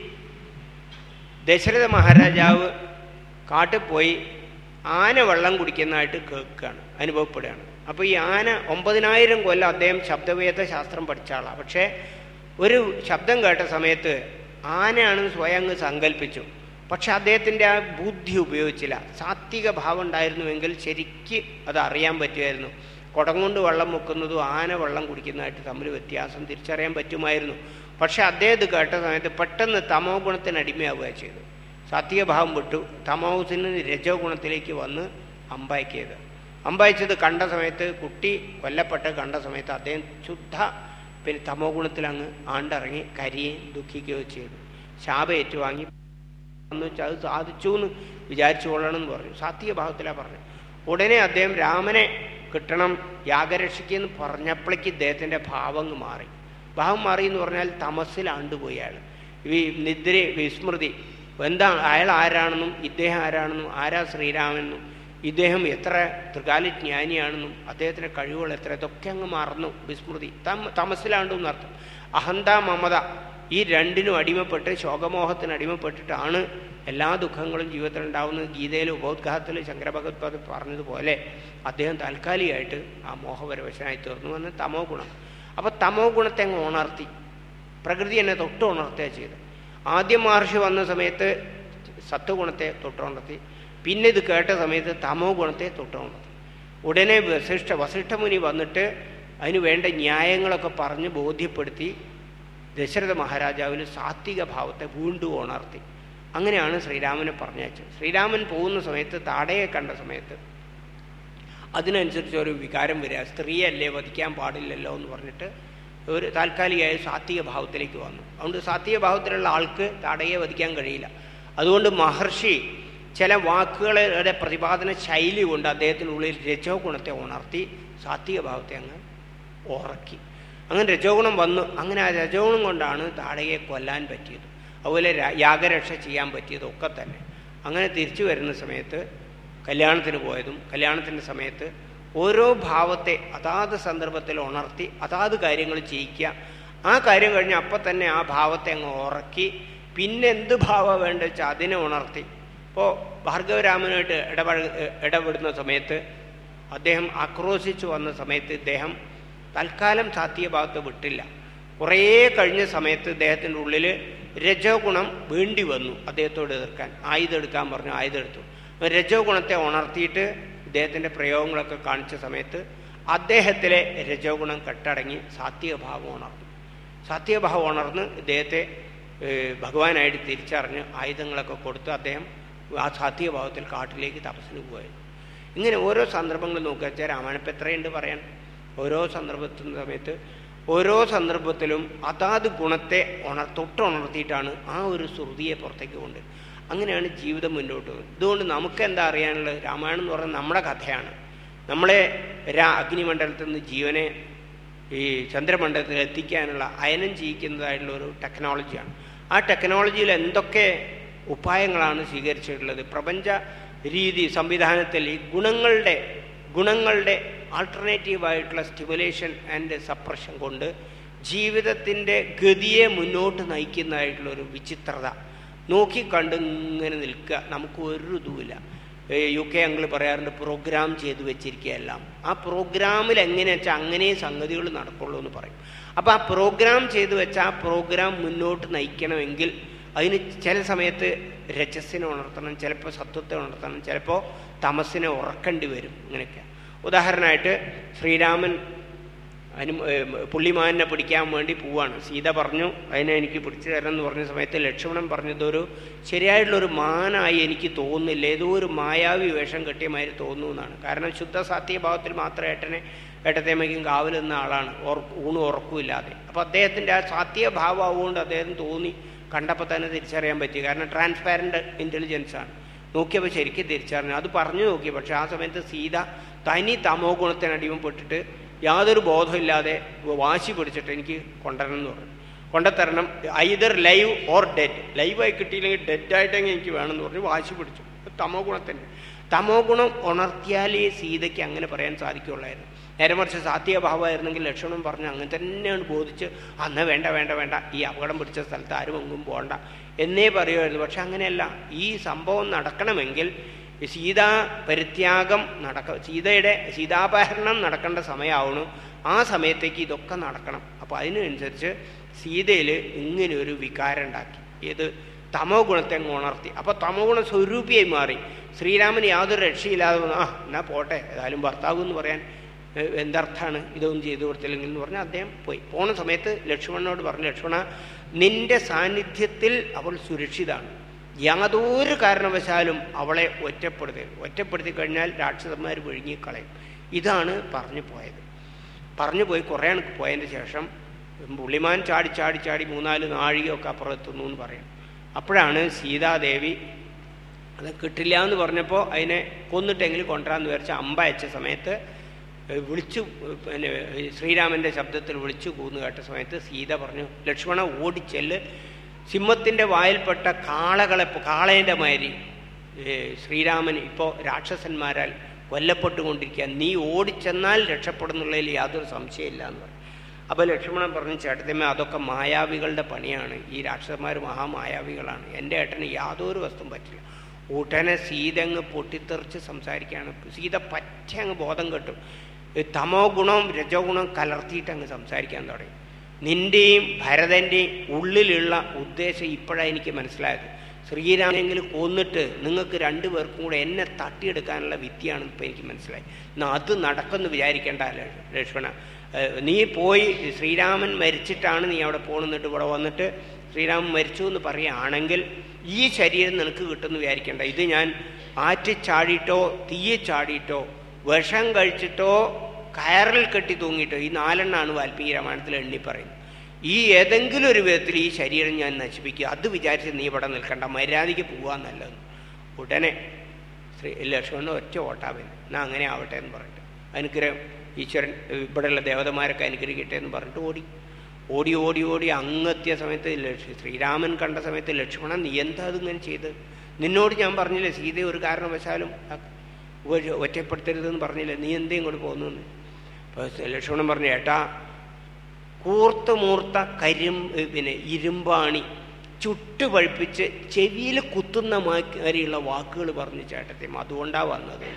ദശരഥ മഹാരാജാവ് കാട്ടിൽ പോയി ആന വെള്ളം കുടിക്കുന്നതായിട്ട് കേൾക്കുകയാണ് അനുഭവപ്പെടുകയാണ് അപ്പോൾ ഈ ആന ഒമ്പതിനായിരം കൊല്ലം അദ്ദേഹം ശബ്ദവേദ ശാസ്ത്രം പഠിച്ച ആളാണ് പക്ഷേ ഒരു ശബ്ദം കേട്ട സമയത്ത് ആനയാണെന്ന് സ്വയം അങ്ങ് സങ്കല്പിച്ചു പക്ഷെ അദ്ദേഹത്തിൻ്റെ ആ ബുദ്ധി ഉപയോഗിച്ചില്ല സാത്വിക ഭാവം ഉണ്ടായിരുന്നുവെങ്കിൽ ശരിക്ക് അത് അറിയാൻ പറ്റുമായിരുന്നു കുടം കൊണ്ട് വെള്ളം മുക്കുന്നതും ആന വെള്ളം കുടിക്കുന്നതായിട്ട് തമ്മിൽ വ്യത്യാസം തിരിച്ചറിയാൻ പറ്റുമായിരുന്നു പക്ഷെ അദ്ദേഹം ഇത് കേട്ട സമയത്ത് പെട്ടെന്ന് തമോ ഗുണത്തിന് അടിമയാവുക ചെയ്തു സാത്വിക ഭാവം വിട്ടു തമോസിന് രജോ ഗുണത്തിലേക്ക് വന്ന് അമ്പായിക്കിയത് അമ്പായിച്ചത് കണ്ട സമയത്ത് കുട്ടി കൊല്ലപ്പെട്ട് കണ്ട സമയത്ത് അദ്ദേഹം ശുദ്ധ പിന്നെ തമോ ഗുണത്തിൽ അങ്ങ് ആണ്ടിറങ്ങി കരിയുകയും ദുഃഖിക്കുകയോ ചെയ്തു ശാപ ഏറ്റുവാങ്ങി എന്ന് വെച്ചാൽ അത് സാധിച്ചു എന്ന് വിചാരിച്ചു കൊള്ളണം എന്ന് പറഞ്ഞു സാത്വിക ഭാവത്തിലാണ് പറഞ്ഞു ഉടനെ അദ്ദേഹം രാമനെ കിട്ടണം യാഗരക്ഷിക്കെന്ന് പറഞ്ഞപ്പോഴേക്ക് ഇദ്ദേഹത്തിൻ്റെ ഭാവം അങ്ങ് മാറി ഭാവം മാറി എന്ന് പറഞ്ഞാൽ തമസിലാണ്ടുപോയി അയാൾ ഈ നിദ്ര വിസ്മൃതി എന്താ അയാൾ ആരാണെന്നും ഇദ്ദേഹം ആരാണെന്നും ആരാ ശ്രീരാമെന്നും ഇദ്ദേഹം എത്ര ത്രികാല ജ്ഞാനിയാണെന്നും അദ്ദേഹത്തിൻ്റെ കഴിവുകൾ എത്ര ഇതൊക്കെ അങ്ങ് മറന്നു വിസ്മൃതി തം തമസിലാണ്ടു എന്നർത്ഥം അഹന്ത മമത ഈ രണ്ടിനും അടിമപ്പെട്ട് ശോകമോഹത്തിന് അടിമപ്പെട്ടിട്ടാണ് എല്ലാ ദുഃഖങ്ങളും ജീവിതത്തിൽ ഉണ്ടാവുന്നത് ഗീതയിൽ ഉപോദ്ഘാതത്തിൽ ശങ്കരഭഗവത് പറഞ്ഞതുപോലെ അദ്ദേഹം താൽക്കാലികമായിട്ട് ആ മോഹപരവശനായി തീർന്നു എന്ന് തമോ ഗുണം അപ്പോൾ തമോ ഗുണത്തെ അങ്ങ് ഉണർത്തി പ്രകൃതി എന്നെ തൊട്ട് ഉണർത്തുക ചെയ്ത് ആദ്യം മഹർഷി വന്ന സമയത്ത് സത്വഗുണത്തെ തൊട്ടുണർത്തി പിന്നെ ഇത് കേട്ട സമയത്ത് തമോ ഗുണത്തെ തൊട്ടുണർത്തി ഉടനെ വസിഷ്ഠ വസിഷ്ഠമുനി വന്നിട്ട് അതിന് വേണ്ട ന്യായങ്ങളൊക്കെ പറഞ്ഞ് ബോധ്യപ്പെടുത്തി ദശരഥ മഹാരാജാവിന് സാത്വിക ഭാവത്തെ വീണ്ടും ഉണർത്തി അങ്ങനെയാണ് ശ്രീരാമനെ പറഞ്ഞയച്ചത് ശ്രീരാമൻ പോകുന്ന സമയത്ത് താടയെ കണ്ട സമയത്ത് അതിനനുസരിച്ച് ഒരു വികാരം വരിക സ്ത്രീയല്ലേ വധിക്കാൻ പാടില്ലല്ലോ എന്ന് പറഞ്ഞിട്ട് ഒരു താൽക്കാലികമായ സാത്വിക ഭാവത്തിലേക്ക് വന്നു അതുകൊണ്ട് സാത്വിക ഭാവത്തിലുള്ള ആൾക്ക് താടയെ വധിക്കാൻ കഴിയില്ല അതുകൊണ്ട് മഹർഷി ചില വാക്കുകളുടെ പ്രതിപാദന ശൈലി കൊണ്ട് അദ്ദേഹത്തിനുള്ളിൽ രജോ ഗുണത്തെ ഉണർത്തി സാത്വിക ഭാവത്തെ അങ്ങ് ഉറക്കി അങ്ങനെ രജോഗുണം വന്നു അങ്ങനെ ആ രജോഗുണം കൊണ്ടാണ് താടകയെ കൊല്ലാൻ പറ്റിയത് അതുപോലെ യാഗരക്ഷ ചെയ്യാൻ പറ്റിയതും ഒക്കെ തന്നെ അങ്ങനെ തിരിച്ചു വരുന്ന സമയത്ത് കല്യാണത്തിന് പോയതും കല്യാണത്തിൻ്റെ സമയത്ത് ഓരോ ഭാവത്തെ അതാത് സന്ദർഭത്തിൽ ഉണർത്തി അതാത് കാര്യങ്ങൾ ചെയ്യിക്കുക ആ കാര്യം കഴിഞ്ഞ് അപ്പം തന്നെ ആ ഭാവത്തെ അങ്ങ് ഉറക്കി പിന്നെ എന്ത് ഭാവം വേണ്ട വെച്ചാൽ അതിനെ ഉണർത്തി ഇപ്പോൾ ഭാർഗവരാമനുമായിട്ട് ഇടപഴ ഇടപെടുന്ന സമയത്ത് അദ്ദേഹം ആക്രോശിച്ചു വന്ന സമയത്ത് ഇദ്ദേഹം തൽക്കാലം സാത്വിക ഭാഗത്ത് വിട്ടില്ല കുറേ കഴിഞ്ഞ സമയത്ത് ഇദ്ദേഹത്തിൻ്റെ ഉള്ളിൽ രജോ ഗുണം വേണ്ടി വന്നു അദ്ദേഹത്തോട് എതിർക്കാൻ ആയുധം എടുക്കാൻ പറഞ്ഞു ആയുധം എടുത്തു രജോ ഗുണത്തെ ഉണർത്തിയിട്ട് ഇദ്ദേഹത്തിൻ്റെ പ്രയോഗങ്ങളൊക്കെ കാണിച്ച സമയത്ത് അദ്ദേഹത്തിലെ രജോ ഗുണം കെട്ടടങ്ങി സാത്വിക ഭാവം ഉണർന്നു സാത്വിക ഭാവം ഉണർന്ന് ഇദ്ദേഹത്തെ ഭഗവാനായിട്ട് തിരിച്ചറിഞ്ഞ് ആയുധങ്ങളൊക്കെ കൊടുത്ത് അദ്ദേഹം ആ സാത്വിക ഭാവത്തിൽ കാട്ടിലേക്ക് തപസ്സിന് പോയത് ഇങ്ങനെ ഓരോ സന്ദർഭങ്ങൾ നോക്കുക വെച്ചാൽ രാമായണപ്പം എത്രയുണ്ട് പറയാൻ ഓരോ സന്ദർഭത്തിൻ്റെ സമയത്ത് ഓരോ സന്ദർഭത്തിലും അതാത് ഗുണത്തെ ഉണർ തൊട്ടുണർത്തിയിട്ടാണ് ആ ഒരു ശ്രുതിയെ പുറത്തേക്ക് കൊണ്ട് അങ്ങനെയാണ് ജീവിതം മുന്നോട്ട് പോകുന്നത് ഇതുകൊണ്ട് നമുക്ക് എന്താ അറിയാനുള്ളത് രാമായണം എന്ന് പറയുന്നത് നമ്മുടെ കഥയാണ് നമ്മളെ രാ അഗ്നിമണ്ഡലത്തിൽ നിന്ന് ജീവനെ ഈ ചന്ദ്രമണ്ഡലത്തിൽ എത്തിക്കാനുള്ള അയനം ചെയ്യിക്കുന്നതായിട്ടുള്ള ഒരു ടെക്നോളജിയാണ് ആ ടെക്നോളജിയിൽ എന്തൊക്കെ ഉപായങ്ങളാണ് സ്വീകരിച്ചിട്ടുള്ളത് പ്രപഞ്ച രീതി സംവിധാനത്തിൽ ഈ ഗുണങ്ങളുടെ ഗുണങ്ങളുടെ ആൾട്ടർനേറ്റീവായിട്ടുള്ള സ്റ്റിമുലേഷൻ ആൻഡ് സപ്രഷൻ കൊണ്ട് ജീവിതത്തിൻ്റെ ഗതിയെ മുന്നോട്ട് നയിക്കുന്നതായിട്ടുള്ള ഒരു വിചിത്രത നോക്കിക്കണ്ട് ഇങ്ങനെ നിൽക്കുക നമുക്ക് ഒരു ഇതുമില്ല യു കെ അങ്കിൾ പറയാറുണ്ട് പ്രോഗ്രാം ചെയ്ത് വെച്ചിരിക്കുകയെല്ലാം ആ പ്രോഗ്രാമിൽ എങ്ങനെയാ വെച്ചാൽ അങ്ങനെ സംഗതികൾ നടക്കുള്ളൂ എന്ന് പറയും അപ്പോൾ ആ പ്രോഗ്രാം ചെയ്ത് വെച്ച ആ പ്രോഗ്രാം മുന്നോട്ട് നയിക്കണമെങ്കിൽ അതിന് ചില സമയത്ത് രജസ്സിനെ ഉണർത്തണം ചിലപ്പോൾ സത്വത്തെ ഉണർത്തണം ചിലപ്പോൾ തമസിനെ ഉറക്കേണ്ടി വരും ഇങ്ങനെയൊക്കെ ഉദാഹരണമായിട്ട് ശ്രീരാമൻ അനു പുള്ളിമാനെ പിടിക്കാൻ വേണ്ടി പോവാണ് സീത പറഞ്ഞു അതിനെ എനിക്ക് പിടിച്ചു തരണം എന്ന് പറഞ്ഞ സമയത്ത് ലക്ഷ്മണൻ പറഞ്ഞതൊരു ശരിയായിട്ടുള്ളൊരു മാനായി എനിക്ക് തോന്നുന്നില്ല ഏതോ ഒരു മായാവി വേഷം കെട്ടിയ മാതിരി തോന്നുന്നു എന്നാണ് കാരണം ശുദ്ധ സാത്യഭാവത്തിൽ മാത്രം ഏട്ടനെ ഏട്ടത്തേമ്മയ്ക്കും കാവൽ നിന്ന ആളാണ് ഓർ ഊണും ഉറക്കുമില്ലാതെ അപ്പോൾ അദ്ദേഹത്തിൻ്റെ ആ സാത്യഭാവം ആവുകൊണ്ട് അദ്ദേഹം തോന്നി കണ്ടപ്പോൾ തന്നെ തിരിച്ചറിയാൻ പറ്റി കാരണം ട്രാൻസ്പാരൻ്റ് ഇൻ്റലിജൻസ് ആണ് നോക്കിയപ്പോൾ ശരിക്കും തിരിച്ചറിഞ്ഞു അത് പറഞ്ഞു നോക്കി പക്ഷെ ആ സമയത്ത് സീത തനി തമോ ഗുണത്തിന് അടിമപ്പെട്ടിട്ട് യാതൊരു ബോധമില്ലാതെ വാശി പിടിച്ചിട്ട് എനിക്ക് കൊണ്ടുവരണം എന്ന് പറഞ്ഞു കൊണ്ടുത്തരണം ഐദർ ലൈവ് ഓർ ഡെഡ് ലൈവായി കിട്ടിയില്ലെങ്കിൽ ഡെഡായിട്ടെങ്കിൽ എനിക്ക് വേണമെന്ന് പറഞ്ഞു വാശി പിടിച്ചു തമോ ഗുണത്തിൻ്റെ തമോ ഗുണം ഉണർത്തിയാലേ സീതയ്ക്ക് അങ്ങനെ പറയാൻ സാധിക്കുള്ളായിരുന്നു നേരെ മറിച്ച് സാത്യഭാവമായിരുന്നെങ്കിൽ ലക്ഷണം പറഞ്ഞ് അങ്ങനെ തന്നെയാണ് ബോധിച്ച് അന്ന് വേണ്ട വേണ്ട വേണ്ട ഈ അപകടം പിടിച്ച സ്ഥലത്ത് ആരും എങ്ങും പോകണ്ട എന്നേ പറയുമായിരുന്നു പക്ഷെ അങ്ങനെയല്ല ഈ സംഭവം നടക്കണമെങ്കിൽ ഈ സീതാ പരിത്യാഗം നടക്ക സീതയുടെ സീതാപഹരണം നടക്കേണ്ട സമയമാവണു ആ സമയത്തേക്ക് ഇതൊക്കെ നടക്കണം അപ്പോൾ അതിനനുസരിച്ച് സീതയിൽ ഇങ്ങനെ ഒരു വികാരം ഉണ്ടാക്കി ഏത് തമോ ഗുണത്തെ അങ്ങ് ഉണർത്തി അപ്പോൾ തമോ ഗുണ സ്വരൂപിയായി മാറി ശ്രീരാമന് യാതൊരു രക്ഷയില്ലാതെ വന്നു ആ എന്നാ പോട്ടെ ഏതായാലും ഭർത്താവ് എന്ന് പറയാൻ ഏഹ്, എന്തർത്ഥാണ് ഇതൊന്നും ചെയ്തു കൊടുത്തില്ലെങ്കിൽ എന്ന് പറഞ്ഞാൽ അദ്ദേഹം പോയി പോണ സമയത്ത് ലക്ഷ്മണനോട് പറഞ്ഞു ലക്ഷ്മണ നിന്റെ സാന്നിധ്യത്തിൽ അവൾ സുരക്ഷിതാണ് യാതൊരു കാരണവശാലും അവളെ ഒറ്റപ്പെടുത്തരുത് ഒറ്റപ്പെടുത്തി കഴിഞ്ഞാൽ രാക്ഷസന്മാർ വിഴുങ്ങിക്കളയും ഇതാണ് പറഞ്ഞു പോയത് പറഞ്ഞു പോയി കുറേ ആണ് പോയതിന് ശേഷം പുള്ളിമാൻ ചാടി ചാടി ചാടി മൂന്നാല് നാഴികയൊക്കെ അപ്പുറത്തെത്തുന്നു എന്ന് പറയും അപ്പോഴാണ് സീതാദേവി അത് കിട്ടില്ല എന്ന് പറഞ്ഞപ്പോൾ അതിനെ കൊന്നിട്ടെങ്കിലും കൊണ്ടുവരാന്ന് വിചാരിച്ച അമ്പ അയച്ച സമയത്ത് ഏഹ് വിളിച്ചു ഏഹ് പിന്നെ ഏഹ് ശ്രീരാമൻ്റെ ശബ്ദത്തിൽ വിളിച്ചു കൂന്നു കേട്ട സമയത്ത് സീത പറഞ്ഞു ലക്ഷ്മണ ഓടിച്ചെല്ല് സിംഹത്തിൻ്റെ വായിൽപ്പെട്ട കാളകളെ കാളേൻ്റെ മാതിരി ഏഹ് ശ്രീരാമൻ ഇപ്പോൾ രാക്ഷസന്മാരാൽ കൊല്ലപ്പെട്ടുകൊണ്ടിരിക്കുക നീ ഓടിച്ചെന്നാൽ രക്ഷപ്പെടുന്നുള്ളതിൽ യാതൊരു സംശയമില്ല എന്ന് പറഞ്ഞു അപ്പോൾ ലക്ഷ്മണൻ പറഞ്ഞു ചേട്ടത്തിമ്മ അതൊക്കെ മായാവികളുടെ പണിയാണ് ഈ രാക്ഷസന്മാർ മഹാമായാവികളാണ് എൻ്റെ ഏട്ടന് യാതൊരു വസ്തുവും പറ്റില്ല ഉടനെ സീത അങ്ങ് പൊട്ടിത്തെറിച്ച് സംസാരിക്കുകയാണ് സീത പറ്റ അങ്ങ് ബോധം കെട്ടും ഈ തമോ ഗുണവും രജോ ഗുണവും കലർത്തിയിട്ട് അങ്ങ് സംസാരിക്കാൻ തുടങ്ങി നിന്റെയും ഭരതൻ്റെയും ഉള്ളിലുള്ള ഉദ്ദേശം ഇപ്പോഴാണ് എനിക്ക് മനസ്സിലായത് ശ്രീരാമെങ്കിലും കൊന്നിട്ട് നിങ്ങൾക്ക് രണ്ടുപേർക്കും കൂടെ എന്നെ തട്ടിയെടുക്കാനുള്ള വിദ്യയാണ് ഇപ്പോൾ എനിക്ക് മനസ്സിലായി എന്നാൽ അത് നടക്കുമെന്ന് വിചാരിക്കേണ്ട ല- ലക്ഷ്മണ ഏഹ് നീ പോയി ശ്രീരാമൻ മരിച്ചിട്ടാണ് നീ അവിടെ പോകുന്നിട്ട് ഇവിടെ വന്നിട്ട് ശ്രീരാമൻ മരിച്ചു എന്ന് പറയുകയാണെങ്കിൽ ഈ ശരീരം നിനക്ക് കിട്ടുമെന്ന് വിചാരിക്കേണ്ട ഇത് ഞാൻ ആറ്റിൽ ചാടിയിട്ടോ തീയെ ചാടിയിട്ടോ വിഷം കഴിച്ചിട്ടോ കയറിൽ കെട്ടി തൂങ്ങിയിട്ടോ ഈ നാലെണ്ണാണ് വാൽമീകി രാമായണത്തിൽ എണ്ണി പറയുന്നത് ഈ ഏതെങ്കിലും ഒരു വിധത്തിൽ ഈ ശരീരം ഞാൻ നശിപ്പിക്കുക അത് വിചാരിച്ച് നീ ഇവിടെ നിൽക്കണ്ട മര്യാദയ്ക്ക് പോകാൻ നല്ലത് ഉടനെ ശ്രീ ലക്ഷ്മണൻ ഒറ്റ ഓട്ടാവൻ എന്നാ അങ്ങനെ ആവട്ടെ എന്ന് പറഞ്ഞിട്ട് അനുഗ്രഹം ഈശ്വരൻ ഇവിടെയുള്ള ദേവതമാരൊക്കെ അനുഗ്രഹിക്കട്ടെ എന്ന് പറഞ്ഞിട്ട് ഓടി ഓടി ഓടി ഓടി അങ്ങെത്തിയ സമയത്ത് ലക്ഷ- ശ്രീരാമൻ കണ്ട സമയത്ത് ലക്ഷ്മണൻ നീ എന്താ അതിങ്ങനെ ചെയ്ത് നിന്നോട് ഞാൻ പറഞ്ഞില്ലേ സീതയെ ഒരു കാരണവശാലും അ- ഉപ- ഒറ്റപ്പെടുത്തരുതെന്ന് പറഞ്ഞില്ലേ നീ എന്തേ ഇങ്ങോട്ട് പോകുന്നു എന്ന് അപ്പോൾ ലക്ഷ്മണൻ പറഞ്ഞു ഏട്ടാ കൂർത്ത മൂർത്ത കരിം ഏ, പിന്നെ ഇരുമ്പാണി ചുട്ടു പഴുപ്പിച്ച് ചെവിയിൽ കുത്തുന്ന മാതിരിയുള്ള വാക്കുകൾ പറഞ്ഞു ചേട്ടത്തെയും അതുകൊണ്ടാണ് വന്നത്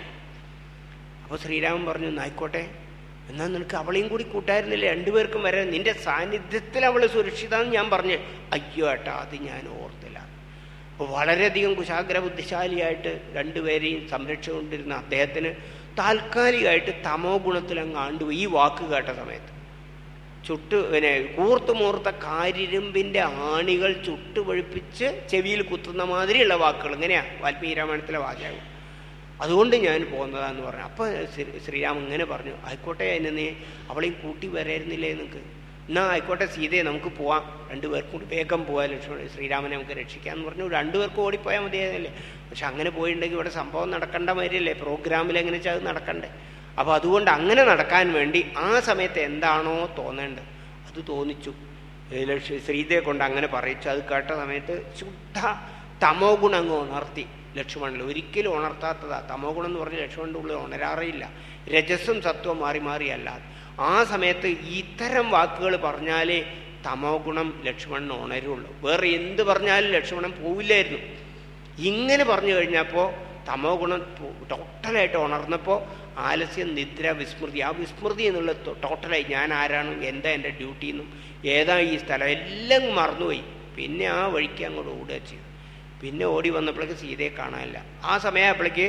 അപ്പോൾ ശ്രീരാമൻ പറഞ്ഞു "എന്നാ ആയിക്കോട്ടെ എന്നാൽ നിനക്ക് അവളെയും കൂടി കൂട്ടായിരുന്നില്ല രണ്ടുപേർക്കും വരാൻ നിന്റെ സാന്നിധ്യത്തിൽ അവൾ സുരക്ഷിതാന്ന് ഞാൻ പറഞ്ഞു അയ്യോ ഏട്ടാ അത് ഞാൻ ഓർത്തില്ല അപ്പോൾ വളരെയധികം കുശാഗ്ര ബുദ്ധിശാലിയായിട്ട് രണ്ടുപേരെയും സംരക്ഷിച്ചുകൊണ്ടിരുന്ന അദ്ദേഹത്തിന് താൽക്കാലികമായിട്ട് തമോ ഗുണത്തിൽ അങ്ങ് ആണ്ടുപോയി ഈ വാക്ക് കേട്ട സമയത്ത് ചുട്ട് പിന്നെ കൂർത്ത് മൂർത്ത കാരിരുമ്പിൻ്റെ ആണികൾ ചുട്ടുപഴുപ്പിച്ച് ചെവിയിൽ കുത്തുന്ന മാതിരിയുള്ള വാക്കുകൾ ഇങ്ങനെയാ വാൽമീകി രാമായണത്തിലെ വാചകം അതുകൊണ്ട് ഞാൻ പോകുന്നതാന്ന് പറഞ്ഞു അപ്പോൾ ശ്രീരാം ഇങ്ങനെ പറഞ്ഞു ആയിക്കോട്ടെ അതിന് നീ അവളെയും കൂട്ടി വരായിരുന്നില്ലേ നിങ്ങൾക്ക് എന്നാ ആയിക്കോട്ടെ സീതയെ നമുക്ക് പോവാം രണ്ടുപേർക്കും കൂടി വേഗം പോവാം ലക്ഷ്മണ ശ്രീരാമനെ നമുക്ക് രക്ഷിക്കാമെന്ന് പറഞ്ഞു രണ്ടുപേർക്കും ഓടിപ്പോയാൽ മതിയായിരുന്നില്ലേ പക്ഷെ അങ്ങനെ പോയിട്ടുണ്ടെങ്കിൽ ഇവിടെ സംഭവം നടക്കേണ്ട മാതിരിയല്ലേ പ്രോഗ്രാമിൽ എങ്ങനെ വെച്ചാൽ അത് നടക്കണ്ടേ അപ്പോൾ അതുകൊണ്ട് അങ്ങനെ നടക്കാൻ വേണ്ടി ആ സമയത്ത് എന്താണോ തോന്നേണ്ടത് അത് തോന്നിച്ചു ഏ, ലക്ഷ്മി ശ്രീതയെ കൊണ്ട് അങ്ങനെ പറയിച്ചു അത് കേട്ട സമയത്ത് ശുദ്ധ തമോ ഗുണം അങ്ങ് ഉണർത്തി ലക്ഷ്മണനിൽ ഒരിക്കലും ഉണർത്താത്തതാ തമോ ഗുണം എന്ന് പറഞ്ഞ് ലക്ഷ്മണൻ്റെ ഉള്ളിൽ ഉണരാറില്ല രജസ്സും സത്വം മാറി മാറിയല്ലാതെ ആ സമയത്ത് ഇത്തരം വാക്കുകൾ പറഞ്ഞാലേ തമോ ഗുണം ലക്ഷ്മണന് ഉണരുള്ളൂ വേറെ എന്ത് പറഞ്ഞാലും ലക്ഷ്മണൻ പോവില്ലായിരുന്നു ഇങ്ങനെ പറഞ്ഞു കഴിഞ്ഞപ്പോൾ തമോ ഗുണം ടോ- ടോട്ടലായിട്ട് ഉണർന്നപ്പോൾ ആലസ്യം നിദ്ര വിസ്മൃതി ആ വിസ്മൃതി എന്നുള്ള ടോ- ടോട്ടലായി ഞാൻ ആരാണ് എന്താ എൻ്റെ ഡ്യൂട്ടി എന്നും ഏതാ ഈ സ്ഥലം എല്ലാം മറന്നുപോയി പിന്നെ ആ വഴിക്ക് അങ്ങോട്ട് ഓടുക ചെയ്തു പിന്നെ ഓടി വന്നപ്പോഴേക്ക് സീതയെ കാണാനില്ല ആ സമയമായപ്പോഴേക്ക്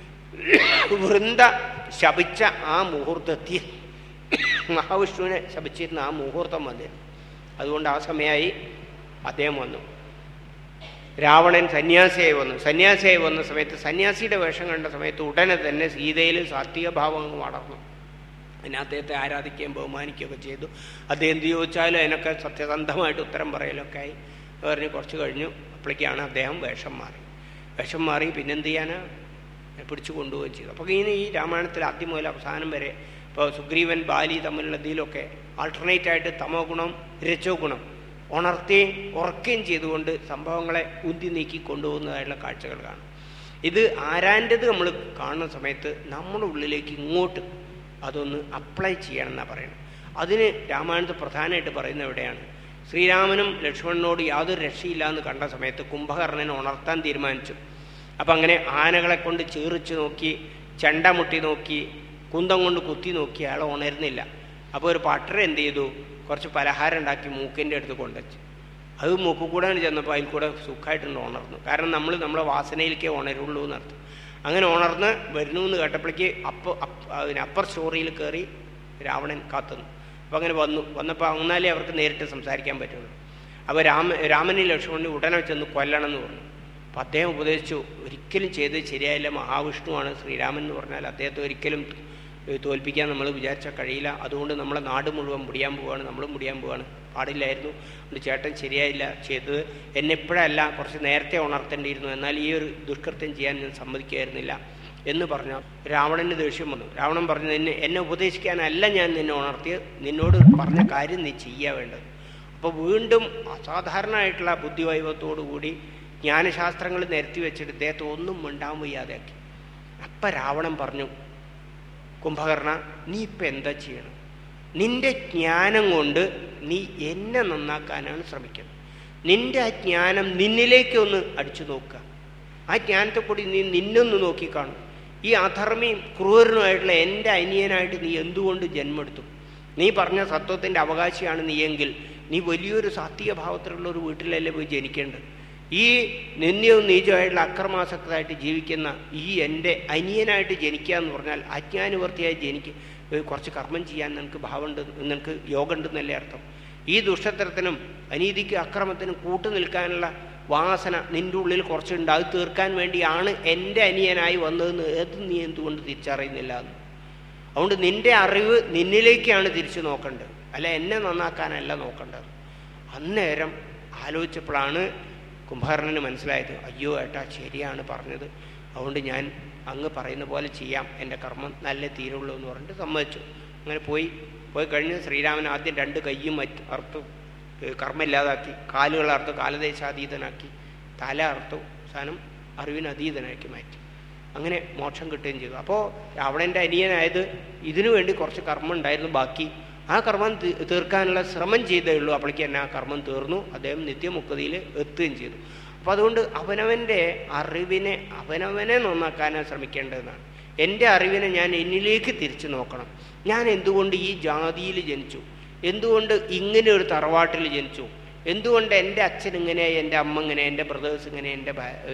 വൃന്ദ ശപിച്ച ആ മുഹൂർത്തത്തിൽ മഹാവിഷ്ണുവിനെ ശപിച്ചിരുന്ന ആ മുഹൂർത്തം വന്നിരുന്നു അതുകൊണ്ട് ആ സമയമായി അദ്ദേഹം വന്നു രാവണൻ സന്യാസിയായി വന്നു സന്യാസിയായി വന്ന സമയത്ത് സന്യാസിയുടെ വേഷം കണ്ട സമയത്ത് ഉടനെ തന്നെ സീതയിൽ സാത്വിക ഭാവം അങ്ങ് വളർന്നു അതിന് അദ്ദേഹത്തെ ആരാധിക്കുകയും ബഹുമാനിക്കുകയൊക്കെ ചെയ്തു അദ്ദേഹം എന്ത് ചോദിച്ചാലും അതിനൊക്കെ സത്യസന്ധമായിട്ട് ഉത്തരം പറയലൊക്കെ ആയി പറഞ്ഞ് കുറച്ച് കഴിഞ്ഞു അപ്പോഴേക്കാണ് അദ്ദേഹം വേഷം മാറി വേഷം മാറി പിന്നെന്ത് ചെയ്യാനാ പിടിച്ചു കൊണ്ടുപോവുകയും ചെയ്തു അപ്പോൾ ഇങ്ങനെ ഈ രാമായണത്തിൽ ആദ്യം മുതൽ അവസാനം വരെ ഇപ്പോൾ സുഗ്രീവൻ ബാലി തമ്മിലുള്ള ഇതിലൊക്കെ ആൾട്ടർനേറ്റ് ആയിട്ട് തമോ ഗുണം രജോ ഗുണം ഉണർത്തുകയും ഉറക്കുകയും ചെയ്തുകൊണ്ട് സംഭവങ്ങളെ ഉന്തി നീക്കി കൊണ്ടുപോകുന്നതായിട്ടുള്ള കാഴ്ചകൾ കാണും ഇത് ആരാൻ്റെത് നമ്മൾ കാണുന്ന സമയത്ത് നമ്മുടെ ഉള്ളിലേക്ക് ഇങ്ങോട്ട് അതൊന്ന് അപ്ലൈ ചെയ്യണം എന്നാണ് പറയുന്നത് അതിന് രാമായണത്തിൽ പ്രധാനമായിട്ട് പറയുന്നത് എവിടെയാണ് ശ്രീരാമനും ലക്ഷ്മണനോട് യാതൊരു രക്ഷയില്ല എന്ന് കണ്ട സമയത്ത് കുംഭകർണനെ ഉണർത്താൻ തീരുമാനിച്ചു അപ്പം അങ്ങനെ ആനകളെ കൊണ്ട് ചീറിച്ച് നോക്കി ചെണ്ട മുട്ടി നോക്കി കുന്തം കൊണ്ട് കുത്തി നോക്കി അയാൾ ഉണരുന്നില്ല അപ്പോൾ ഒരു പട്ടർ എന്ത് ചെയ്തു കുറച്ച് പലഹാരം ഉണ്ടാക്കി മൂക്കിൻ്റെ അടുത്ത് കൊണ്ടുവച്ചു അത് മൂക്ക് കൂടാണ് ചെന്നപ്പോൾ അതിൽ കൂടെ സുഖമായിട്ടുണ്ട് ഉണർന്നു കാരണം നമ്മൾ നമ്മളെ വാസനയിലേക്കേ ഉണരുള്ളൂ എന്നർത്ഥം അങ്ങനെ ഉണർന്ന് വരുന്നു എന്ന് കേട്ടപ്പോഴേക്ക് അപ്പ അപ്പ- അതിന് അപ്പർ സ്റ്റോറിയിൽ കയറി രാവണൻ കാത്തുന്നു അപ്പോൾ അങ്ങനെ വന്നു വന്നപ്പോൾ എന്നാലേ അവർക്ക് നേരിട്ട് സംസാരിക്കാൻ പറ്റുള്ളൂ അപ്പോൾ രാമ രാമനെ ലക്ഷ്മണനെ ഉടനെ ചെന്ന് കൊല്ലണം എന്ന് പറഞ്ഞു അപ്പം അദ്ദേഹം ഉപദേശിച്ചു ഒരിക്കലും ചെയ്ത് ശരിയായില്ല മഹാവിഷ്ണുവാണ് ശ്രീരാമൻ എന്ന് പറഞ്ഞാൽ അദ്ദേഹത്തെ ഒരിക്കലും ഏഹ്, തോൽപ്പിക്കാൻ നമ്മൾ വിചാരിച്ചാൽ കഴിയില്ല അതുകൊണ്ട് നമ്മളെ നാട് മുഴുവൻ മുടിയാൻ പോവാണ് നമ്മളും മുടിയാൻ പോവാണ് പാടില്ലായിരുന്നു അതുകൊണ്ട് ചേട്ടൻ ശരിയായില്ല ചെയ്തത് എന്നെ ഇപ്പോഴല്ല കുറച്ച് നേരത്തെ ഉണർത്തേണ്ടിയിരുന്നു എന്നാൽ ഈ ഒരു ദുഷ്കൃത്യം ചെയ്യാൻ ഞാൻ സമ്മതിക്കായിരുന്നില്ല എന്ന് പറഞ്ഞ രാവണന് ദേഷ്യം വന്നു രാവണൻ പറഞ്ഞു നിന്നെ എന്നെ ഉപദേശിക്കാനല്ല ഞാൻ നിന്നെ ഉണർത്തിയത് നിന്നോട് പറഞ്ഞ കാര്യം നീ ചെയ്യാ വേണ്ടത് അപ്പോൾ വീണ്ടും അസാധാരണമായിട്ടുള്ള ബുദ്ധിവൈഭവത്തോടു കൂടി ജ്ഞാനശാസ്ത്രങ്ങൾ നിരത്തി വെച്ചിട്ട് ഇദ്ദേഹത്തെ ഒന്നും മിണ്ടാൻ വയ്യാതെയാക്കി അപ്പം രാവണൻ പറഞ്ഞു കുംഭകർണ നീ ഇപ്പം എന്താ ചെയ്യണം നിന്റെ ജ്ഞാനം കൊണ്ട് നീ എന്നെ നന്നാക്കാനാണ് ശ്രമിക്കുന്നത് നിന്റെ ആ ജ്ഞാനം നിന്നിലേക്ക് ഒന്ന് അടിച്ചു നോക്കുക ആ ജ്ഞാനത്തെ കൂടി നീ നിന്നൊന്ന് നോക്കിക്കാണും ഈ അധർമ്മിയും ക്രൂരനുമായിട്ടുള്ള എൻ്റെ അനിയനായിട്ട് നീ എന്തുകൊണ്ട് ജന്മെടുത്തു നീ പറഞ്ഞ സത്വത്തിൻ്റെ അവകാശിയാണ് നീയെങ്കിൽ നീ വലിയൊരു സാത്വിക ഭാവത്തിലുള്ള ഒരു വീട്ടിലല്ലേ പോയി ജനിക്കേണ്ടത് ഈ നിന്ദ്യവും നീചമായിട്ടുള്ള അക്രമാസക്തമായിട്ട് ജീവിക്കുന്ന ഈ എൻ്റെ അനിയനായിട്ട് ജനിക്കുക എന്ന് പറഞ്ഞാൽ അജ്ഞാനുവർത്തിയായി ജനിക്ക് ഏഹ് കുറച്ച് കർമ്മം ചെയ്യാൻ നിനക്ക് ഭാവമുണ്ട് നിനക്ക് യോഗമുണ്ടെന്നല്ലേ അർത്ഥം ഈ ദുഷ്ടത്തരത്തിനും അനീതിക്ക് അക്രമത്തിനും കൂട്ടു നിൽക്കാനുള്ള വാസന നിൻ്റെ ഉള്ളിൽ കുറച്ചുണ്ട് അത് തീർക്കാൻ വേണ്ടിയാണ് എൻ്റെ അനിയനായി വന്നതെന്ന് ഏത് നീ എന്തുകൊണ്ട് തിരിച്ചറിയുന്നില്ല എന്ന് അതുകൊണ്ട് നിന്റെ അറിവ് നിന്നിലേക്കാണ് തിരിച്ചു നോക്കേണ്ടത് അല്ല എന്നെ നന്നാക്കാനല്ല നോക്കേണ്ടത് അന്നേരം ആലോചിച്ചപ്പോഴാണ് കുംഭകർണന് മനസ്സിലായത് അയ്യോ ഏട്ടാ ശരിയാണ് പറഞ്ഞത് അതുകൊണ്ട് ഞാൻ അങ്ങ് പറയുന്ന പോലെ ചെയ്യാം എൻ്റെ കർമ്മം നല്ല തീരുള്ളൂ എന്ന് പറഞ്ഞിട്ട് സമ്മതിച്ചു അങ്ങനെ പോയി പോയി കഴിഞ്ഞ് ശ്രീരാമൻ ആദ്യം രണ്ട് കയ്യും മറ്റ് അറുത്തു ഏഹ് കർമ്മം ഇല്ലാതാക്കി കാലുകൾ അറുത്തു കാലദേശാതീതനാക്കി തല അറുത്തു സാധനം അറിവിന് അതീതനാക്കി മാറ്റി അങ്ങനെ മോക്ഷം കിട്ടുകയും ചെയ്തു അപ്പോൾ രാവണൻ്റെ അനിയനായത് ഇതിനു വേണ്ടി കുറച്ച് കർമ്മം ഉണ്ടായിരുന്നു ബാക്കി ആ കർമ്മം തീ- തീർക്കാനുള്ള ശ്രമം ചെയ്തേ ഉള്ളൂ അപ്പോഴേക്ക് തന്നെ ആ കർമ്മം തീർന്നു അദ്ദേഹം നിത്യമുക്തിയിൽ എത്തുകയും ചെയ്തു അപ്പോൾ അതുകൊണ്ട് അവനവൻ്റെ അറിവിനെ അവനവനെ നന്നാക്കാനാണ് ശ്രമിക്കേണ്ടതെന്നാണ് എൻ്റെ അറിവിനെ ഞാൻ എന്നിലേക്ക് തിരിച്ചു നോക്കണം ഞാൻ എന്തുകൊണ്ട് ഈ ജാതിയിൽ ജനിച്ചു എന്തുകൊണ്ട് ഇങ്ങനെ ഒരു തറവാട്ടിൽ ജനിച്ചു എന്തുകൊണ്ട് എൻ്റെ അച്ഛൻ ഇങ്ങനെയായി എൻ്റെ അമ്മ ഇങ്ങനെ എൻ്റെ ബ്രദേഴ്സ് ഇങ്ങനെ എൻ്റെ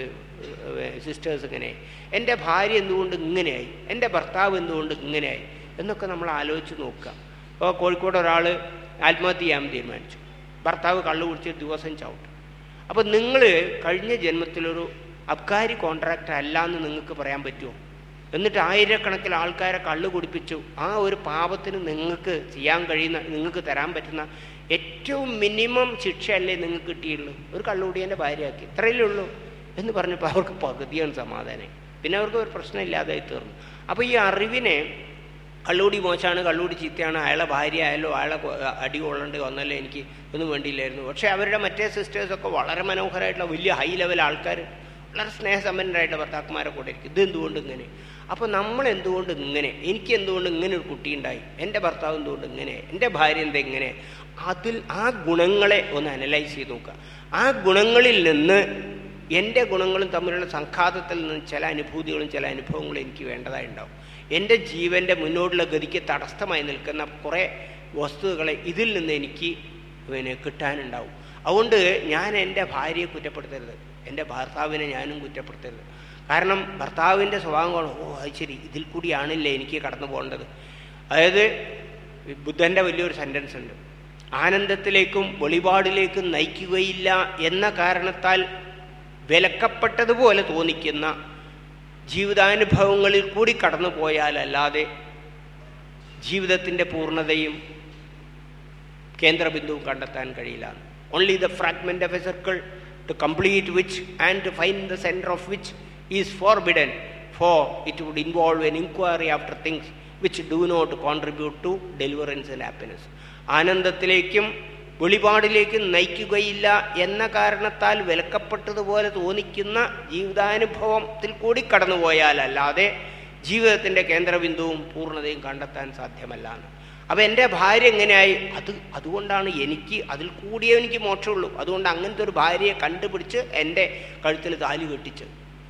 സിസ്റ്റേഴ്സ് ഇങ്ങനെ എൻ്റെ ഭാര്യ എന്തുകൊണ്ട് ഇങ്ങനെയായി എൻ്റെ ഭർത്താവ് എന്തുകൊണ്ട് ഇങ്ങനെയായി എന്നൊക്കെ നമ്മൾ ആലോചിച്ച് നോക്കുക ഇപ്പോൾ കോഴിക്കോട് ഒരാൾ ആത്മഹത്യ ചെയ്യാൻ തീരുമാനിച്ചു ഭർത്താവ് കള്ളു കുടിച്ച് ദിവസം ചവിട്ടും അപ്പോൾ നിങ്ങൾ കഴിഞ്ഞ ജന്മത്തിലൊരു അബ്കാരി കോൺട്രാക്ടർ അല്ല എന്ന് നിങ്ങൾക്ക് പറയാൻ പറ്റുമോ എന്നിട്ട് ആയിരക്കണക്കിന് ആൾക്കാരെ കള്ളു കുടിപ്പിച്ചു ആ ഒരു പാപത്തിന് നിങ്ങൾക്ക് ചെയ്യാൻ കഴിയുന്ന നിങ്ങൾക്ക് തരാൻ പറ്റുന്ന ഏറ്റവും മിനിമം ശിക്ഷയല്ലേ നിങ്ങൾക്ക് കിട്ടിയുള്ളൂ ഒരു കള്ളുകൂടിയൻ്റെ ഭാര്യയാക്കി ഇത്രയല്ലേ ഉള്ളൂ എന്ന് പറഞ്ഞപ്പോൾ അവർക്ക് പകുതിയാണ് സമാധാനം പിന്നെ അവർക്ക് ഒരു പ്രശ്നമില്ലാതായി തീർന്നു അപ്പോൾ ഈ അറിവിനെ കള്ളുകൂടി മോശമാണ് കള്ളുകൂടി ചീത്തയാണ് അയാളെ ഭാര്യ ആയാലോ അയാളെ കൊ- അടി കൊള്ളേണ്ടി വന്നല്ലോ എനിക്ക് ഒന്നും വേണ്ടിയില്ലായിരുന്നു പക്ഷേ അവരുടെ മറ്റേ സിസ്റ്റേഴ്സൊക്കെ വളരെ മനോഹരമായിട്ടുള്ള വലിയ ഹൈ ലെവൽ ആൾക്കാർ വളരെ സ്നേഹസമ്പന്നരായിട്ടുള്ള ഭർത്താക്കന്മാരെ കൂടെ ഇരിക്കും ഇത് എന്തുകൊണ്ട് ഇങ്ങനെ അപ്പോൾ നമ്മൾ എന്തുകൊണ്ട് ഇങ്ങനെ എനിക്ക് എന്തുകൊണ്ട് ഇങ്ങനെ ഒരു കുട്ടി ഉണ്ടായി എൻ്റെ ഭർത്താവ് എന്തുകൊണ്ട് ഇങ്ങനെ എൻ്റെ ഭാര്യ എന്താ ഇങ്ങനെ അതിൽ ആ ഗുണങ്ങളെ ഒന്ന് അനലൈസ് ചെയ്ത് നോക്കുക ആ ഗുണങ്ങളിൽ നിന്ന് എൻ്റെ ഗുണങ്ങളും തമ്മിലുള്ള സംഘാതത്തിൽ നിന്ന് ചില അനുഭൂതികളും ചില അനുഭവങ്ങളും എനിക്ക് വേണ്ടതായി ഉണ്ടാവും എൻ്റെ ജീവൻ്റെ മുന്നോട്ടുള്ള ഗതിക്ക് തടസ്സമായി നിൽക്കുന്ന കുറേ വസ്തുക്കളെ ഇതിൽ നിന്ന് എനിക്ക് പിന്നെ കിട്ടാനുണ്ടാവും അതുകൊണ്ട് ഞാൻ എൻ്റെ ഭാര്യയെ കുറ്റപ്പെടുത്തരുത് എൻ്റെ ഭർത്താവിനെ ഞാനും കുറ്റപ്പെടുത്തരുത് കാരണം ഭർത്താവിൻ്റെ സ്വഭാവം കാണും ഓ അത് ശരി ഇതിൽ കൂടിയാണില്ലേ എനിക്ക് കടന്നു പോകേണ്ടത് അതായത് ബുദ്ധൻ്റെ വലിയൊരു സെൻറ്റൻസ് ഉണ്ട് ആനന്ദത്തിലേക്കും വെളിപാടിലേക്കും നയിക്കുകയില്ല എന്ന കാരണത്താൽ വിലക്കപ്പെട്ടതുപോലെ തോന്നിക്കുന്ന ജീവിതാനുഭവങ്ങളിൽ കൂടി കടന്നു പോയാലല്ലാതെ ജീവിതത്തിൻ്റെ പൂർണ്ണതയും കേന്ദ്രബിന്ദുവും കണ്ടെത്താൻ കഴിയില്ല only the fragment of a circle to complete which and to find the centre of which is forbidden for it would involve an inquiry after things which do not contribute to deliverance and happiness ആനന്ദത്തിലേക്കും വെളിപാടിലേക്കും നയിക്കുകയില്ല എന്ന കാരണത്താൽ വിലക്കപ്പെട്ടതുപോലെ തോന്നിക്കുന്ന ജീവിതാനുഭവത്തിൽ കൂടി കടന്നുപോയാലല്ലാതെ ജീവിതത്തിൻ്റെ കേന്ദ്രബിന്ദുവും പൂർണ്ണതയും കണ്ടെത്താൻ സാധ്യമല്ല എന്ന് അപ്പം എൻ്റെ ഭാര്യ എങ്ങനെയായി അത് അതുകൊണ്ടാണ് എനിക്ക് അതിൽ കൂടിയേ എനിക്ക് മോക്ഷമുള്ളൂ അതുകൊണ്ട് അങ്ങനത്തെ ഒരു ഭാര്യയെ കണ്ടുപിടിച്ച് എൻ്റെ കഴുത്തിൽ താലി കെട്ടിച്ചത്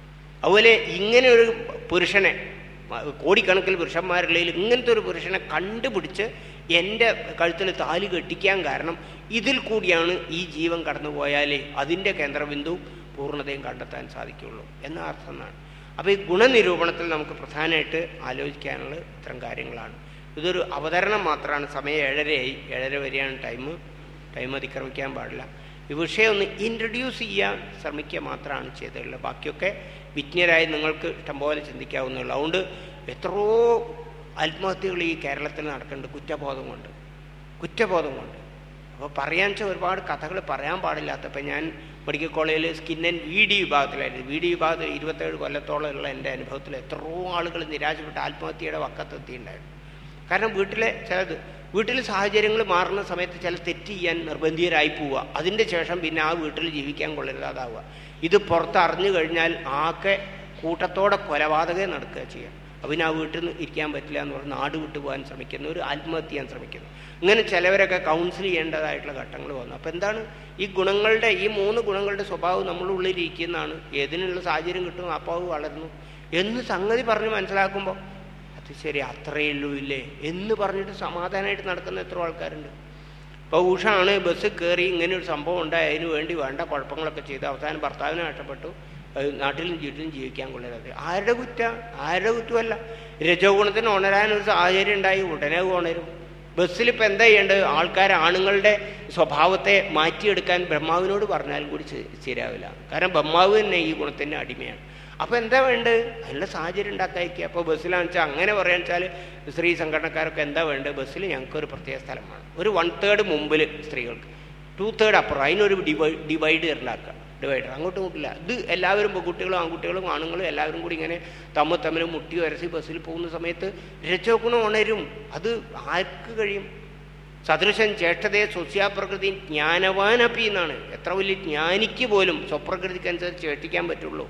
അതുപോലെ ഇങ്ങനെ ഒരു പുരുഷനെ മ- കോടിക്കണക്കിൽ പുരുഷന്മാരുള്ളതിൽ ഇങ്ങനത്തെ ഒരു പുരുഷനെ കണ്ടുപിടിച്ച് എൻ്റെ കഴുത്തിൽ താലി കെട്ടിക്കാൻ കാരണം ഇതിൽ കൂടിയാണ് ഈ ജീവൻ കടന്നു പോയാലേ അതിൻ്റെ കേന്ദ്രബിന്ദു പൂർണ്ണതയും കണ്ടെത്താൻ സാധിക്കുകയുള്ളൂ എന്ന അർത്ഥം എന്നാണ് അപ്പോൾ ഈ ഗുണനിരൂപണത്തിൽ നമുക്ക് പ്രധാനമായിട്ട് ആലോചിക്കാനുള്ള ഇത്തരം കാര്യങ്ങളാണ് ഇതൊരു അവതരണം മാത്രമാണ് സമയം ഏഴരയായി ഏഴര വരെയാണ് ടൈം ടൈം അതിക്രമിക്കാൻ പാടില്ല ഈ വിഷയം ഒന്ന് ഇൻട്രൊഡ്യൂസ് ചെയ്യാൻ ശ്രമിക്കുക മാത്രമാണ് ചെയ്തിട്ടുള്ളത് ബാക്കിയൊക്കെ വിജ്ഞരായി നിങ്ങൾക്ക് ഇഷ്ടംപോലെ ചിന്തിക്കാവുന്നുള്ളൂ അതുകൊണ്ട് എത്രയോ ആത്മഹത്യകൾ ഈ കേരളത്തിൽ നടക്കുന്നുണ്ട് കുറ്റബോധം കൊണ്ട് കുറ്റബോധം കൊണ്ട് അപ്പോൾ പറയാൻ വെച്ചാൽ ഒരുപാട് കഥകൾ പറയാൻ പാടില്ലാത്തപ്പോൾ ഞാൻ മെഡിക്കൽ കോളേജിൽ സ്കിൻ ആൻഡ് വി ഡി വിഭാഗത്തിലായിരുന്നു വി ഡി വിഭാഗത്തിൽ ഇരുപത്തേഴ് കൊല്ലത്തോളം ഉള്ള എൻ്റെ അനുഭവത്തിൽ എത്രയോ ആളുകൾ നിരാശപ്പെട്ട് ആത്മഹത്യയുടെ വക്കത്തെത്തിയിട്ടുണ്ടായിരുന്നു കാരണം വീട്ടിലെ ചിലത് വീട്ടിൽ സാഹചര്യങ്ങൾ മാറുന്ന സമയത്ത് ചില തെറ്റ് ചെയ്യാൻ നിർബന്ധിതരായി പോവുക അതിൻ്റെ ശേഷം പിന്നെ ആ വീട്ടിൽ ജീവിക്കാൻ കൊള്ളരുതാതാവുക ഇത് പുറത്തറിഞ്ഞു കഴിഞ്ഞാൽ ആകെ കൂട്ടത്തോടെ കൊലപാതകം നടക്കുക ചെയ്യുക അപ്പം പിന്നെ ആ വീട്ടിൽ നിന്ന് ഇരിക്കാൻ പറ്റില്ല എന്ന് പറഞ്ഞ് നാട് വിട്ടു പോകാൻ ശ്രമിക്കുന്നു ഒരു ആത്മഹത്യ ചെയ്യാൻ ശ്രമിക്കുന്നു ഇങ്ങനെ ചിലവരൊക്കെ കൗൺസിൽ ചെയ്യേണ്ടതായിട്ടുള്ള ഘട്ടങ്ങൾ വന്നു അപ്പം എന്താണ് ഈ ഗുണങ്ങളുടെ ഈ മൂന്ന് ഗുണങ്ങളുടെ സ്വഭാവം നമ്മളുടെ ഉള്ളിൽ ഇരിക്കുന്നതാണ് ഏതിനുള്ള സാഹചര്യം കിട്ടും അപ്പോൾ അത് വളരുന്നു എന്ന് സംഗതി പറഞ്ഞ് മനസ്സിലാക്കുമ്പോൾ അത് ശരി അത്രയേ ഉള്ളൂ ഇല്ലേ എന്ന് പറഞ്ഞിട്ട് സമാധാനമായിട്ട് നടക്കുന്ന എത്ര ആൾക്കാരുണ്ട് ഇപ്പോൾ ഉഷാണ് ബസ് കയറി ഇങ്ങനെ ഒരു സംഭവം ഉണ്ടായി അതിന് വേണ്ടി വേണ്ട കുഴപ്പങ്ങളൊക്കെ ചെയ്ത് അവസാനം ഭർത്താവിനെ നഷ്ടപ്പെട്ടു അത് നാട്ടിലും വീട്ടിലും ജീവിക്കാൻ കൊള്ളരുത് ആരുടെ കുറ്റ ആരുടെ കുറ്റമല്ല രജോ ഗുണത്തിന് ഉണരാൻ ഒരു സാഹചര്യം ഉണ്ടായി ഉടനെ ഉണരും ബസ്സിൽ ഇപ്പം എന്താ ചെയ്യേണ്ടത് ആൾക്കാർ ആണുങ്ങളുടെ സ്വഭാവത്തെ മാറ്റിയെടുക്കാൻ ബ്രഹ്മാവിനോട് പറഞ്ഞാലും കൂടി ശ- ശരിയാവില്ല കാരണം ബ്രഹ്മാവ് തന്നെ ഈ ഗുണത്തിൻ്റെ അടിമയാണ് അപ്പോൾ എന്താ വേണ്ടത് അതിനുള്ള സാഹചര്യം ഉണ്ടാക്കാതിരിക്കുക അപ്പോൾ ബസ്സിലാണെന്ന് വെച്ചാൽ അങ്ങനെ പറയാൻ വെച്ചാൽ സ്ത്രീ സംഘടനക്കാരൊക്കെ എന്താ വേണ്ടത് ബസ്സിൽ ഞങ്ങൾക്ക് ഒരു പ്രത്യേക സ്ഥലം വേണം ഒരു വൺ തേർഡ് മുമ്പിൽ സ്ത്രീകൾക്ക് ടു തേർഡ് അപ്പുറം അതിനൊരു ഡിവൈ ഡിവൈഡ് ഉണ്ടാക്കുക ഡിവൈഡർ അങ്ങോട്ടും ഇങ്ങോട്ടില്ല ഇത് എല്ലാവരും പെൺകുട്ടികളും ആൺകുട്ടികളും ആണുങ്ങളും എല്ലാവരും കൂടി ഇങ്ങനെ തമ്മിൽ തമ്മിൽ മുട്ടി വരസി ബസ്സിൽ പോകുന്ന സമയത്ത് രജോഗുണം ഉണരും അത് ആർക്ക് കഴിയും സദൃശൻ ചേഷ്ടതയെ സ്വസ്യാപ്രകൃതി ജ്ഞാനവാനപ്പി എന്നാണ് എത്ര വലിയ ജ്ഞാനിക്ക് പോലും സ്വപ്രകൃതിക്കനുസരിച്ച് ചേട്ടിക്കാൻ പറ്റുള്ളൂ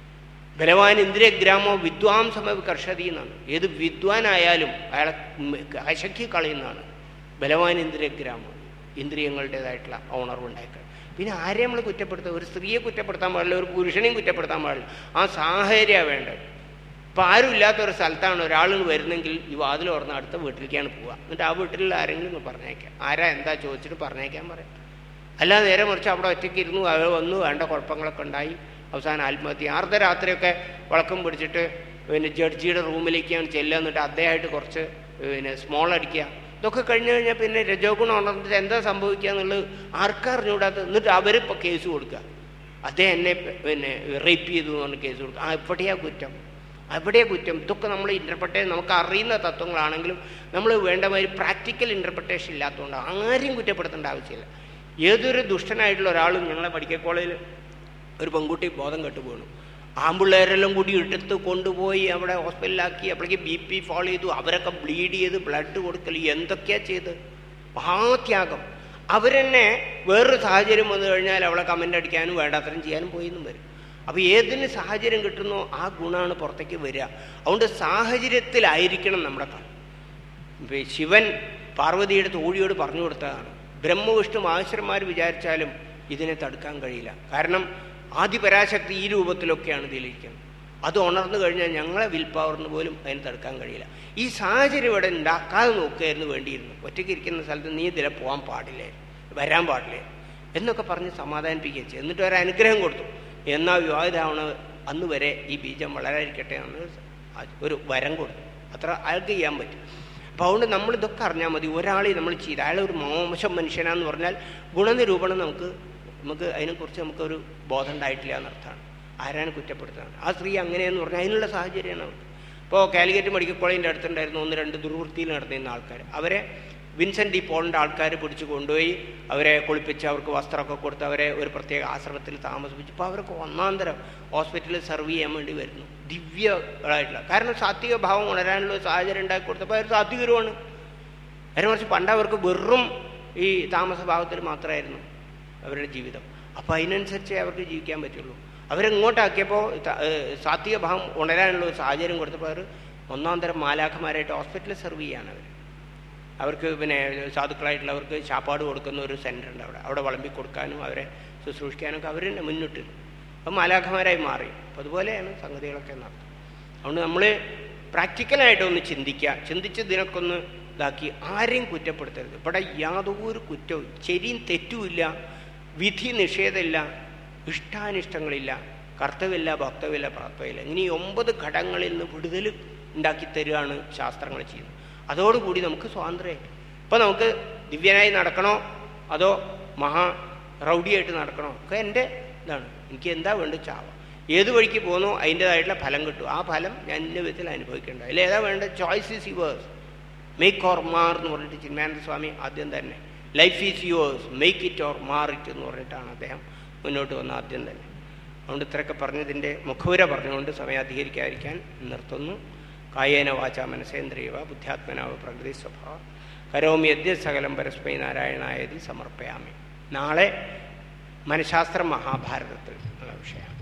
ബലവാൻ ഇന്ദ്രിയഗ്രാമോ വിദ്വാംസമ കർഷതി എന്നാണ് ഏത് വിദ്വാനായാലും അയാളെ അശക്കി കളയുന്നതാണ് ബലവാൻ ഇന്ദ്രിയഗ്രാമം ഇന്ദ്രിയങ്ങളുടേതായിട്ടുള്ള ഓണർവ് ഉണ്ടാക്കുക പിന്നെ ആരെയും നമ്മൾ കുറ്റപ്പെടുത്തുക ഒരു സ്ത്രീയെ കുറ്റപ്പെടുത്താൻ പാടില്ല ഒരു പുരുഷനെയും കുറ്റപ്പെടുത്താൻ പാടില്ല ആ സാഹചര്യമാണ് വേണ്ടത് ഇപ്പം ആരും ഇല്ലാത്ത ഒരു സ്ഥലത്താണ് ഒരാൾ വരുന്നെങ്കിൽ ഈ വാതിൽ തുറന്ന് അടുത്ത വീട്ടിലേക്കാണ് പോവുക എന്നിട്ട് ആ വീട്ടിലുള്ള ആരെങ്കിലും ഒന്ന് പറഞ്ഞേക്കാം ആരാ എന്താ ചോദിച്ചിട്ട് പറഞ്ഞേക്കാൻ പറയാം അല്ലാതെ നേരെ മറിച്ച് അവിടെ ഒറ്റയ്ക്ക് ഇരുന്നു അവർ വന്നു വേണ്ട കുഴപ്പങ്ങളൊക്കെ ഉണ്ടായി അവസാനം ആത്മഹത്യ അർദ്ധരാത്രിയൊക്കെ വളക്കം പിടിച്ചിട്ട് പിന്നെ ജഡ്ജിയുടെ റൂമിലേക്കാണ് ചെല്ലുക എന്നിട്ട് അദ്ദേഹമായിട്ട് കുറച്ച് പിന്നെ സ്മോൾ അടിക്കുക ഇതൊക്കെ കഴിഞ്ഞ് കഴിഞ്ഞാൽ പിന്നെ രജോഗുണം ഉണർന്നിട്ട് എന്താ സംഭവിക്കുക എന്നുള്ളത് ആർക്കറിഞ്ഞൂടാത്ത എന്നിട്ട് അവരിപ്പോൾ കേസ് കൊടുക്കുക അദ്ദേഹം എന്നെ പിന്നെ റേപ്പ് ചെയ്തു എന്ന് പറഞ്ഞ് കേസ് കൊടുക്കുക ആ എവിടെയാ കുറ്റം എവിടെയാ കുറ്റം ഇതൊക്കെ നമ്മൾ ഇൻ്റർപ്രട്ടേഷൻ നമുക്ക് അറിയുന്ന തത്വങ്ങളാണെങ്കിലും നമ്മൾ വേണ്ട മാതിരി പ്രാക്ടിക്കൽ ഇൻ്റർപ്രിട്ടേഷൻ ഇല്ലാത്തതുകൊണ്ട് ആരെയും കുറ്റപ്പെടുത്തേണ്ട ആവശ്യമില്ല ഏതൊരു ദുഷ്ടനായിട്ടുള്ള ഒരാളും ഞങ്ങളെ മെഡിക്കൽ കോളേജിൽ ഒരു പെൺകുട്ടി ബോധം കെട്ടു വീണു ആമ്പിള്ളേരെല്ലാം കൂടി എടുത്ത് കൊണ്ടുപോയി അവിടെ ഹോസ്പിറ്റലിലാക്കി അപ്പോഴേക്ക് ബി പി ഫോൾ ചെയ്തു അവരൊക്കെ ബ്ലീഡ് ചെയ്ത് ബ്ലഡ് കൊടുക്കൽ എന്തൊക്കെയാ ചെയ്ത് മഹാത്യാഗം അവരെന്നെ വേറൊരു സാഹചര്യം വന്നു കഴിഞ്ഞാൽ അവളെ കമൻ്റ് അടിക്കാനും വേണ്ടാത്തരം ചെയ്യാനും പോയെന്നും വരും അപ്പോൾ ഏതിന് സാഹചര്യം കിട്ടുന്നോ ആ ഗുണമാണ് പുറത്തേക്ക് വരിക അതുകൊണ്ട് സാഹചര്യത്തിലായിരിക്കണം നമ്മുടെ കളി ഇപ്പൊ ഈ ശിവൻ പാർവതിയുടെ തോഴിയോട് പറഞ്ഞു കൊടുത്തതാണ് ബ്രഹ്മവിഷ്ണു മഹേശ്വരന്മാർ വിചാരിച്ചാലും ഇതിനെ തടുക്കാൻ കഴിയില്ല കാരണം ആദിപരാശക്തി ഈ രൂപത്തിലൊക്കെയാണ് ഇതിലിരിക്കുന്നത് അത് ഉണർന്നു കഴിഞ്ഞാൽ ഞങ്ങളെ വിൽ പവറിന് പോലും അതിനെ തടുക്കാൻ കഴിയില്ല ഈ സാഹചര്യം ഇവിടെ ഉണ്ടാക്കാതെ നോക്കുകയായിരുന്നു വേണ്ടിയിരുന്നു ഒറ്റയ്ക്ക് ഇരിക്കുന്ന സ്ഥലത്ത് നീ ഇതിലെ പോകാൻ പാടില്ലേ വരാൻ പാടില്ലേ എന്നൊക്കെ പറഞ്ഞ് സമാധാനിപ്പിക്കുകയും ചെയ്തു എന്നിട്ട് ഒരു അനുഗ്രഹം കൊടുത്തു എന്നാൽ വിവാഹിതാവണ അന്ന് വരെ ഈ ബീജം വളരാതിരിക്കട്ടെ എന്ന് ഒരു വരം കൊടുത്തു അത്ര അയാൾക്ക് ചെയ്യാൻ പറ്റും അപ്പോൾ അതുകൊണ്ട് നമ്മൾ ഇതൊക്കെ അറിഞ്ഞാൽ മതി ഒരാളെ നമ്മൾ ചെയ്ത് അയാൾ ഒരു മോശം മനുഷ്യനാന്ന് പറഞ്ഞാൽ ഗുണനിരൂപണം നമുക്ക് നമുക്ക് അതിനെക്കുറിച്ച് നമുക്കൊരു ബോധം ഉണ്ടായിട്ടില്ല എന്നർത്ഥമാണ് ആരാണ് കുറ്റപ്പെടുത്തുന്നത് ആ സ്ത്രീ അങ്ങനെയെന്ന് പറഞ്ഞാൽ അതിനുള്ള സാഹചര്യമാണ് അവർക്ക് ഇപ്പോൾ കാലിക്കറ്റ് മെഡിക്കൽ കോളേജിൻ്റെ അടുത്തുണ്ടായിരുന്നു ഒന്ന് രണ്ട് ദുർവൃത്തിയിൽ നടന്നിരുന്ന ആൾക്കാർ അവരെ വിൻസെൻ്റ് ഡി പോളിൻ്റെ ആൾക്കാർ പിടിച്ച് കൊണ്ടുപോയി അവരെ കുളിപ്പിച്ച് അവർക്ക് വസ്ത്രമൊക്കെ കൊടുത്ത് അവരെ ഒരു പ്രത്യേക ആശ്രമത്തിൽ താമസിപ്പിച്ചു ഇപ്പോൾ അവർക്ക് ഒന്നാം തരം ഹോസ്പിറ്റലിൽ സെർവ് ചെയ്യാൻ വേണ്ടി വരുന്നു ദിവ്യങ്ങളായിട്ടുള്ള കാരണം സാത്വിക ഭാവം ഉണരാനുള്ള ഒരു സാഹചര്യം ഉണ്ടാക്കി കൊടുത്തപ്പോൾ അവർ സാത്വികരുമാണ് നേരെ മറിച്ച് പണ്ട് അവർക്ക് വെറും ഈ താമസഭാവത്തിൽ മാത്രമായിരുന്നു അവരുടെ ജീവിതം അപ്പോൾ അതിനനുസരിച്ചേ അവർക്ക് ജീവിക്കാൻ പറ്റുള്ളൂ അവരെങ്ങോട്ടാക്കിയപ്പോൾ സാത്വിക ഭാവം ഉണരാനുള്ള ഒരു സാഹചര്യം കൊടുത്തപ്പോൾ അവർ ഒന്നാം തരം മാലാഖമാരായിട്ട് ഹോസ്പിറ്റലിൽ സെർവ് ചെയ്യാണ് അവർ അവർക്ക് പിന്നെ സാധുക്കളായിട്ടുള്ളവർക്ക് ചാപ്പാട് കൊടുക്കുന്ന ഒരു സെൻ്റർ ഉണ്ട് അവിടെ അവിടെ വിളമ്പി കൊടുക്കാനും അവരെ ശുശ്രൂഷിക്കാനൊക്കെ അവർ തന്നെ മുന്നിട്ട് അപ്പം മാലാഖമാരായി മാറി അപ്പം അതുപോലെയാണ് സംഗതികളൊക്കെ നടത്തുന്നത് അതുകൊണ്ട് നമ്മൾ പ്രാക്ടിക്കലായിട്ടൊന്ന് ചിന്തിക്കുക ചിന്തിച്ച് ഇതിനൊക്കെ ഒന്ന് ഇതാക്കി ആരെയും കുറ്റപ്പെടുത്തരുത് ഇവിടെ യാതൊരു കുറ്റവും ശരിയും തെറ്റുമില്ല വിധി നിഷേധമില്ല ഇഷ്ടാനിഷ്ടങ്ങളില്ല കർത്തവ്യമില്ല ഭക്തവില്ല പ്രാപ്തവില്ല ഇങ്ങനെ ഈ ഒമ്പത് ഘടകങ്ങളിൽ നിന്ന് വിടുതൽ ഉണ്ടാക്കി തരികയാണ് ശാസ്ത്രങ്ങൾ ചെയ്യുന്നത് അതോടുകൂടി നമുക്ക് സ്വാതന്ത്ര്യമായി ഇപ്പം നമുക്ക് ദിവ്യനായി നടക്കണോ അതോ മഹാ റൗഡിയായിട്ട് നടക്കണോ ഒക്കെ എൻ്റെ ഇതാണ് എനിക്ക് എന്താ വേണ്ടത് ചാവ ഏത് വഴിക്ക് പോകുന്നോ അതിൻ്റെതായിട്ടുള്ള ഫലം കിട്ടും ആ ഫലം ഞാൻ ഇന്ന വിധത്തിൽ അനുഭവിക്കേണ്ട അതിൽ ഏതാ വേണ്ടത് choice is yours make or mar എന്ന് പറഞ്ഞിട്ട് ചിന്മാനന്ദ സ്വാമി ആദ്യം തന്നെ life is yours make it or mar it എന്ന് പറഞ്ഞിട്ടാണ് അദ്ദേഹം മുന്നോട്ട് വന്ന ആദ്യം തന്നെ അതുകൊണ്ട് ഇത്രയൊക്കെ പറഞ്ഞതിൻ്റെ മുഖവുര പറഞ്ഞുകൊണ്ട് സമയാധികരിക്കാതിരിക്കാൻ നിർത്തുന്നു കായേന വാച മനസേന്ദ്രിയവ ബുദ്ധ്യാത്മനാവ പ്രകൃതി സ്വഭാവ കരോമി യദ്യ സകലം പരസ്മൈ നാരായണായതി സമർപ്പയാമി നാളെ മനഃശാസ്ത്രം മഹാഭാരതത്തിൽ ഉള്ള വിഷയമാണ്